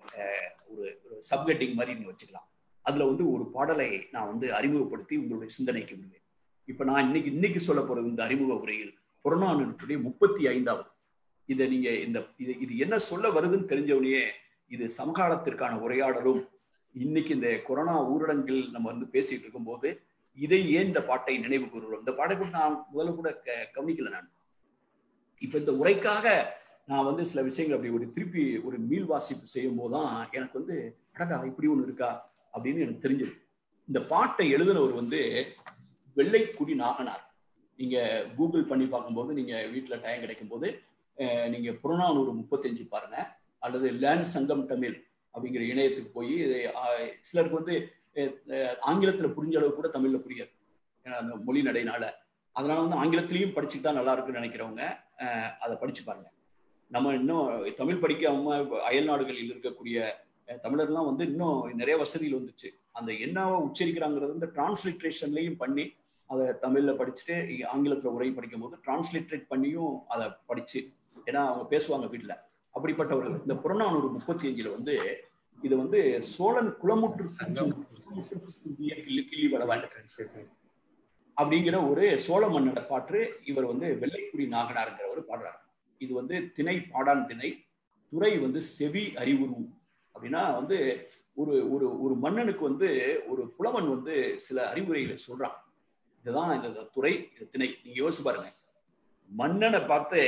ஒரு சப்கட்டிங் மாதிரி நீங்க வச்சுக்கலாம் அதுல வந்து ஒரு பாடலை நான் வந்து அறிமுகப்படுத்தி உங்களுடைய சிந்தனைக்கு விடுவேன் இப்ப நான் இன்னைக்கு இன்னைக்கு சொல்ல போறது இந்த அறிமுக உரையில் புறநானூற்றுடைய முப்பத்தி ஐந்தாவது இதை நீங்க இந்த இது இது என்ன சொல்ல வருதுன்னு தெரிஞ்சவனையே இது சமகாலத்திற்கான உரையாடலும் இன்னைக்கு இந்த கொரோனா ஊரடங்கில் நம்ம வந்து பேசிட்டு இருக்கும்போது இதை ஏன் இந்த பாட்டை நினைவு கூறுகிறோம் இந்த பாட்டை கூட நான் முதல்ல கூட கவனிக்கல நான் இப்ப இந்த உரைக்காக நான் வந்து சில விஷயங்கள் அப்படி ஒரு திருப்பி ஒரு மீள் வாசிப்பு செய்யும் போதுதான் எனக்கு வந்து அடடா இப்படி ஒண்ணு இருக்கா அப்படின்னு எனக்கு தெரிஞ்சது இந்த பாட்டை எழுதினவர் வந்து வெள்ளைக்குடி நாகனார் நீங்க கூகுள் பண்ணி பார்க்கும்போது நீங்க வீட்டுல டைம் கிடைக்கும் போது நீங்க புறநானூறு முப்பத்தஞ்சு பாருங்க அல்லது லேண்ட் சங்கம் தமிழ் அப்படிங்கிற இணையத்துக்கு போய் சிலருக்கு வந்து ஆங்கிலத்துல புரிஞ்ச அளவு கூட தமிழ்ல புரியாது ஏன்னா அந்த மொழி நடைனால அதனால வந்து ஆங்கிலத்திலையும் படிச்சுக்கிட்டா நல்லா இருக்குன்னு நினைக்கிறவங்க அதை படிச்சு பாருங்க நம்ம இன்னும் தமிழ் படிக்காம அயல் நாடுகளில் இருக்கக்கூடிய தமிழர்லாம் வந்து இன்னும் நிறைய வசதிகள் வந்துச்சு அந்த என்னவோ உச்சரிக்கிறாங்கிறது வந்து டிரான்ஸ்லிட்ரேஷன்லையும் பண்ணி அதை தமிழ்ல படிச்சுட்டு ஆங்கிலத்துல உரை படிக்கும் போது டிரான்ஸ்லிட்ரேட் பண்ணியும் அதை படிச்சு ஏன்னா அவங்க பேசுவாங்க வீட்டுல அப்படிப்பட்டவர்கள் இந்த புறநானூறு முப்பத்தி அஞ்சுல வந்து இது வந்து சோழன் குளமுற்று கிள்ளி வளவான் அப்படிங்கிற ஒரு சோழ மன்னோட பாட்டு இவர் வந்து வெள்ளைக்குடி நாகனாருங்கிறவர் பாடுறாரு இது வந்து திணை பாடான் திணை துறை வந்து செவி அறிவுரு அப்படின்னா வந்து ஒரு ஒரு ஒரு மன்னனுக்கு வந்து ஒரு புலவன் வந்து சில அறிவுரைகளை சொல்றான் இதுதான் இந்த துறை இது திணை நீங்க யோசிச்சு பாருங்க மன்னனை பார்த்து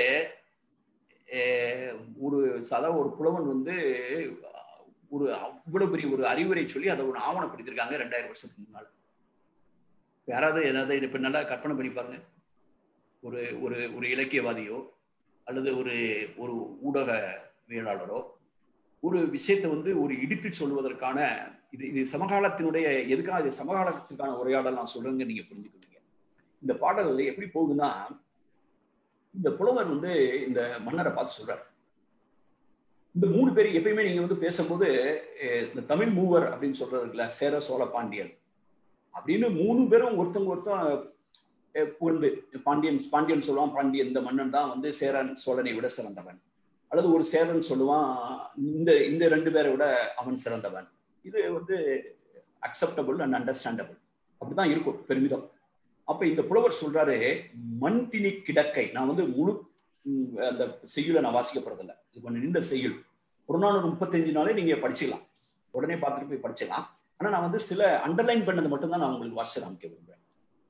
ஒரு சதா ஒரு புலவன் வந்து ஒரு அவ்வளவு பெரிய ஒரு அறிவுரை சொல்லி அதை ஒரு ஆவணப்படுத்திருக்காங்க ரெண்டாயிரம் வருஷத்துக்கு முன்னால யாராவது ஏதாவது இப்ப நல்லா கற்பனை பண்ணி பாருங்க ஒரு ஒரு ஒரு இலக்கியவாதியோ அல்லது ஒரு ஒரு ஊடகவியலாளரோ ஒரு விஷயத்தை வந்து ஒரு இடித்து சொல்வதற்கான இது இது சமகாலத்தினுடைய எதுக்காக இது சமகாலத்திற்கான உரையாடல் நான் சொல்றேங்க நீங்க புரிஞ்சுக்குவீங்க இந்த பாடல் எப்படி போகுதுன்னா இந்த புலவர் வந்து இந்த மன்னரை பார்த்து சொல்றாரு இந்த மூணு பேர் எப்பயுமே நீங்க வந்து பேசும்போது இந்த தமிழ் மூவர் அப்படின்னு சொல்றது இருக்குல்ல சேர சோழ பாண்டியன் அப்படின்னு மூணு பேரும் ஒருத்தவங்க ஒருத்தன் புகழ்ந்து பாண்டியன் பாண்டியன் சொல்லுவான் பாண்டியன் இந்த மன்னன் தான் வந்து சேரன் சோழனை விட சிறந்தவன் அல்லது ஒரு சேரன் சொல்லுவான் இந்த இந்த ரெண்டு பேரை விட அவன் சிறந்தவன் இது வந்து அக்செப்டபுள் அண்ட் அண்டர்ஸ்டாண்டபிள் அப்படிதான் இருக்கும் பெருமிதம் அப்ப இந்த புலவர் சொல்றாரு மண் திணி கிடக்கை நான் வந்து முழு அந்த செய்யுளை நான் வாசிக்கப்படுறதில்ல இது கொஞ்சம் நின்ற செய்யுள் புறநானூறு முப்பத்தஞ்சு நாளே நீங்க படிச்சுக்கலாம் உடனே பார்த்துட்டு போய் படிச்சிடலாம் ஆனா நான் வந்து சில அண்டர்லைன் பண்ணது மட்டும் தான் நான் உங்களுக்கு வாசிச்சு காமிக்க விரும்புறேன்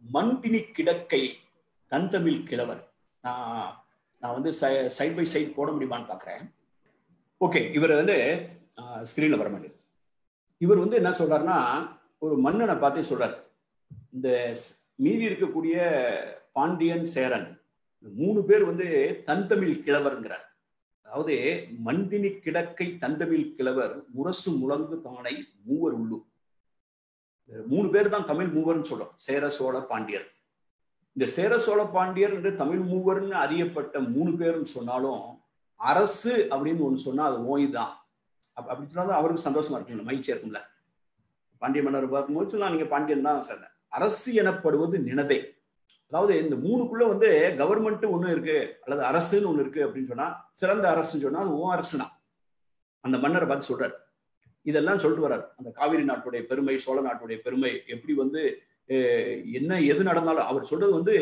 மண்பினி கிடக்கை தந்தமிழ் கிழவர் நான் நான் வந்து சைட் பை சைட் போட முடியுமான்னு பார்க்குறேன் ஓகே இவர் வந்து ஸ்க்ரீனில் வர மாட்டேது இவர் வந்து என்ன சொல்றாருன்னா ஒரு மன்னனை பார்த்தே சொல்றாரு இந்த மீதி இருக்கக்கூடிய பாண்டியன் சேரன் மூணு பேர் வந்து தன்தமிழ் கிழவர்ங்கிறார் அதாவது மண்டினி கிடக்கை தந்தமிழ் கிழவர் முரசு முழங்கு தானை மூவர் உள்ளூர் மூணு பேர் தான் தமிழ் மூவர்னு சொல்றோம் சேர சோழ பாண்டியர் இந்த சேர சோழ பாண்டியர் என்று தமிழ் மூவர்னு அறியப்பட்ட மூணு பேர்னு சொன்னாலும் அரசு அப்படின்னு ஒன்று சொன்னா அது ஓய் தான் அப்படி சொன்னா அவருக்கு சந்தோஷமா இருக்கும்ல மகிழ்ச்சியா இருக்கும்ல பாண்டிய மன்னர் பார்க்கும்போது சொல்லலாம் நீங்க பாண்டியன் தான் சார் அரசு எனப்படுவது நினதை அதாவது இந்த மூணுக்குள்ள வந்து கவர்மெண்ட் ஒண்ணு இருக்கு அல்லது அரசுன்னு ஒண்ணு இருக்கு அப்படின்னு சொன்னா சிறந்த அரசுன்னு சொன்னா அது ஓ அரசுனா அந்த மன்னரை பார்த்து சொல்றாரு இதெல்லாம் சொல்லிட்டு வர்றாரு அந்த காவிரி நாட்டுடைய பெருமை சோழ நாட்டுடைய பெருமை எப்படி வந்து என்ன எது நடந்தாலும் அவர் சொல்றது வந்து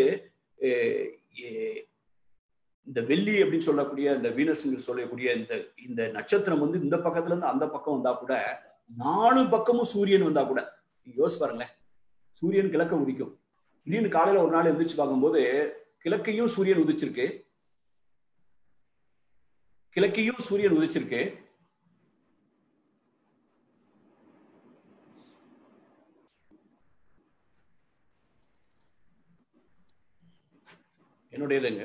இந்த வெள்ளி அப்படின்னு சொல்லக்கூடிய இந்த வீனஸ் சொல்லக்கூடிய இந்த இந்த நட்சத்திரம் வந்து இந்த பக்கத்துல இருந்து அந்த பக்கம் வந்தா கூட நாலு பக்கமும் சூரியன் வந்தா கூட யோசிச்சு பாருங்களேன் சூரியன் கிழக்க உதிக்கும் திடீர்னு காலையில ஒரு நாள் எந்திரிச்சு பார்க்கும்போது கிழக்கையும் சூரியன் உதிச்சிருக்கு கிழக்கையும் சூரியன் உதிச்சிருக்கு என்னுடையதுங்க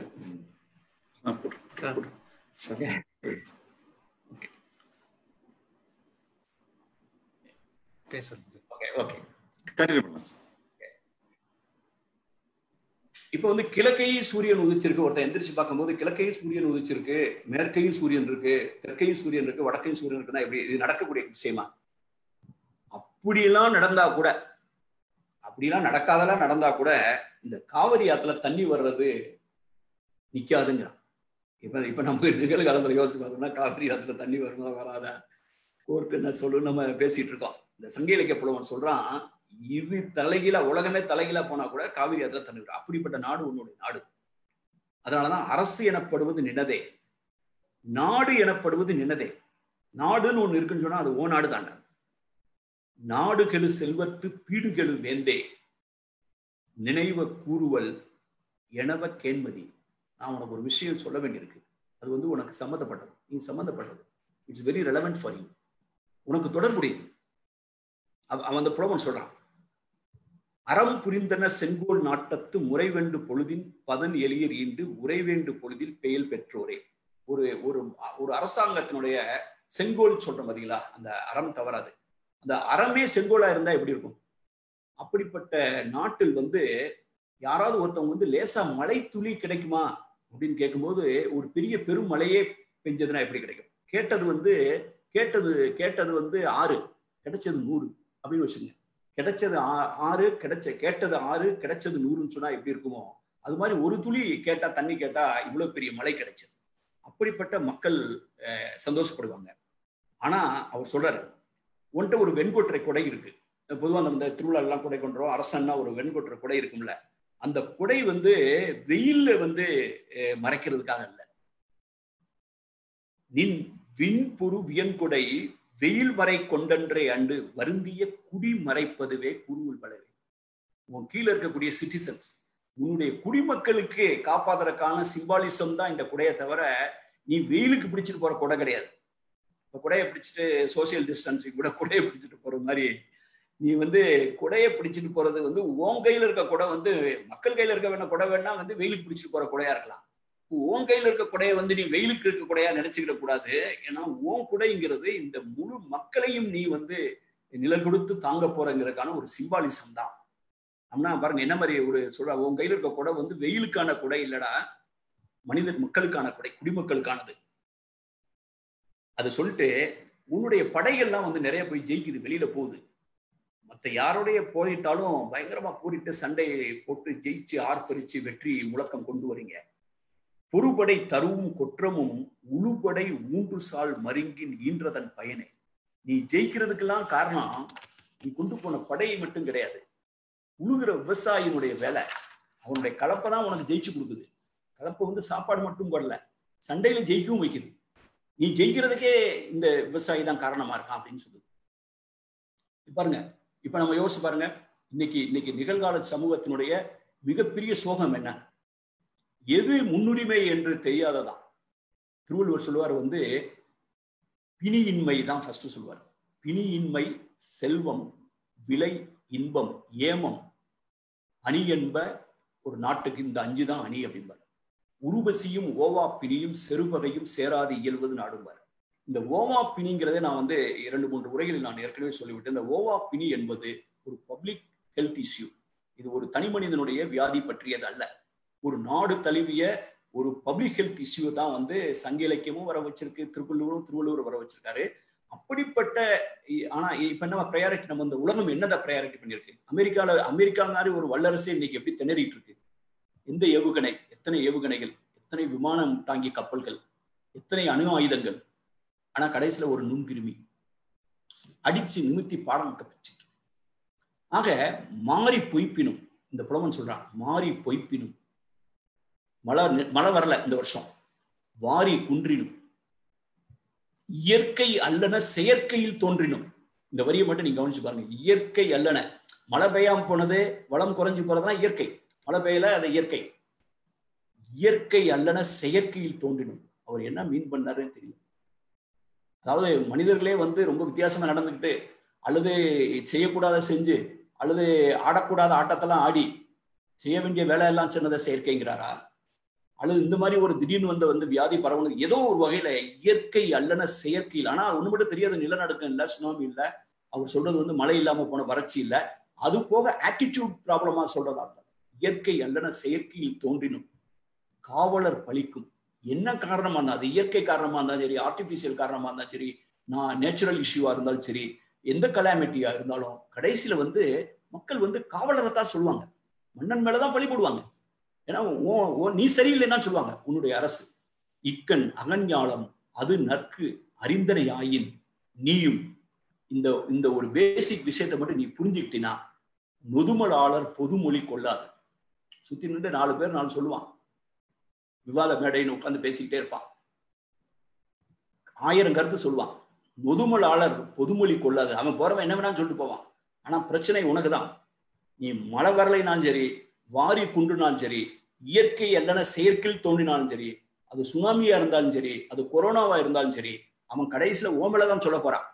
பேசுறது ஓகே ஓகே கண்டினியூ பண்ணலாம் சார் இப்போ வந்து கிழக்கையும் சூரியன் உதிச்சிருக்கு ஒருத்தன் எந்திரிச்சு பார்க்கும்போது கிழக்கையும் சூரியன் உதிச்சிருக்கு மேற்கையும் சூரியன் இருக்கு தெற்கையும் சூரியன் இருக்கு வடக்கையும் சூரியன் இருக்குன்னா எப்படி இது நடக்கக்கூடிய விஷயமா அப்படியெல்லாம் நடந்தா கூட அப்படிலாம் நடக்காதெல்லாம் நடந்தா கூட இந்த காவிரி ஆத்துல தண்ணி வர்றது நிக்காதுங்கிறான் இப்ப இப்ப நம்ம நிகழ்காலத்துல யோசிச்சு பார்த்தோம்னா காவிரி ஆத்துல தண்ணி வருமா வராதா கோர்ட்டு என்ன சொல்லு நம்ம பேசிட்டு இருக்கோம் இந்த சங்க இலக்கிய புலவன் சொல்றான் இது தலைகீழா உலகமே தலைகீழா போனா கூட காவிரி ஆத்துல தண்ணி வரும் அப்படிப்பட்ட நாடு உன்னுடைய நாடு அதனாலதான் அரசு எனப்படுவது நினதே நாடு எனப்படுவது நினதே நாடுன்னு ஒண்ணு இருக்குன்னு சொன்னா அது ஓ நாடு தாண்டா நாடு கெழு செல்வத்து பீடு கெழு வேந்தே நினைவ கூறுவல் எனவ கேண்மதி நான் உனக்கு ஒரு விஷயம் சொல்ல வேண்டியிருக்கு அது வந்து உனக்கு சம்மந்தப்பட்டது நீ சம்மந்தப்பட்டது it's very relevant for you உனக்கு தொடர்புடையது அவன் அந்த புலவன் சொல்றான் அறம் புரிந்தன செங்கோல் நாட்டத்து முறைவேண்டு பொழுதின் பதன் எளியர் ஈண்டு உறைவேண்டு பொழுதில் பெயல் பெற்றோரே ஒரு ஒரு ஒரு அரசாங்கத்தினுடைய செங்கோல் சொல்ற பார்த்தீங்களா அந்த அறம் தவறாது அந்த அறமே செங்கோலா இருந்தா எப்படி இருக்கும் அப்படிப்பட்ட நாட்டில் வந்து யாராவது ஒருத்தவங்க வந்து லேசா மழை துளி கிடைக்குமா அப்படின்னு கேட்கும்போது ஒரு பெரிய பெரும் மழையே பெஞ்சதுன்னா எப்படி கிடைக்கும் கேட்டது வந்து கேட்டது கேட்டது வந்து ஆறு கிடைச்சது நூறு அப்படின்னு வச்சுங்க கிடைச்சது ஆறு கிடைச்ச கேட்டது ஆறு கிடைச்சது நூறுன்னு சொன்னா எப்படி இருக்குமோ அது மாதிரி ஒரு துளி கேட்டா தண்ணி கேட்டா இவ்வளவு பெரிய மழை கிடைச்சது அப்படிப்பட்ட மக்கள் சந்தோஷப்படுவாங்க ஆனா அவர் சொல்றாரு உன்ட்ட ஒரு வெண்கொற்றை கொடை இருக்கு பொதுவாக நம்ம இந்த திருவிழா எல்லாம் கொடை கொண்டுறோம் அரசன்னா ஒரு வெண்கொற்றை கொடை இருக்கும்ல அந்த குடை வந்து வெயில்ல வந்து மறைக்கிறதுக்காக இல்ல நின் விண்புரு வியன்கொடை வெயில் மறை கொண்டன்றே அண்டு வருந்திய குடி மறைப்பதுவே குருவுள் பலவே உன் கீழே இருக்கக்கூடிய சிட்டிசன்ஸ் உன்னுடைய குடிமக்களுக்கு காப்பாத்துறதுக்கான சிம்பாலிசம் தான் இந்த குடையை தவிர நீ வெயிலுக்கு பிடிச்சிட்டு போற கொடை கிடையாது இப்போ குடையை பிடிச்சிட்டு சோசியல் டிஸ்டன்சிங் கூட குடையை பிடிச்சிட்டு போற மாதிரி நீ வந்து குடையை பிடிச்சிட்டு போறது வந்து உன் கையில இருக்க குடை வந்து மக்கள் கையில இருக்க வேணா குடை வேணா வந்து வெயிலுக்கு பிடிச்சிட்டு போற குடையா இருக்கலாம் உன் கையில இருக்க குடையை வந்து நீ வெயிலுக்கு இருக்க குடையா நினைச்சுக்கிட கூடாது ஏன்னா உன் குடைங்கிறது இந்த முழு மக்களையும் நீ வந்து நிலம் கொடுத்து தாங்க போறங்கிறதுக்கான ஒரு சிம்பாலிசம் தான் அப்படின்னா பாருங்க என்ன மாதிரி ஒரு சொல்ற உன் கையில இருக்க குடை வந்து வெயிலுக்கான குடை இல்லடா மனித மக்களுக்கான குடை குடிமக்களுக்கானது அதை சொல்லிட்டு உன்னுடைய படைகள்லாம் வந்து நிறைய போய் ஜெயிக்குது வெளியில போகுது மற்ற யாரோடைய போரிட்டாலும் பயங்கரமா போரிட்டு சண்டையை போட்டு ஜெயிச்சு ஆர்ப்பரிச்சு வெற்றி முழக்கம் கொண்டு வரீங்க பொறுபடை தருவும் கொற்றமும் உழுபடை ஊன்று சால் மருங்கின் ஈன்றதன் பயனே நீ ஜெயிக்கிறதுக்கெல்லாம் காரணம் நீ கொண்டு போன படை மட்டும் கிடையாது உழுகிற விவசாயினுடைய வேலை அவனுடைய கலப்பை தான் உனக்கு ஜெயிச்சு கொடுக்குது கலப்பை வந்து சாப்பாடு மட்டும் போடல சண்டையில ஜெயிக்கவும் வைக்குது நீ ஜெயிக்கிறதுக்கே இந்த விவசாயி தான் காரணமா இருக்கான் அப்படின்னு சொல்லுது பாருங்க இப்ப நம்ம யோசிச்சு பாருங்க இன்னைக்கு இன்னைக்கு நிகழ்கால சமூகத்தினுடைய மிகப்பெரிய சோகம் என்ன எது முன்னுரிமை என்று தெரியாததான் திருவள்ளுவர் சொல்லுவார் வந்து பிணியின்மை தான் ஃபர்ஸ்ட் சொல்லுவார் பிணியின்மை செல்வம் விலை இன்பம் ஏமம் அணி என்ப ஒரு நாட்டுக்கு இந்த அஞ்சு தான் அணி அப்படிம்பார் உருவசியும் ஓவா பிணியும் செருபகையும் சேராது இயல்வது நாடும்பார் இந்த ஓவா பிணிங்கிறதை நான் வந்து இரண்டு மூன்று உரைகளில் நான் ஏற்கனவே சொல்லிவிட்டேன் இந்த ஓவா பிணி என்பது ஒரு பப்ளிக் ஹெல்த் இஷ்யூ இது ஒரு தனி மனிதனுடைய வியாதி பற்றியது அல்ல ஒரு நாடு தழுவிய ஒரு பப்ளிக் ஹெல்த் இஷ்யூ தான் வந்து சங்க இலக்கியமும் வர வச்சிருக்கு திருவள்ளுவரும் திருவள்ளுவர் வர வச்சிருக்காரு அப்படிப்பட்ட ஆனா இப்ப என்ன ப்ரையாரிட்டி நம்ம இந்த உலகம் என்னதை ப்ரையாரிட்டி பண்ணிருக்கு அமெரிக்கால அமெரிக்கா மாதிரி ஒரு வல்லரசு இன்னைக்கு எப்படி திணறிட்டு இருக்கு எந்த ஏவுகணை எத்தனை ஏவுகணைகள் எத்தனை விமானம் தாங்கிய கப்பல்கள் எத்தனை அணு ஆயுதங்கள் ஆனா கடைசியில ஒரு நுண்கிருமி அடிச்சு நிமித்தி பாடம் கப்பிச்சிட்டு ஆக மாறி பொய்ப்பினும் இந்த புலவன் சொல்றான் மாறி பொய்ப்பினும் மழை மழை வரல இந்த வருஷம் வாரி குன்றினும் இயற்கை அல்லன செயற்கையில் தோன்றினும் இந்த வரியை மட்டும் நீங்க கவனிச்சு பாருங்க இயற்கை அல்லன மழை பெய்யாம போனது வளம் குறைஞ்சு போறதுனா இயற்கை மழை பெய்யல அது இயற்கை இயற்கை அல்லன செயற்கையில் தோன்றினும் அவர் என்ன மீன் பண்ணாருன்னு தெரியும் அதாவது மனிதர்களே வந்து ரொம்ப வித்தியாசமா நடந்துக்கிட்டு அல்லது செய்யக்கூடாத செஞ்சு அல்லது ஆடக்கூடாத ஆட்டத்தெல்லாம் ஆடி செய்ய வேண்டிய வேலையெல்லாம் சின்னதை செயற்கைங்கிறாரா அல்லது இந்த மாதிரி ஒரு திடீர்னு வந்த வந்து வியாதி பரவணும் ஏதோ ஒரு வகையில இயற்கை அல்லன செயற்கையில் ஆனா ஒண்ணு மட்டும் தெரியாது நிலநடுக்கம் இல்லை சுனாமி இல்லை அவர் சொல்றது வந்து மழை இல்லாம போன வறட்சி இல்லை அது போக ஆட்டிடியூட் ப்ராப்ளமா சொல்றதா இருந்தார் இயற்கை அல்லன செயற்கையில் தோன்றினும் காவலர் பழிக்கும் என்ன காரணமா இருந்தா அது இயற்கை காரணமா இருந்தாலும் சரி ஆர்டிபிஷியல் காரணமா இருந்தாலும் சரி நான் நேச்சுரல் இஷ்யூவா இருந்தாலும் சரி எந்த கலாமிட்டியா இருந்தாலும் கடைசியில வந்து மக்கள் வந்து காவலரை தான் சொல்லுவாங்க மன்னன் மேலதான் பழி போடுவாங்க ஏன்னா நீ சரியில்லைன்னா சொல்லுவாங்க உன்னுடைய அரசு இக்கண் அகஞ்ஞாலம் அது நற்கு அறிந்தனை ஆயின் நீயும் இந்த இந்த ஒரு பேசிக் விஷயத்தை மட்டும் நீ புரிஞ்சுக்கிட்டினா நொதுமலாளர் பொதுமொழி கொள்ளாது சுத்தி நின்று நாலு பேர் நாலு சொல்லுவான் விவாத மேடைன்னு உட்காந்து பேசிக்கிட்டே இருப்பான் ஆயிரம் கருத்து சொல்லுவான் நொதுமலாளர் பொதுமொழி கொள்ளாது அவன் போறவன் என்ன வேணாலும் சொல்லிட்டு போவான் ஆனா பிரச்சனை உனக்கு தான் நீ மழை வரலைனாலும் சரி வாரி குன்றுனாலும் சரி இயற்கை அல்லன செயற்கையில் தோன்றினாலும் சரி அது சுனாமியா இருந்தாலும் சரி அது கொரோனாவா இருந்தாலும் சரி அவன் கடைசியில ஓமலதான் சொல்ல போறான்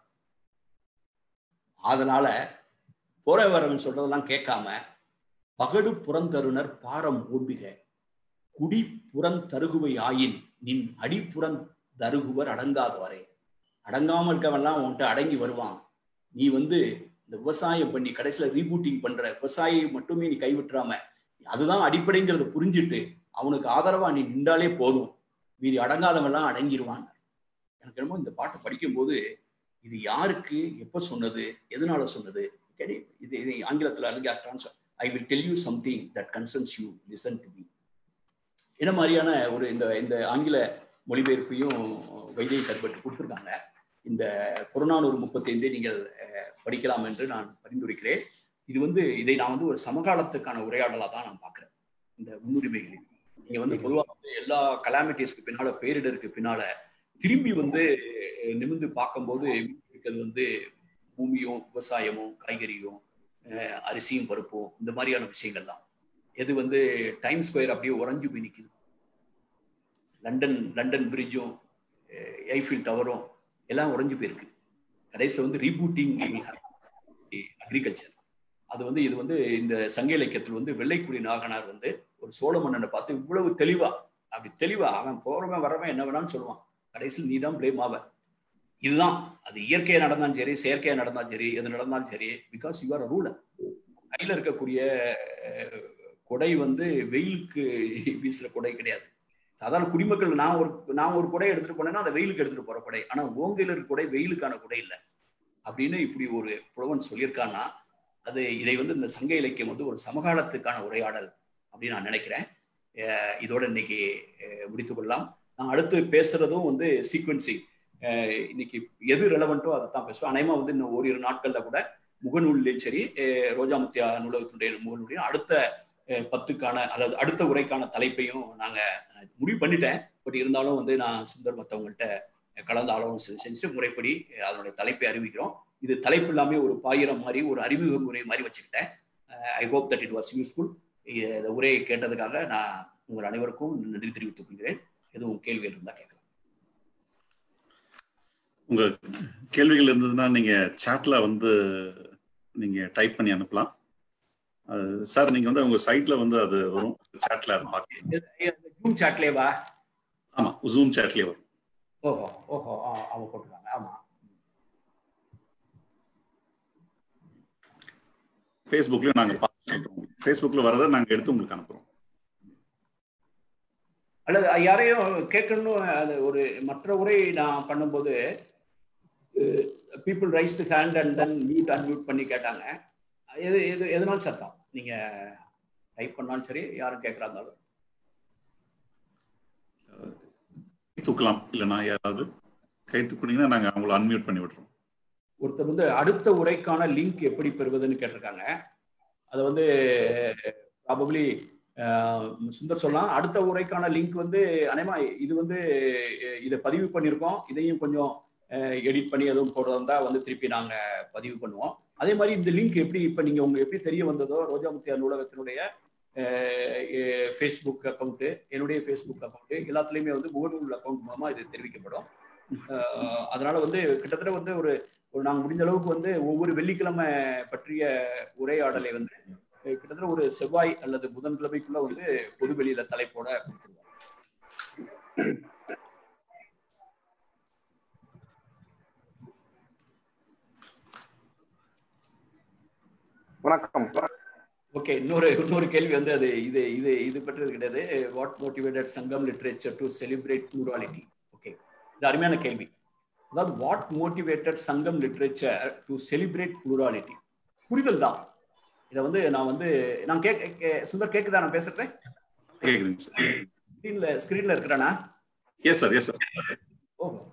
அதனால போற வரவன் சொல்றதெல்லாம் கேட்காம பகடு புறந்தருணர் பாரம் ஓம்பிக குடி புறந்தருகுவை ஆயின் நின் அடிப்புறம் தருகுவர் அடங்காதவரே அடங்காம இருக்கவன்லாம் உன்கிட்ட அடங்கி வருவான் நீ வந்து இந்த விவசாயம் பண்ணி கடைசியில ரீபூட்டிங் பண்ற விவசாயியை மட்டுமே நீ கைவிட்டுறாம அதுதான் அடிப்படைங்கிறத புரிஞ்சுட்டு அவனுக்கு ஆதரவா நீ நின்றாலே போதும் மீதி அடங்காதவெல்லாம் அடங்கிடுவான் எனக்கு என்னமோ இந்த பாட்டை படிக்கும்போது இது யாருக்கு எப்ப சொன்னது எதனால சொன்னது இது இது ஆங்கிலத்தில் அழகா transfer I will tell you something that concerns you listen to me என்ன மாதிரியான ஒரு இந்த இந்த ஆங்கில மொழிபெயர்ப்பையும் வைத்திய கற்பட்டு கொடுத்துருக்காங்க இந்த புறநானூறு முப்பத்தைந்தே நீங்கள் படிக்கலாம் என்று நான் பரிந்துரைக்கிறேன் இது வந்து இதை நான் வந்து ஒரு சமகாலத்துக்கான உரையாடலாக தான் நான் பார்க்குறேன் இந்த முன்னுரிமைகளில் நீங்க வந்து பொதுவாக வந்து எல்லா கலாமிட்டிஸ்க்கு பின்னால பேரிடருக்கு பின்னால திரும்பி வந்து நிமிந்து பார்க்கும்போது இருக்கிறது வந்து பூமியும் விவசாயமும் காய்கறியும் அரிசியும் பருப்பும் இந்த மாதிரியான விஷயங்கள் தான் எது வந்து டைம் ஸ்கொயர் அப்படியே உறைஞ்சு போய் நிற்குது லண்டன் லண்டன் பிரிட்ஜும் ஐஃபில் டவரும் எல்லாம் உறைஞ்சு போயிருக்கு கடைசியில் வந்து ரீபூட்டிங் அக்ரிகல்ச்சர் அது வந்து இது வந்து இந்த சங்க இலக்கியத்தில் வந்து வெள்ளைக்குடி நாகனார் வந்து ஒரு சோழ மன்னனை பார்த்து இவ்வளவு தெளிவா அப்படி தெளிவா அவன் போறவன் வரவன் என்ன வேணாலும் சொல்லுவான் கடைசியில் நீ தான் பிளேம் ஆவ இதுதான் அது இயற்கையா நடந்தாலும் சரி செயற்கையா நடந்தாலும் சரி எது நடந்தாலும் சரி பிகாஸ் யூ ஆர் ரூலர் கையில இருக்கக்கூடிய கொடை வந்து வெயிலுக்கு வீசுற கொடை கிடையாது சாதாரண குடிமக்கள் நான் ஒரு நான் ஒரு கொடை எடுத்துட்டு போனேன்னா அதை வெயிலுக்கு எடுத்துட்டு போற கொடை ஆனா ஓங்கையில் இருக்க கொடை வெயிலுக்கான கொடை இல்லை அப்படின்னு இப்படி ஒரு புலவன் சொல்லியிருக்கான்னா அது இதை வந்து இந்த சங்க இலக்கியம் வந்து ஒரு சமகாலத்துக்கான உரையாடல் அப்படின்னு நான் நினைக்கிறேன் இதோட இன்னைக்கு முடித்து கொள்ளலாம் நான் அடுத்து பேசுறதும் வந்து சீக்வன்சிங் இன்னைக்கு எது ரெலவெண்ட்டோ அதை தான் பேசுவேன் அனைமா வந்து இன்னும் ஓரிரு நாட்கள்ல கூட முகநூல்லையும் சரி ரோஜாமுத்தியா நூலகத்தினுடைய முகநூலையும் அடுத்த பத்துக்கான அதாவது அடுத்த உரைக்கான தலைப்பையும் நாங்க முடிவு பண்ணிட்டேன் பட் இருந்தாலும் வந்து நான் சுந்தர் மற்றவங்கள்ட்ட கலந்து ஆலோசனை செஞ்சுட்டு முறைப்படி அதனுடைய தலைப்பை அறிவிக்கிறோம் இது தலைப்பு இல்லாமல் ஒரு பாயிரம் மாதிரி ஒரு அறிமுக முறை மாதிரி வச்சுக்கிட்டேன் I hope that it was useful இந்த உரையை கேட்டதுக்காக நான் உங்கள் அனைவருக்கும் நன்றி தெரிவித்துக் கொள்கிறேன் எதுவும் கேள்விகள் இருந்தால் கேட்கலாம் உங்க கேள்விகள் இருந்ததுன்னா நீங்க சாட்ல வந்து நீங்க டைப் பண்ணி அனுப்பலாம் சார் நீங்க வந்து உங்க சைட்ல வந்து அது வரும் சாட்ல அதை பார்க்கலாம் ஜூம் சாட்லேவா ஆமா ஜூம் சாட்லயே வரும் ஓஹோ ஓஹோ அவங்க போட்டுருக்காங்க ஆமா ஃபேஸ்புக்லயும் நாங்க பார்த்துருக்கோம் ஃபேஸ்புக்ல வரதை நாங்க எடுத்து உங்களுக்கு அனுப்புறோம் அல்லது யாரையும் கேட்கணும் அது ஒரு மற்ற உரை நான் பண்ணும்போது people rise to hand and then mute unmute பண்ணி கேட்டாங்க எது எது எதனாலும் சத்தம் நீங்க டைப் பண்ணாலும் சரி யாரும் கேட்கறாந்தாலும் தூக்கலாம் இல்லைன்னா யாராவது கை தூக்குனீங்கன்னா நாங்க அவங்கள அன்மியூட் பண்ணி விட்டுறோம் ஒருத்தர் வந்து அடுத்த உரைக்கான லிங்க் எப்படி பெறுவதுன்னு கேட்டிருக்காங்க அதை வந்து ப்ராபப்ளி சுந்தர் சொல்லலாம் அடுத்த உரைக்கான லிங்க் வந்து அனைமா இது வந்து இதை பதிவு பண்ணியிருக்கோம் இதையும் கொஞ்சம் எடிட் பண்ணி எதுவும் போடுறதா வந்து திருப்பி நாங்கள் பதிவு பண்ணுவோம் அதே மாதிரி இந்த லிங்க் எப்படி இப்போ நீங்கள் உங்க எப்படி தெரிய வந்ததோ ரோஜாமுத்தியார் நூலகத்தினுடைய ஃபேஸ்புக் அக்கௌண்ட்டு என்னுடைய ஃபேஸ்புக் அக்கௌண்ட்டு எல்லாத்துலேயுமே வந்து முகநூல் அக்கௌண்ட் மூலமாக இது தெரிவிக்கப்படும் அதனால வந்து கிட்டத்தட்ட வந்து ஒரு ஒரு நாங்கள் முடிஞ்ச அளவுக்கு வந்து ஒவ்வொரு வெள்ளிக்கிழமை பற்றிய உரையாடலை வந்து கிட்டத்தட்ட ஒரு செவ்வாய் அல்லது புதன்கிழமைக்குள்ள வந்து பொது வெளியில தலைப்போட கொடுத்துருவோம் வணக்கம் ஓகே இன்னொரு இன்னொரு கேள்வி வந்து அது இது இது இது பற்றது கிடையாது what motivated Sangam literature to celebrate plurality okay இது அருமையான கேள்வி அதாவது what motivated Sangam literature to celebrate plurality புரிதல் தான் இதை வந்து நான் வந்து நான் கேட்க சுந்தர் கேக்குதா நான் பேசுறது கேக்குதுங்க சார் ஸ்கிரீன்ல ஸ்கிரீன்ல இருக்கிறானா எஸ் சார் எஸ் சார் ஓஹோ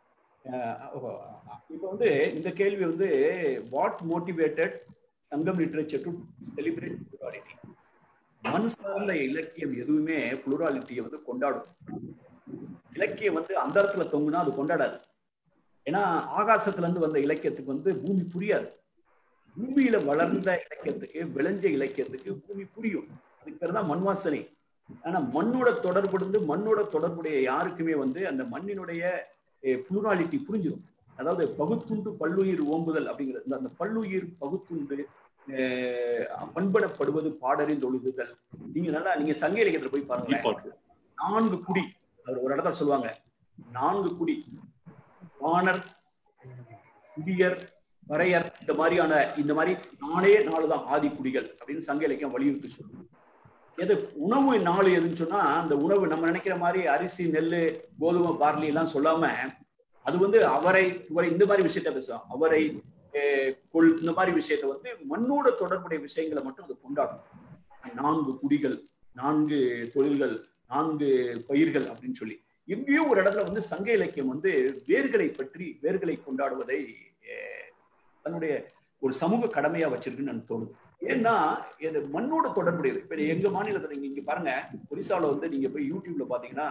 ஓஹோ இப்போ வந்து இந்த கேள்வி வந்து what motivated Sangam literature to celebrate plurality மண் சார்ந்த இலக்கியம் எதுவுமே புளூராலிட்டியை வந்து கொண்டாடும் இலக்கியம் வந்து அந்த இடத்துல தொங்குனா அது கொண்டாடாது ஏன்னா ஆகாசத்துல இருந்து வந்த இலக்கியத்துக்கு வந்து பூமி புரியாது பூமியில வளர்ந்த இலக்கியத்துக்கு விளைஞ்ச இலக்கியத்துக்கு பூமி புரியும் அதுக்கு பேர் தான் மண் வாசனை ஆனா மண்ணோட தொடர்புடைந்து மண்ணோட தொடர்புடைய யாருக்குமே வந்து அந்த மண்ணினுடைய புளூராலிட்டி புரிஞ்சிடும் அதாவது பகுத்துண்டு பல்லுயிர் ஓம்புதல் அப்படிங்கிறது அந்த பல்லுயிர் பகுத்துண்டு பண்படப்படுவது பாடறிந்து ஒழுகுதல் நீங்க நல்லா நீங்க சங்க இலக்கியத்துல போய் பாருங்க நான்கு குடி அவர் ஒரு இடத்துல சொல்லுவாங்க நான்கு குடி வானர் குடியர் வரையர் இந்த மாதிரியான இந்த மாதிரி நானே நாலு தான் ஆதி குடிகள் அப்படின்னு சங்க இலக்கியம் வலியுறுத்தி சொல்லுவோம் எது உணவு நாலு எதுன்னு சொன்னா அந்த உணவு நம்ம நினைக்கிற மாதிரி அரிசி நெல் கோதுமை பார்லி எல்லாம் சொல்லாம அது வந்து அவரை துவரை இந்த மாதிரி விஷயத்த பேசுவோம் அவரை கொள் இந்த மாதிரி விஷயத்த வந்து மண்ணோட தொடர்புடைய விஷயங்களை மட்டும் அது கொண்டாடும் நான்கு குடிகள் நான்கு தொழில்கள் நான்கு பயிர்கள் அப்படின்னு சொல்லி எங்கேயோ ஒரு இடத்துல வந்து சங்க இலக்கியம் வந்து வேர்களை பற்றி வேர்களை கொண்டாடுவதை தன்னுடைய ஒரு சமூக கடமையா வச்சிருக்குன்னு எனக்கு தோணுது ஏன்னா இது மண்ணோட தொடர்புடையது இப்ப எங்க மாநிலத்துல நீங்க இங்க பாருங்க ஒரிசால வந்து நீங்க போய் யூடியூப்ல பாத்தீங்கன்னா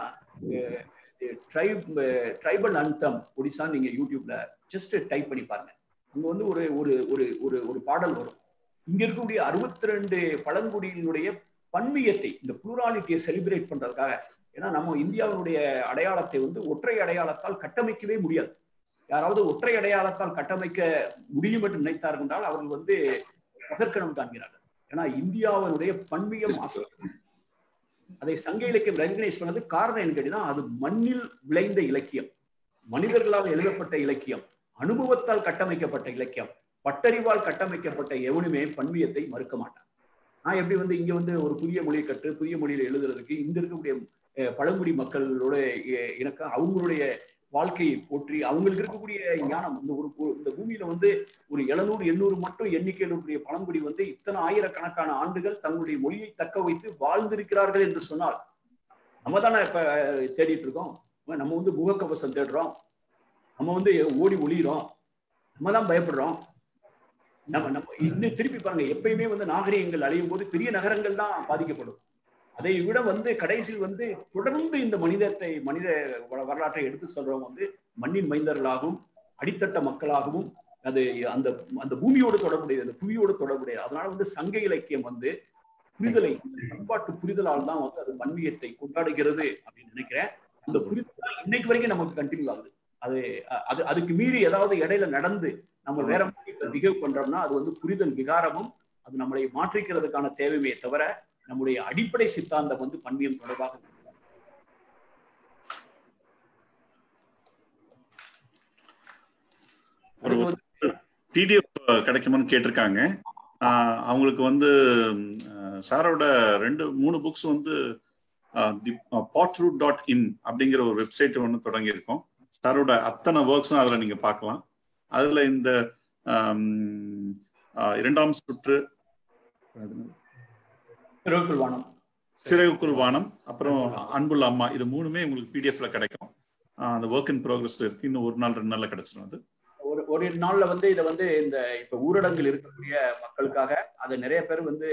ட்ரைப் ட்ரைபல் அந்தம் ஒடிசான்னு நீங்க யூடியூப்ல ஜஸ்ட் டைப் பண்ணி பாருங்க அங்க வந்து ஒரு ஒரு ஒரு ஒரு ஒரு பாடல் வரும் இங்க இருக்கக்கூடிய அறுபத்தி ரெண்டு பழங்குடியினுடைய பன்மியத்தை இந்த புளூராலிட்டியை செலிப்ரேட் பண்றதுக்காக ஏன்னா நம்ம இந்தியாவினுடைய அடையாளத்தை வந்து ஒற்றை அடையாளத்தால் கட்டமைக்கவே முடியாது யாராவது ஒற்றை அடையாளத்தால் கட்டமைக்க முடியும் என்று நினைத்தார்கள் என்றால் அவர்கள் வந்து பகற்கணம் காண்கிறார்கள் ஏன்னா இந்தியாவினுடைய பன்மியம் அதை சங்க இலக்கியம் ரெகனைஸ் பண்ணது காரணம் என்ன கேட்டீங்கன்னா அது மண்ணில் விளைந்த இலக்கியம் மனிதர்களால் எழுதப்பட்ட இலக்கியம் அனுபவத்தால் கட்டமைக்கப்பட்ட இலக்கியம் பட்டறிவால் கட்டமைக்கப்பட்ட எவனுமே பன்மியத்தை மறுக்க மாட்டான் நான் எப்படி வந்து இங்க வந்து ஒரு புதிய மொழியை கற்று புதிய மொழியில எழுதுறதுக்கு இங்க இருக்கக்கூடிய பழங்குடி மக்களோட இணக்கம் அவங்களுடைய வாழ்க்கையை போற்றி அவங்களுக்கு இருக்கக்கூடிய ஞானம் இந்த ஒரு இந்த பூமியில வந்து ஒரு எழுநூறு எண்ணூறு மட்டும் எண்ணிக்கையில் இருக்கக்கூடிய பழங்குடி வந்து இத்தனை ஆயிரக்கணக்கான ஆண்டுகள் தங்களுடைய மொழியை தக்க வைத்து வாழ்ந்திருக்கிறார்கள் என்று சொன்னால் நம்ம தானே இப்ப தேடிட்டு இருக்கோம் நம்ம வந்து முகக்கவசம் தேடுறோம் நம்ம வந்து ஓடி ஒளிகிறோம் நம்ம தான் பயப்படுறோம் நம்ம நம்ம இன்னும் திருப்பி பாருங்க எப்பயுமே வந்து நாகரிகங்கள் அழியும் போது பெரிய நகரங்கள் தான் பாதிக்கப்படும் அதை விட வந்து கடைசியில் வந்து தொடர்ந்து இந்த மனிதத்தை மனித வரலாற்றை எடுத்து சொல்றவங்க வந்து மண்ணின் மைந்தர்களாகவும் அடித்தட்ட மக்களாகவும் அது அந்த அந்த பூமியோடு தொடர்புடையது அந்த புவியோடு தொடர்புடையது அதனால வந்து சங்க இலக்கியம் வந்து புரிதலை பண்பாட்டு புரிதலால் தான் வந்து அது மண்வியத்தை கொண்டாடுகிறது அப்படின்னு நினைக்கிறேன் அந்த புரிதல் தான் இன்னைக்கு வரைக்கும் நமக்கு கண்டினியூ ஆகுது அது அது அதுக்கு மீறி ஏதாவது இடையில நடந்து நம்ம வேற மாதிரி பிஹேவ் பண்றோம்னா அது வந்து புரிதல் விகாரமும் அது நம்மளை மாற்றிக்கிறதுக்கான தேவையே தவிர நம்முடைய அடிப்படை சித்தாந்தம் வந்து பண்பியம் தொடர்பாக ஒரு பிடிஎஃப் கிடைக்குமான்னு கேட்டிருக்காங்க அவங்களுக்கு வந்து சாரோட ரெண்டு மூணு புக்ஸ் வந்து தி பாட்ரூட் டாட் இன் அப்படிங்கிற ஒரு வெப்சைட் ஒன்று தொடங்கியிருக்கோம் சாரோட அத்தனை ஒர்க்ஸும் அதில் நீங்கள் பார்க்கலாம் அதில் இந்த இரண்டாம் சுற்று வானம் சிறகுக்குள் வானம் அப்புறம் அன்புள்ள அம்மா இது மூணுமே உங்களுக்கு பிடிஎஃப்ல கிடைக்கும் அந்த ஒர்க் இன் ப்ரோக்ரஸ்ல இருக்கு இன்னும் ஒரு நாள் ரெண்டு நாள்ல கிடைச்சிடும் அது ஒரு ஒரு நாள்ல வந்து இதை வந்து இந்த இப்ப ஊரடங்கில் இருக்கக்கூடிய மக்களுக்காக அதை நிறைய பேர் வந்து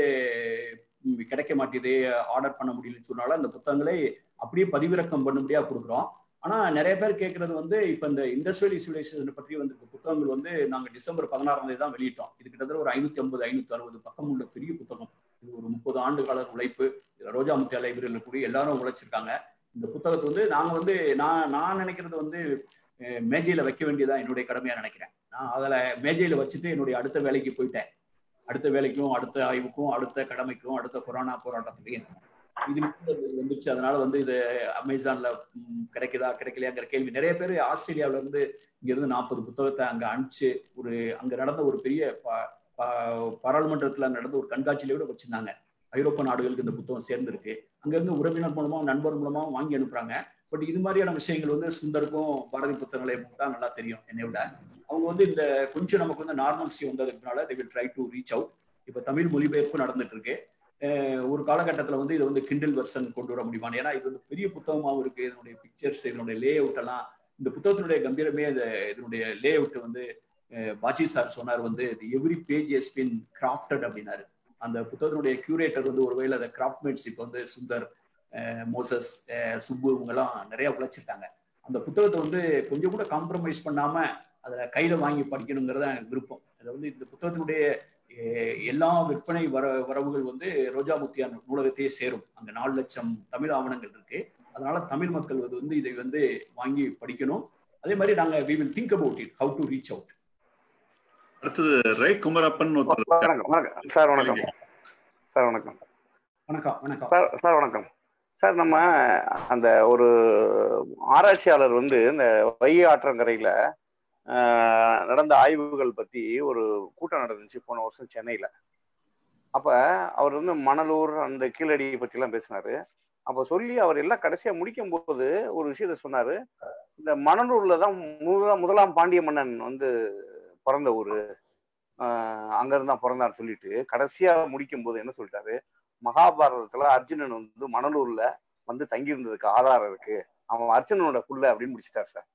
கிடைக்க மாட்டேது ஆர்டர் பண்ண முடியலன்னு சொன்னாலும் அந்த புத்தகங்களை அப்படியே பதிவிறக்கம் பண்ணும்படியா கொடுக்குறோம் ஆனா நிறைய பேர் கேட்கறது வந்து இப்ப இந்த இண்டஸ்ட்ரியல் இசுலேஷன் பற்றி வந்து புத்தகங்கள் வந்து நாங்க டிசம்பர் பதினாறாம் தேதி தான் வெளியிட்டோம் இது கிட்டத்தட்ட ஒரு ஐநூத்தி ஐம்பது ஐநூத்தி அறுபது பக்கம் உள்ள பெரிய புத்தகம் இது ஒரு முப்பது ஆண்டு கால உழைப்பு ரோஜா முத்தியா லைப்ரரியில் கூடிய எல்லாரும் உழைச்சிருக்காங்க இந்த புத்தகத்தை வந்து நாங்க வந்து நான் நான் நினைக்கிறது வந்து மேஜையில வைக்க வேண்டியதா என்னுடைய கடமையா நினைக்கிறேன் நான் அதுல மேஜையில வச்சுட்டு என்னுடைய அடுத்த வேலைக்கு போயிட்டேன் அடுத்த வேலைக்கும் அடுத்த ஆய்வுக்கும் அடுத்த கடமைக்கும் அடுத்த கொரோனா போராட்டத்துலையும் இது வந்துருச்சு அதனால வந்து இது அமேசான்ல கிடைக்குதா கிடைக்கலையாங்கிற கேள்வி நிறைய பேர் ஆஸ்திரேலியாவில இருந்து இங்க இருந்து நாற்பது புத்தகத்தை அங்க அனுப்பிச்சு ஒரு அங்க நடந்த ஒரு பெரிய பாராளுமன்றத்துல நடந்த ஒரு கண்காட்சியில கூட வச்சிருந்தாங்க ஐரோப்பா நாடுகளுக்கு இந்த புத்தகம் சேர்ந்திருக்கு அங்கிருந்து உறவினர் மூலமா நண்பர் மூலமா வாங்கி அனுப்புறாங்க பட் இது மாதிரியான விஷயங்கள் வந்து சுந்தருக்கும் பாரதி புத்தகங்களை தான் நல்லா தெரியும் என்னை விட அவங்க வந்து இந்த கொஞ்சம் நமக்கு வந்து நார்மல்சி வந்ததுனால they will try to reach out இப்போ தமிழ் மொழிபெயர்ப்பு நடந்துட்டு இருக்கு ஒரு காலகட்டத்தில் வந்து இதை வந்து கிண்டில் வெர்சன் கொண்டு வர முடியுமா ஏன்னா இது வந்து பெரிய புத்தகமாகவும் இருக்கு இதனுடைய பிக்சர்ஸ் இதனுடைய லே அவுட் எல்லாம் இந்த புத்தகத்தினுடைய கம்பீரமே இந்த இதனுடைய லே அவுட் வந்து பாஜி சார் சொன்னார் வந்து every page has been crafted அப்படின்னாரு அந்த புத்தகத்தினுடைய கியூரேட்டர் வந்து ஒருவேளை அந்த கிராஃப்ட்மேன்ஷிப் வந்து சுந்தர் மோசஸ் சுப்பு இவங்கெல்லாம் நிறைய உழைச்சிருக்காங்க அந்த புத்தகத்தை வந்து கொஞ்சம் கூட காம்ப்ரமைஸ் பண்ணாம அதுல கையில வாங்கி படிக்கணுங்கிறத எனக்கு விருப்பம் அதில் வந்து இந்த புத்தகத்தினுடைய எல்லா விற்பனை வர வரவுகள் வந்து ரோஜா முத்தியா நூலகத்தையே சேரும் அங்க நாலு லட்சம் தமிழ் ஆவணங்கள் இருக்கு அதனால தமிழ் மக்கள் வந்து இதை வந்து வாங்கி படிக்கணும் அதே மாதிரி நாங்க we will think about it how to reach out அடுத்தது ரே குமரப்பன் சார் வணக்கம் சார் வணக்கம் வணக்கம் வணக்கம் சார் சார் வணக்கம் சார் நம்ம அந்த ஒரு ஆராய்ச்சியாளர் வந்து இந்த வைகை ஆற்றங்கரையில நடந்த ஆய்வுகள் பத்தி ஒரு கூட்டம் நடந்துச்சு போன வருஷம் சென்னையில அப்ப அவர் வந்து மணலூர் அந்த கீழடி பத்தி எல்லாம் பேசினாரு அப்ப சொல்லி அவர் எல்லாம் கடைசியா முடிக்கும் போது ஒரு விஷயத்த சொன்னாரு இந்த மணலூர்ல தான் முதலாம் முதலாம் பாண்டிய மன்னன் வந்து பிறந்த ஊரு ஆஹ் அங்கிருந்து தான் பிறந்தான்னு சொல்லிட்டு கடைசியா முடிக்கும் போது என்ன சொல்லிட்டாரு மகாபாரதத்துல அர்ஜுனன் வந்து மணலூர்ல வந்து தங்கி இருந்ததுக்கு ஆதாரம் இருக்கு அவன் அர்ஜுனனோட புள்ள அப்படின்னு முடிச்சிட்டார் சார்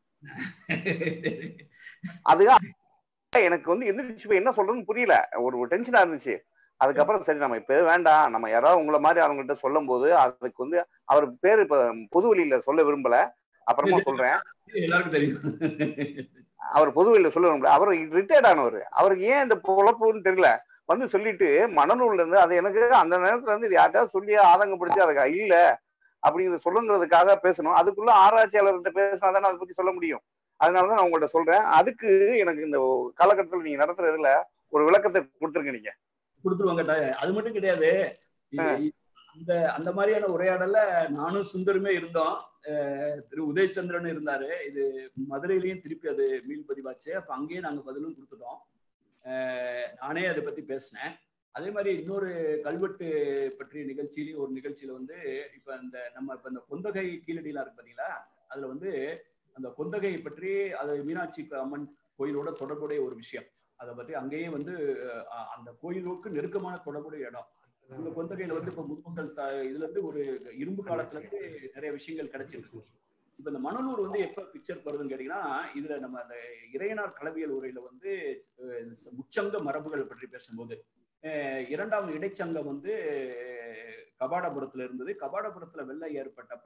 அதுதான் எனக்கு வந்து எந்திரிச்சு போய் என்ன சொல்றதுன்னு புரியல ஒரு டென்ஷனா இருந்துச்சு அதுக்கப்புறம் சரி நம்ம இப்ப வேண்டாம் நம்ம யாராவது உங்களை மாதிரி அவங்ககிட்ட சொல்லும் போது அதுக்கு வந்து அவர் பேரு இப்ப பொது வழியில சொல்ல விரும்பல அப்புறமா சொல்றேன் எல்லாருக்கும் தெரியும் அவர் பொது வழியில சொல்ல விரும்பல அவர் ரிட்டையர்ட் ஆனவர் அவருக்கு ஏன் இந்த பொழப்புன்னு தெரியல வந்து சொல்லிட்டு மணலூர்ல இருந்து அது எனக்கு அந்த நேரத்துல இருந்து இது யார்ட்டாவது சொல்லி ஆதங்கப்படுத்தி அதுக்கு இல்ல அப்படிங்கிறத சொல்லுங்கிறதுக்காக பேசணும் அதுக்குள்ள ஆராய்ச்சியாளர்கிட்ட பேசினா தானே அதை பத்தி சொல்ல முடியும் அதனாலதான் நான் உங்கள்ட்ட சொல்றேன் அதுக்கு எனக்கு இந்த காலகட்டத்தில் நீங்க நடத்துறதுல ஒரு விளக்கத்தை கொடுத்துருங்க நீங்க கொடுத்துருவாங்க அது மட்டும் கிடையாது அந்த அந்த மாதிரியான உரையாடல நானும் சுந்தருமே இருந்தோம் திரு உதயச்சந்திரன் இருந்தாரு இது மதுரையிலயும் திருப்பி அது மீள் பதிவாச்சு அப்ப அங்கேயே நாங்க பதிலும் கொடுத்துட்டோம் நானே அதை பத்தி பேசினேன் அதே மாதிரி இன்னொரு கல்வெட்டு பற்றிய நிகழ்ச்சியிலையும் ஒரு நிகழ்ச்சியில வந்து இப்ப இந்த நம்ம இப்ப இந்த கொந்தகை கீழடிலாம் இருக்கு பாத்தீங்களா அதுல வந்து அந்த கொந்தகையை பற்றி அது மீனாட்சி அம்மன் கோயிலோட தொடர்புடைய ஒரு விஷயம் அதை பற்றி அங்கேயே வந்து அந்த கோயிலுக்கு நெருக்கமான தொடர்புடைய இடம் இந்த கொந்தகையில வந்து இப்ப முதுமக்கள் இதுல இருந்து ஒரு இரும்பு காலத்துல இருந்து நிறைய விஷயங்கள் கிடைச்சிருக்கு இப்ப இந்த மணலூர் வந்து எப்ப பிக்சர் வருதுன்னு கேட்டீங்கன்னா இதுல நம்ம அந்த இறையனார் களவியல் உரையில வந்து முச்சங்க மரபுகள் பற்றி பேசும்போது இரண்டாம் இடைச்சங்கம் வந்து கபாடபுரத்துல இருந்தது கபாடபுரத்துல வெள்ளம் ஏற்பட்டப்ப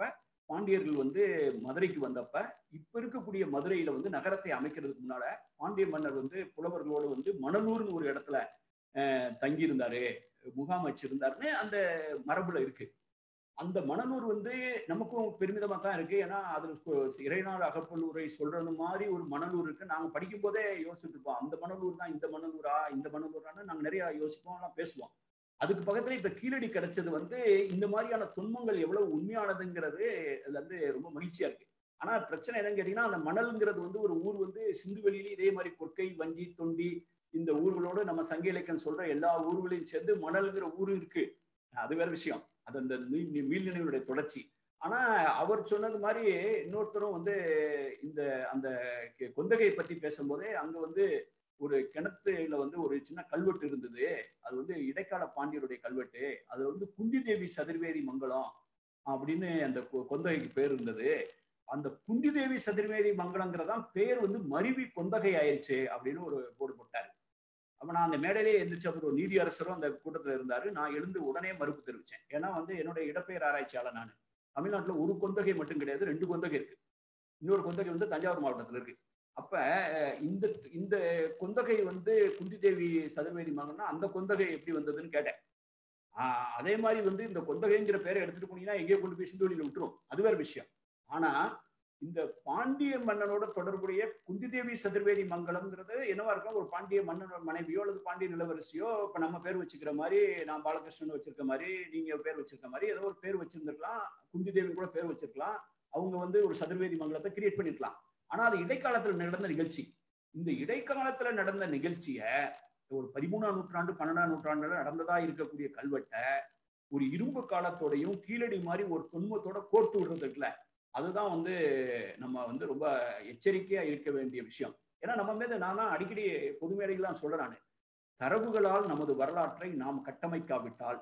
பாண்டியர்கள் வந்து மதுரைக்கு வந்தப்ப இப்ப இருக்கக்கூடிய மதுரையில வந்து நகரத்தை அமைக்கிறதுக்கு முன்னால பாண்டிய மன்னர் வந்து புலவர்களோடு வந்து மணலூர்னு ஒரு இடத்துல அஹ், தங்கியிருந்தாரு முகாம் வச்சிருந்தாருன்னு அந்த மரபுல இருக்கு அந்த மணலூர் வந்து நமக்கும் பெருமிதமா தான் இருக்கு ஏன்னா அதுல கு- இறைநாள் அகப்பல்லூரை சொல்றது மாதிரி ஒரு மணலூர் இருக்கு நாங்க படிக்கும் போதே யோசிச்சுட்டு இருப்போம் அந்த மணலூர் தான் இந்த மணலூரா இந்த மணலூரான்னு நாங்க நிறைய யோசிப்போம் எல்லாம் பேசுவோம் அதுக்கு பக்கத்துல இப்ப கீழடி கிடைச்சது வந்து இந்த மாதிரியான துன்பங்கள் எவ்வளவு உண்மையானதுங்கிறது அதுல வந்து ரொம்ப மகிழ்ச்சியா இருக்கு ஆனா பிரச்சனை என்னன்னு கேட்டீங்கன்னா அந்த மணல்ங்கிறது வந்து ஒரு ஊர் வந்து சிந்துவெளியில இதே மாதிரி கொற்கை வஞ்சி தொண்டி இந்த ஊர்களோடு நம்ம சங்க இலக்கியம் சொல்ற எல்லா ஊர்களையும் சேர்ந்து மணல்ங்கிற ஊரு இருக்கு அது வேற விஷயம் அது அந்த மீ- மீ- மீள் நினைவுடைய தொடர்ச்சி ஆனா அவர் சொன்னது மாதிரி இன்னொருத்தரும் வந்து இந்த அந்த கெ- கொந்தகையை பத்தி பேசும்போதே அங்க வந்து ஒரு கிணத்துல வந்து ஒரு சின்ன கல்வெட்டு இருந்தது அது வந்து இடைக்கால பாண்டியருடைய கல்வெட்டு அது வந்து குந்தி தேவி சதுர்வேதி மங்கலம் அப்படின்னு அந்த கொ- கொந்தகைக்கு பேர் இருந்தது அந்த குந்தி தேவி சதுர்வேதி மங்கலங்கிறதான் பேர் வந்து மருவி கொந்தகை ஆயிடுச்சு அப்படின்னு ஒரு போர்டு போட்டாரு அப்ப நான் அந்த மேடையிலே எந்திரிச்சு அவர் ஒரு நீதி அரசரும் அந்த கூட்டத்துல இருந்தாரு நான் எழுந்து உடனே மறுப்பு தெரிவிச்சேன் ஏன்னா வந்து என்னுடைய இடப்பெயர் ஆராய்ச்சியாளர் நான் தமிழ்நாட்டுல ஒரு கொந்தகை மட்டும் கிடையாது ரெண்டு கொந்தகை இருக்கு இன்னொரு கொந்தகை வந்து தஞ்சாவூர் மாவட்டத்துல இருக்கு அப்ப அஹ், இந்த இந்த கொந்தகை வந்து குந்தி தேவி சதுர்வேதி மகன்னா அந்த கொந்தகை எப்படி வந்ததுன்னு கேட்டேன் ஆஹ், அதே மாதிரி வந்து இந்த கொந்தகைங்கிற பேரை எடுத்துட்டு போனீங்கன்னா எங்கேயோ கொண்டு போய் சிந்துவெளியில விட்டுரும் அது வேற விஷயம் ஆனா இந்த பாண்டிய மன்னனோட தொடர்புடைய குந்தி தேவி சதுர்வேதி மங்கலம்ங்கிறது என்னவா இருக்கும் ஒரு பாண்டிய மன்னனோட மனைவியோ அல்லது பாண்டிய நிலவரசியோ இப்ப நம்ம பேர் வச்சுக்கிற மாதிரி நான் பாலகிருஷ்ணன் வச்சிருக்க மாதிரி நீங்க பேர் வச்சிருக்க மாதிரி ஏதோ ஒரு பேர் வச்சிருந்திருக்கலாம் குந்தி தேவி கூட பேர் வச்சிருக்கலாம் அவங்க வந்து ஒரு சதுர்வேதி மங்கலத்தை கிரியேட் பண்ணிருக்கலாம் ஆனா அது இடைக்காலத்துல நடந்த நிகழ்ச்சி இந்த இடைக்காலத்துல நடந்த நிகழ்ச்சிய ஒரு பதிமூணாம் நூற்றாண்டு பன்னெண்டாம் நூற்றாண்டுல நடந்ததா இருக்கக்கூடிய கல்வெட்டை ஒரு இரும்பு காலத்தோடையும் கீழடி மாதிரி ஒரு தொன்மத்தோட கோர்த்து விடுறது இருக்குல்ல அதுதான் வந்து நம்ம வந்து ரொம்ப எச்சரிக்கையா இருக்க வேண்டிய விஷயம் ஏன்னா நம்ம மீது நான் தான் அடிக்கடி பொது மேடைகள்லாம் சொல்றேன் நானு தரவுகளால் நமது வரலாற்றை நாம் கட்டமைக்காவிட்டால்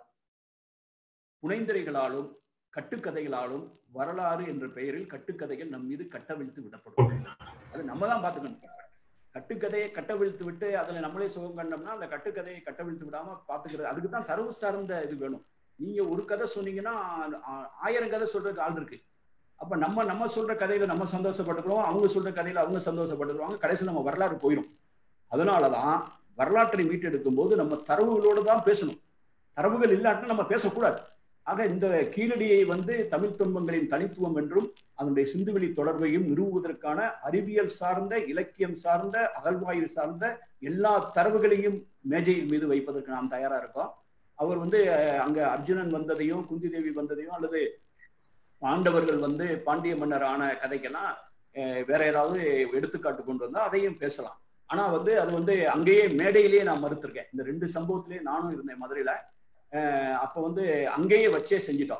புனைந்துரைகளாலும் கட்டுக்கதைகளாலும் வரலாறு என்ற பெயரில் கட்டுக்கதைகள் நம் மீது கட்டவிழ்த்து விடப்படும் ஓகே சார் அது நம்ம தான் பார்த்துக்கணும் கட்டுக்கதையை கட்டவிழ்த்து விட்டு அதுல நம்மளே சுகம் கண்டோம்னா அந்த கட்டுக்கதையை கட்டவிழ்த்து விடாம பாத்துக்கிறது அதுக்கு தான் தரவு சார்ந்த இது வேணும் நீங்க ஒரு கதை சொன்னீங்கன்னா ஆ- ஆயிரம் கதை சொல்றதுக்கு ஆள் இருக்கு அப்ப நம்ம நம்ம சொல்ற கதையில நம்ம சந்தோஷப்பட்டுக்கிறோம் அவங்க சொல்ற கதையில அவங்க சந்தோஷப்பட்டுக்குவாங்க கடைசியில் நம்ம வரலாறு போயிடும் அதனாலதான் வரலாற்றை மீட்டெடுக்கும் போது நம்ம தரவுகளோடு தான் பேசணும் தரவுகள் இல்லாட்டினா நம்ம பேசக்கூடாது ஆக இந்த கீழடியை வந்து தமிழ் துன்பங்களின் தனித்துவம் என்றும் அதனுடைய சிந்துவெளி தொடர்பையும் நிறுவுவதற்கான அறிவியல் சார்ந்த இலக்கியம் சார்ந்த அகழ்வாய்வு சார்ந்த எல்லா தரவுகளையும் மேஜையின் மீது வைப்பதற்கு நாம் தயாரா இருக்கோம் அவர் வந்து அஹ், அங்க அர்ஜுனன் வந்ததையும் குந்தி தேவி வந்ததையும் அல்லது பாண்டவர்கள் வந்து பாண்டிய மன்னர் ஆன கதைக்கெல்லாம் அஹ், வேற ஏதாவது எடுத்துக்காட்டு கொண்டு வந்தா அதையும் பேசலாம் ஆனா வந்து அது வந்து அங்கேயே மேடையிலேயே நான் மறுத்திருக்கேன் இந்த ரெண்டு சம்பவத்திலேயே நானும் இருந்தேன் மதுரையில அஹ், அப்ப வந்து அங்கேயே வச்சே செஞ்சிட்டோம்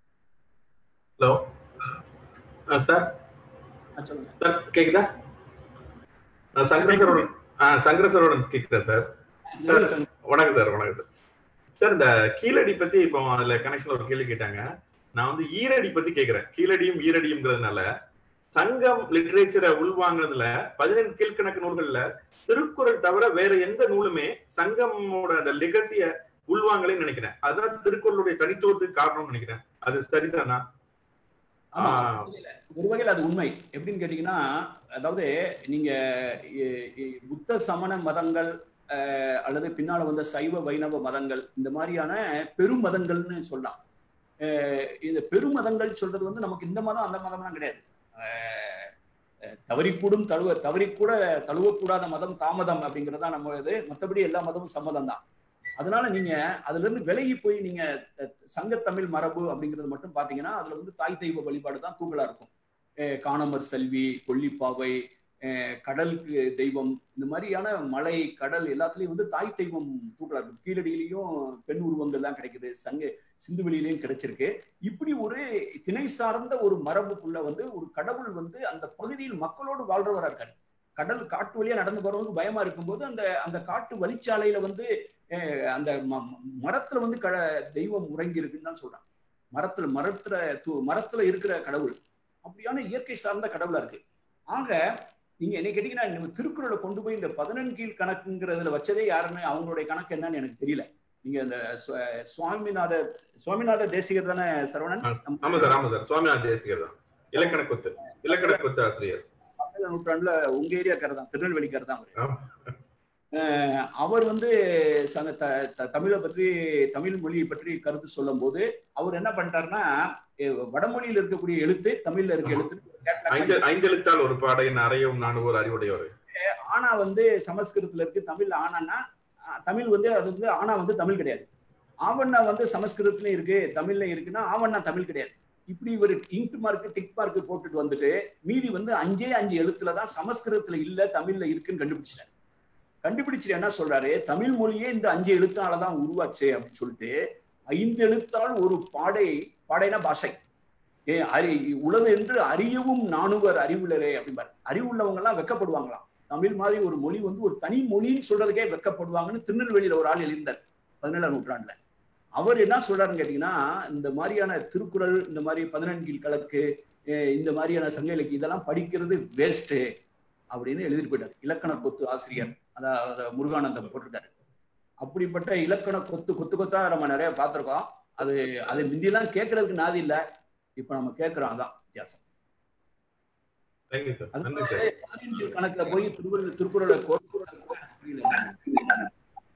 ஹலோ சார் ஆ, சொல்லுங்க சார் கேக்குதா நான் சங்கர சாரோட ஆ சங்கர சாரோட கேக்குதா சார் சொல்லுங்க சார். வணக்கம் சார் வணக்கம் சார் சார் இந்த கீழடி பத்தி இப்போ அதுல கனெக்ஷன்ல ஒரு கேள்வி கேட்டாங்க நான் வந்து ஈரடி பத்தி கேக்குறேன் கீழடியும் ஈரடியும்ங்கிறதுனால சங்கம் லிட்டரேச்சரை உள்வாங்குறதுல பதினெண்டு கீழ்கணக்கு நூல்கள்ல திருக்குறள் தவிர வேற எந்த நூலுமே சங்கமோட அந்த லெகசிய உள்வாங்கலைன்னு நினைக்கிறேன் அதுதான் திருக்குறளுடைய தனித்துவத்துக்கு காரணம்னு நினைக்கிறேன் அது சரிதானா ஆமா ஆ. ஒரு வகையில் அது உண்மை எப்படின்னு கேட்டீங்கன்னா அதாவது நீங்க இ- இ- புத்த சமண மதங்கள் அஹ், அல்லது பின்னால வந்த சைவ வைணவ மதங்கள் இந்த மாதிரியான பெரும் மதங்கள்னு சொல்லலாம் அஹ், இந்த பெரும் மதங்கள் சொல்றது வந்து நமக்கு இந்த மதம் அந்த மதம்லாம் கிடையாது அஹ், அஹ், தவறிக்கூடும் தழுவ தவறிக்கூட தழுவக்கூடாத மதம் தாமதம் அப்படிங்கிறதா நம்ம இது மற்றபடி எல்லா மதமும் சம்மதம் தான் அதனால நீங்க அதுல இருந்து விலகி போய் நீங்க அஹ், சங்கத்தமிழ் மரபு அப்படிங்கிறது மட்டும் பாத்தீங்கன்னா அதுல வந்து தாய் தெய்வ வழிபாடு தான் தூக்கலா இருக்கும் அஹ் காணமர் செல்வி கொல்லிப்பாவை அஹ் கடலுக்கு தெய்வம் இந்த மாதிரியான மலை கடல் எல்லாத்துலயும் வந்து தாய் தெய்வம் தூக்கலா இருக்கும் கீழடியிலையும் பெண் உருவங்கள் தான் கிடைக்குது சங்க சிந்துவெளியிலையும் கிடைச்சிருக்கு இப்படி ஒரு திணை சார்ந்த ஒரு மரபுக்குள்ள வந்து ஒரு கடவுள் வந்து அந்த பகுதியில் மக்களோடு வாழ்றவரா இருக்காரு கடல் காட்டு வழியா நடந்து போறவங்க பயமா இருக்கும்போது அந்த அந்த காட்டு வழிச்சாலையில வந்து அஹ் அந்த ம- ம- மரத்துல வந்து க தெய்வம் உறங்கி இருக்குன்னு தான் சொல்றாங்க மரத்துல மரத்துல து- மரத்துல இருக்கிற கடவுள் அப்படியான இயற்கை சார்ந்த கடவுளா இருக்கு ஆக நீங்க என்ன கேட்டீங்கன்னா நம்ம திருக்குறளை கொண்டு போய் இந்த பதினெண்கீழ் கணக்குங்கிறதுல வச்சதே யாருன்னு அவங்களுடைய கணக்கு என்னன்னு எனக்கு தெரியல நீங்க இந்த சு- சுவாமிநாத சுவாமிநாத தேசிகர் தானே சரவணன் ஆமா சார் ஆமா சார் சுவாமிநாத தேசிகர் தான் இலக்கண கொத்து இலக்கண கொத்து ஆசிரியர் பதினேழாம் நூற்றாண்டுல உங்க ஏரியாக்காரர் தான் திருநெல்வேலிக்காரர் தான் அவரு ஆமா. அஹ் அவர் வந்து சங்க த- த- தமிழை பற்றி தமிழ் மொழியை பற்றி கருத்து சொல்லும் போது அவர் என்ன பண்ணிட்டாருன்னா அஹ் வடமொழியில இருக்கக்கூடிய எழுத்து தமிழ்ல இருக்க எழுத்து ஐந்து ஐந்தெழுத்தால் ஒரு பாடையின் அறையும் நான் ஒரு அறிவுடையவர் ஆனா வந்து சமஸ்கிருதத்துல இருக்கு தமிழ்ல ஆனான்னா அஹ் தமிழ் வந்து அது வந்து ஆனா வந்து தமிழ் கிடையாது ஆவண்ணா வந்து சமஸ்கிருதத்துலயும் இருக்கு தமிழ்ல இருக்குன்னா ஆவண்ணா தமிழ் கிடையாது இப்படி ஒரு இங்க் மார்க் டிக் மார்க் போட்டுட்டு வந்துட்டு மீதி வந்து அஞ்சே அஞ்சு எழுத்துல தான் சமஸ்கிருதத்துல இல்ல தமிழ்ல இருக்குன்னு கண்டுபிடிச்சிட்டாரு கண்டுபிடிச்சிட்டு என்ன சொல்றாரு தமிழ் மொழியே இந்த அஞ்சு எழுத்தால தான் உருவாச்சு அப்படின்னு சொல்லிட்டு ஐந்து எழுத்தால் ஒரு பாடை பாடைனா பாஷை ஏ அறி உளது என்று அறியவும் நானுவர் அறிவுலரே அப்படிம்பாரு அறிவுள்ளவங்க எல்லாம் வெக்கப்படுவாங்களாம் தமிழ் மாதிரி ஒரு மொழி வந்து ஒரு தனி மொழின்னு சொல்றதுக்கே வெக்கப்படுவாங்கன்னு திருநெல்வேலியில ஒரு ஆள் எழுந்தார் பதினேழாம் நூற்றாண்டுல அவர் என்ன சொல்றாருன்னு கேட்டீங்கன்னா இந்த மாதிரியான திருக்குறள் இந்த மாதிரி பதினெண்கில் கலக்கு அஹ் இந்த மாதிரியான சங்க இலக்கியம் இதெல்லாம் படிக்கிறது வேஸ்ட் அப்படின்னு எழுதிட்டு போயிட்டார் இலக்கண கொத்து ஆசிரியர் அதாவது முருகானந்தம் போட்டிருக்காரு அப்படிப்பட்ட இலக்கண கொத்து கொத்து கொத்தா நம்ம நிறைய பார்த்திருக்கோம் அது அது முந்தியெல்லாம் கேட்கறதுக்கு நாதி இல்ல இப்ப நம்ம கேட்கிறோம் அதான் வித்தியாசம் தேங்க்யூ சார் அது நன்றி சார் பதினெண்கில் கணக்குல போய் திருக்குறள் திருக்குறளை கோர்க்குறளை புரியல.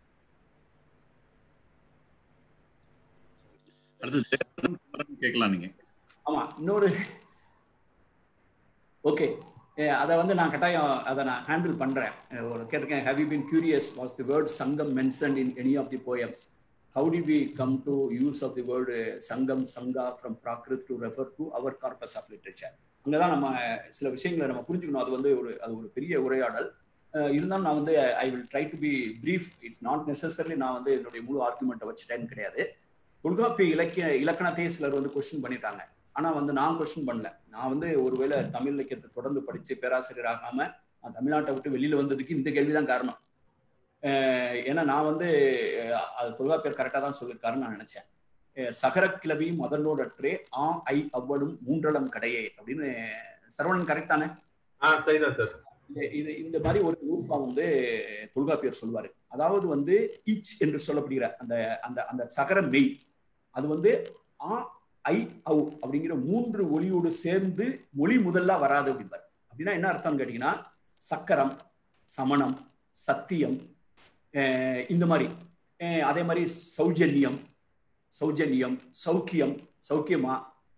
அடுத்து ஜெயராமன் குமரன் கேட்கலாம் நீங்க ஆமா இன்னொரு ஓகே அதை வந்து நான் கட்டாயம் அதை நான் ஹேண்டில் பண்றேன் அஹ் ஒரு கேட்டிருக்கேன் have you been curious was the word Sangam mention in any of the poems how did we come to use of the word Sangam Sanga from Prakrit to refer to our corpus of literature அங்கதான் நம்ம சில விஷயங்களை நம்ம புரிஞ்சுக்கணும் அது வந்து ஒரு அது ஒரு பெரிய உரையாடல் அஹ் இருந்தாலும் நான் வந்து I will try to be brief it's not necessarily நான் வந்து என்னுடைய முழு ஆர்குமெண்ட்டை வச்சுட்டேன்னு கிடையாது தொல்காப்பிய இலக்கிய இலக்கணத்தையே சிலர் வந்து கொஸ்டின் பண்ணிட்டாங்க ஆனா வந்து நான் கொஸ்டின் பண்ணல நான் வந்து ஒருவேளை தமிழ் இலக்கியத்தை தொடர்ந்து படிச்சு பேராசிரியர் ஆகாம நான் தமிழ்நாட்டை விட்டு வெளியில வந்ததுக்கு இந்த கேள்விதான் காரணம் அஹ் ஏன்னா நான் வந்து அஹ் அது தொல்காப்பியர் கரெக்டா தான் சொல்லியிருக்காருன்னு நான் நினைச்சேன் அஹ் சகரக் கிளவியும் அதனோடற்றே ஆ ஐ அவ்வளும் மூன்றளம் கடையே அப்படின்னு சரவணன் கரெக்ட் தானே ஆ சரிதான் சார் இது- இது இந்த மாதிரி ஒரு நூற்பா வந்து தொல்காப்பியர் சொல்வாரு அதாவது வந்து இச் என்று சொல்லப்படுகிற அந்த அந்த அந்த சகர மெய் அது வந்து ஆ ஐ ஔ அப்படிங்கிற மூன்று ஒளியோடு சேர்ந்து மொழி முதல்ல வராது அப்படிம்பார் அப்படின்னா என்ன அர்த்தம்னு கேட்டீங்கன்னா சக்கரம் சமணம் சத்தியம் அஹ் இந்த மாதிரி அஹ் அதே மாதிரி சௌஜன்யம் சௌஜன்யம் சௌக்கியம் சௌக்கியமா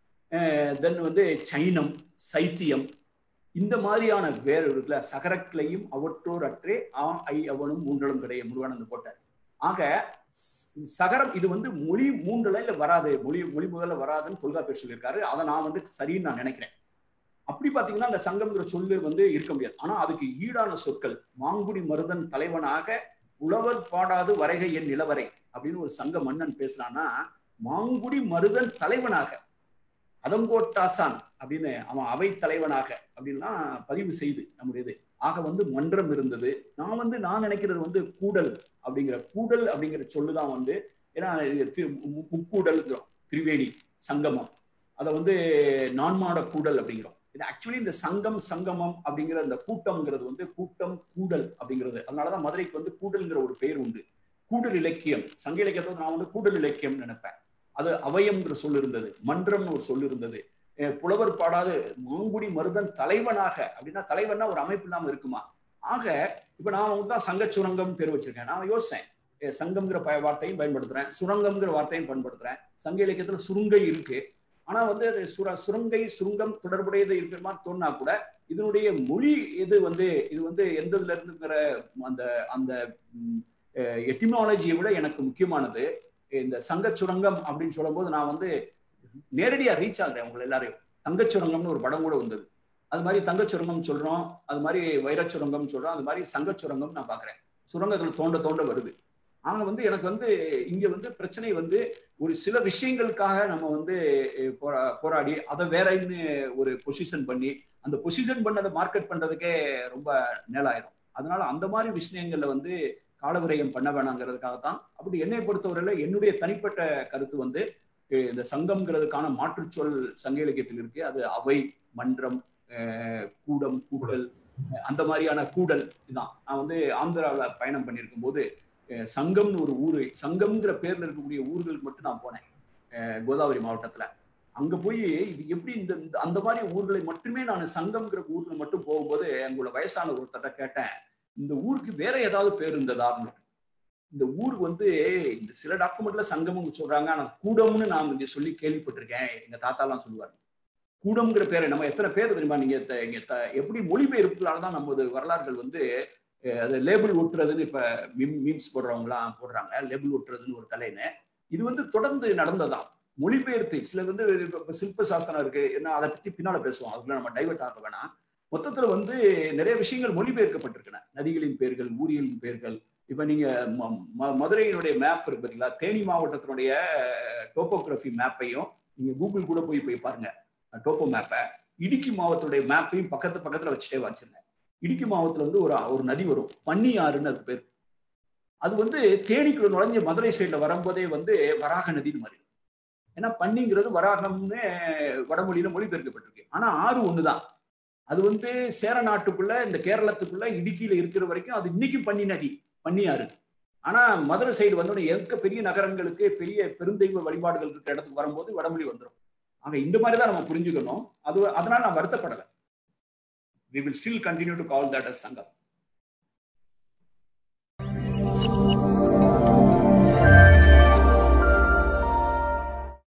தென் வந்து சைனம் சைத்தியம் இந்த மாதிரியான வேர் இருக்குல்ல சகரக்கிளையும் அவற்றோர் அற்றே ஆ ஐ அவனும் மூன்றலும் கிடையாது முருகானந்தம் போட்டார் ஆக ஸ்- சகரம் இது வந்து மொழி மூன்றுல இல்ல வராது மொழி மொழி முதல்ல வராதுன்னு தொல்காப்பியர் சொல்லியிருக்காரு அதை நான் வந்து சரின்னு நான் நினைக்கிறேன் அப்படி பாத்தீங்கன்னா அந்த சங்கம்ங்கிற சொல்லு வந்து இருக்க முடியாது ஆனா அதுக்கு ஈடான சொற்கள் மாங்குடி மருதன் தலைவனாக உழவர் பாடாது வரைகை என் நிலவரை அப்படின்னு ஒரு சங்க மன்னன் பேசுறான்னா மாங்குடி மருதன் தலைவனாக அதங்கோட்டாசான் அப்படின்னு அவன் அவை தலைவனாக அப்படின்லாம் பதிவு செய்து நம்முடைய இது ஆக வந்து மன்றம் இருந்தது நான் வந்து நான் நினைக்கிறது வந்து கூடல் அப்படிங்கிற கூடல் அப்படிங்கிற சொல்லுதான் வந்து ஏன்னா இது தி- மு- முக்கூடல்ங்கிறோம் திரிவேணி சங்கமம் அதை வந்து நான்மாட கூடல் அப்படிங்கிறோம் இது ஆக்சுவலி இந்த சங்கம் சங்கமம் அப்படிங்கிற இந்த கூட்டம்ங்கிறது வந்து கூட்டம் கூடல் அப்படிங்கிறது அதனாலதான் மதுரைக்கு வந்து கூடல்ங்கிற ஒரு பெயர் உண்டு கூடல் இலக்கியம் சங்க இலக்கியத்தை வந்து நான் வந்து கூடல் இலக்கியம் நினைப்பேன் அது அவயம்ங்கிற சொல் இருந்தது மன்றம்னு ஒரு சொல் இருந்தது அஹ் புலவர் பாடாது மாங்குடி மருதன் தலைவனாக அப்படின்னா தலைவன்னா ஒரு அமைப்பு இல்லாம இருக்குமா ஆக இப்ப நான் வந்து தான் சங்க சுரங்கம் பேர் வச்சிருக்கேன் நான் யோசிச்சேன் அஹ் சங்கம்ங்கிற ப- வார்த்தையும் பயன்படுத்துறேன் சுரங்கம்ங்கிற வார்த்தையும் பயன்படுத்துறேன் சங்க இலக்கியத்துல சுருங்கை இருக்கு ஆனா வந்து அது சுர சுரங்கை சுருங்கம் தொடர்புடையது இருக்கிற மாதிரி தோணுனா கூட இதனுடைய மொழி எது வந்து இது வந்து எந்ததுல இருந்துங்கிற அந்த அந்த எட்டிமாலஜியை விட எனக்கு முக்கியமானது இந்த சங்க சுரங்கம் அப்படின்னு சொல்லும்போது நான் வந்து நேரடியா ரீச் ஆகுறேன் உங்களை எல்லாரையும் தங்கச் சுரங்கம்னு ஒரு படம் கூட வந்தது அது மாதிரி தங்கச் சுரங்கம் சொல்றோம் அது மாதிரி வைரச் சுரங்கம் சொல்றோம் அது மாதிரி சங்கச் சுரங்கம் நான் பாக்குறேன் சுரங்கத்துல தோண்ட தோண்ட வருது ஆனா வந்து எனக்கு வந்து இங்க வந்து பிரச்சனை வந்து ஒரு சில விஷயங்களுக்காக நம்ம வந்து அஹ், போரா- போராடி அதை வேறன்னு ஒரு பொசிஷன் பண்ணி அந்த பொசிஷன் பண்ணதை மார்க்கெட் பண்றதுக்கே ரொம்ப நேலாயிரும் அதனால அந்த மாதிரி விஷயங்கள்ல வந்து காலவிரயம் பண்ண வேணாங்கிறதுக்காக தான் அப்படி என்னை பொறுத்தவரையில என்னுடைய தனிப்பட்ட கருத்து வந்து அஹ், இந்த சங்கம்ங்கிறதுக்கான மாற்றுச்சொல் சங்க இலக்கியத்தில் இருக்கு அது அவை மன்றம் அஹ், கூடம் கூடல் அஹ், அந்த மாதிரியான கூடல் இதுதான் நான் வந்து ஆந்திராவில் பயணம் பண்ணியிருக்கும் போது அஹ், சங்கம்னு ஒரு ஊரு சங்கம்ங்கிற பேர்ல இருக்கக்கூடிய ஊர்களுக்கு மட்டும் நான் போனேன் அஹ், கோதாவரி மாவட்டத்துல அங்க போய் இது எப்படி இந்த இந்த- அந்த மாதிரி ஊர்களை மட்டுமே நான் சங்கம்ங்கிற ஊர்ல மட்டும் போகும்போது அங்குள்ள வயசான ஒருத்தட்ட கேட்டேன் இந்த ஊருக்கு வேற ஏதாவது பேர் இருந்ததான்னு இந்த ஊருக்கு வந்து இந்த சில டாக்குமெண்ட்ல சங்கம்னு சொல்றாங்க ஆனா கூடம்னு நான் இங்க சொல்லி கேள்விப்பட்டிருக்கேன் எங்க தாத்தாலாம் சொல்லுவார் கூடம்ங்கிற பேரை நம்ம எத்தனை பேர் தெரியுமா நீங்க த- இங்க த- எப்படி மொழிபெயர்ப்புகளால தான் நமது வரலாறுகள் வந்து அஹ், அது லேபிள் ஒட்டுறதுன்னு இப்ப மீம்ஸ் போடுறவங்கலாம் போடுறாங்க லேபிள் ஒட்டுறதுன்னு ஒரு கலைன்னு இது வந்து தொடர்ந்து நடந்ததான் மொழிபெயர்த்து சில வந்து இப்ப இப்ப சில்ப சாஸ்திரம் இருக்கு என்ன அதை பத்தி பின்னால பேசுவோம் அதுக்குள்ள நம்ம டைவர்ட் ஆக வேணாம் மொத்தத்துல வந்து நிறைய விஷயங்கள் மொழிபெயர்க்கப்பட்டிருக்கின நதிகளின் பெயர்கள் ஊரியலின் பெயர்கள் இப்ப நீங்க ம- ம- மதுரையினுடைய மேப் இருக்கு பாத்தீங்களா தேனி மாவட்டத்தினுடைய டோபோகிராஃபி மேப்பையும் நீங்க கூகுள் கூட போய் போய் பாருங்க டோப்போ மேப்பை இடுக்கி மாவட்டத்துடைய மேப்பையும் பக்கத்து பக்கத்துல வச்சுட்டே வச்சிருந்தேன் இடுக்கி மாவட்டத்துல வந்து ஒரு ஒரு நதி வரும் பன்னி ஆறுன்னு அது பேர் அது வந்து தேனிக்குள்ள நுழைஞ்ச மதுரை சைடுல வரும்போதே வந்து வராக நதின்னு மாதிரி ஏன்னா பன்னிங்கிறது வராகம்னு வடமொழியில மொழிபெயர்க்கப்பட்டிருக்கு ஆனா ஆறு ஒண்ணுதான் அது வந்து சேர நாட்டுக்குள்ள இந்த கேரளத்துக்குள்ள இடுக்கியில இருக்கிற வரைக்கும் அது இன்னைக்கும் பன்னி நதி பன்னியாறு ஆனா மதுரை சைடு வந்தோடனே எங்க பெரிய நகரங்களுக்கு பெரிய பெருந்தெய்வ வழிபாடுகள் இருக்கிற இடத்துக்கு வரும்போது வடமொழி வந்துடும் ஆக இந்த மாதிரி தான் நம்ம புரிஞ்சுக்கணும் அது அதனால நான் வருத்தப்படலை we will still continue to call that as sangam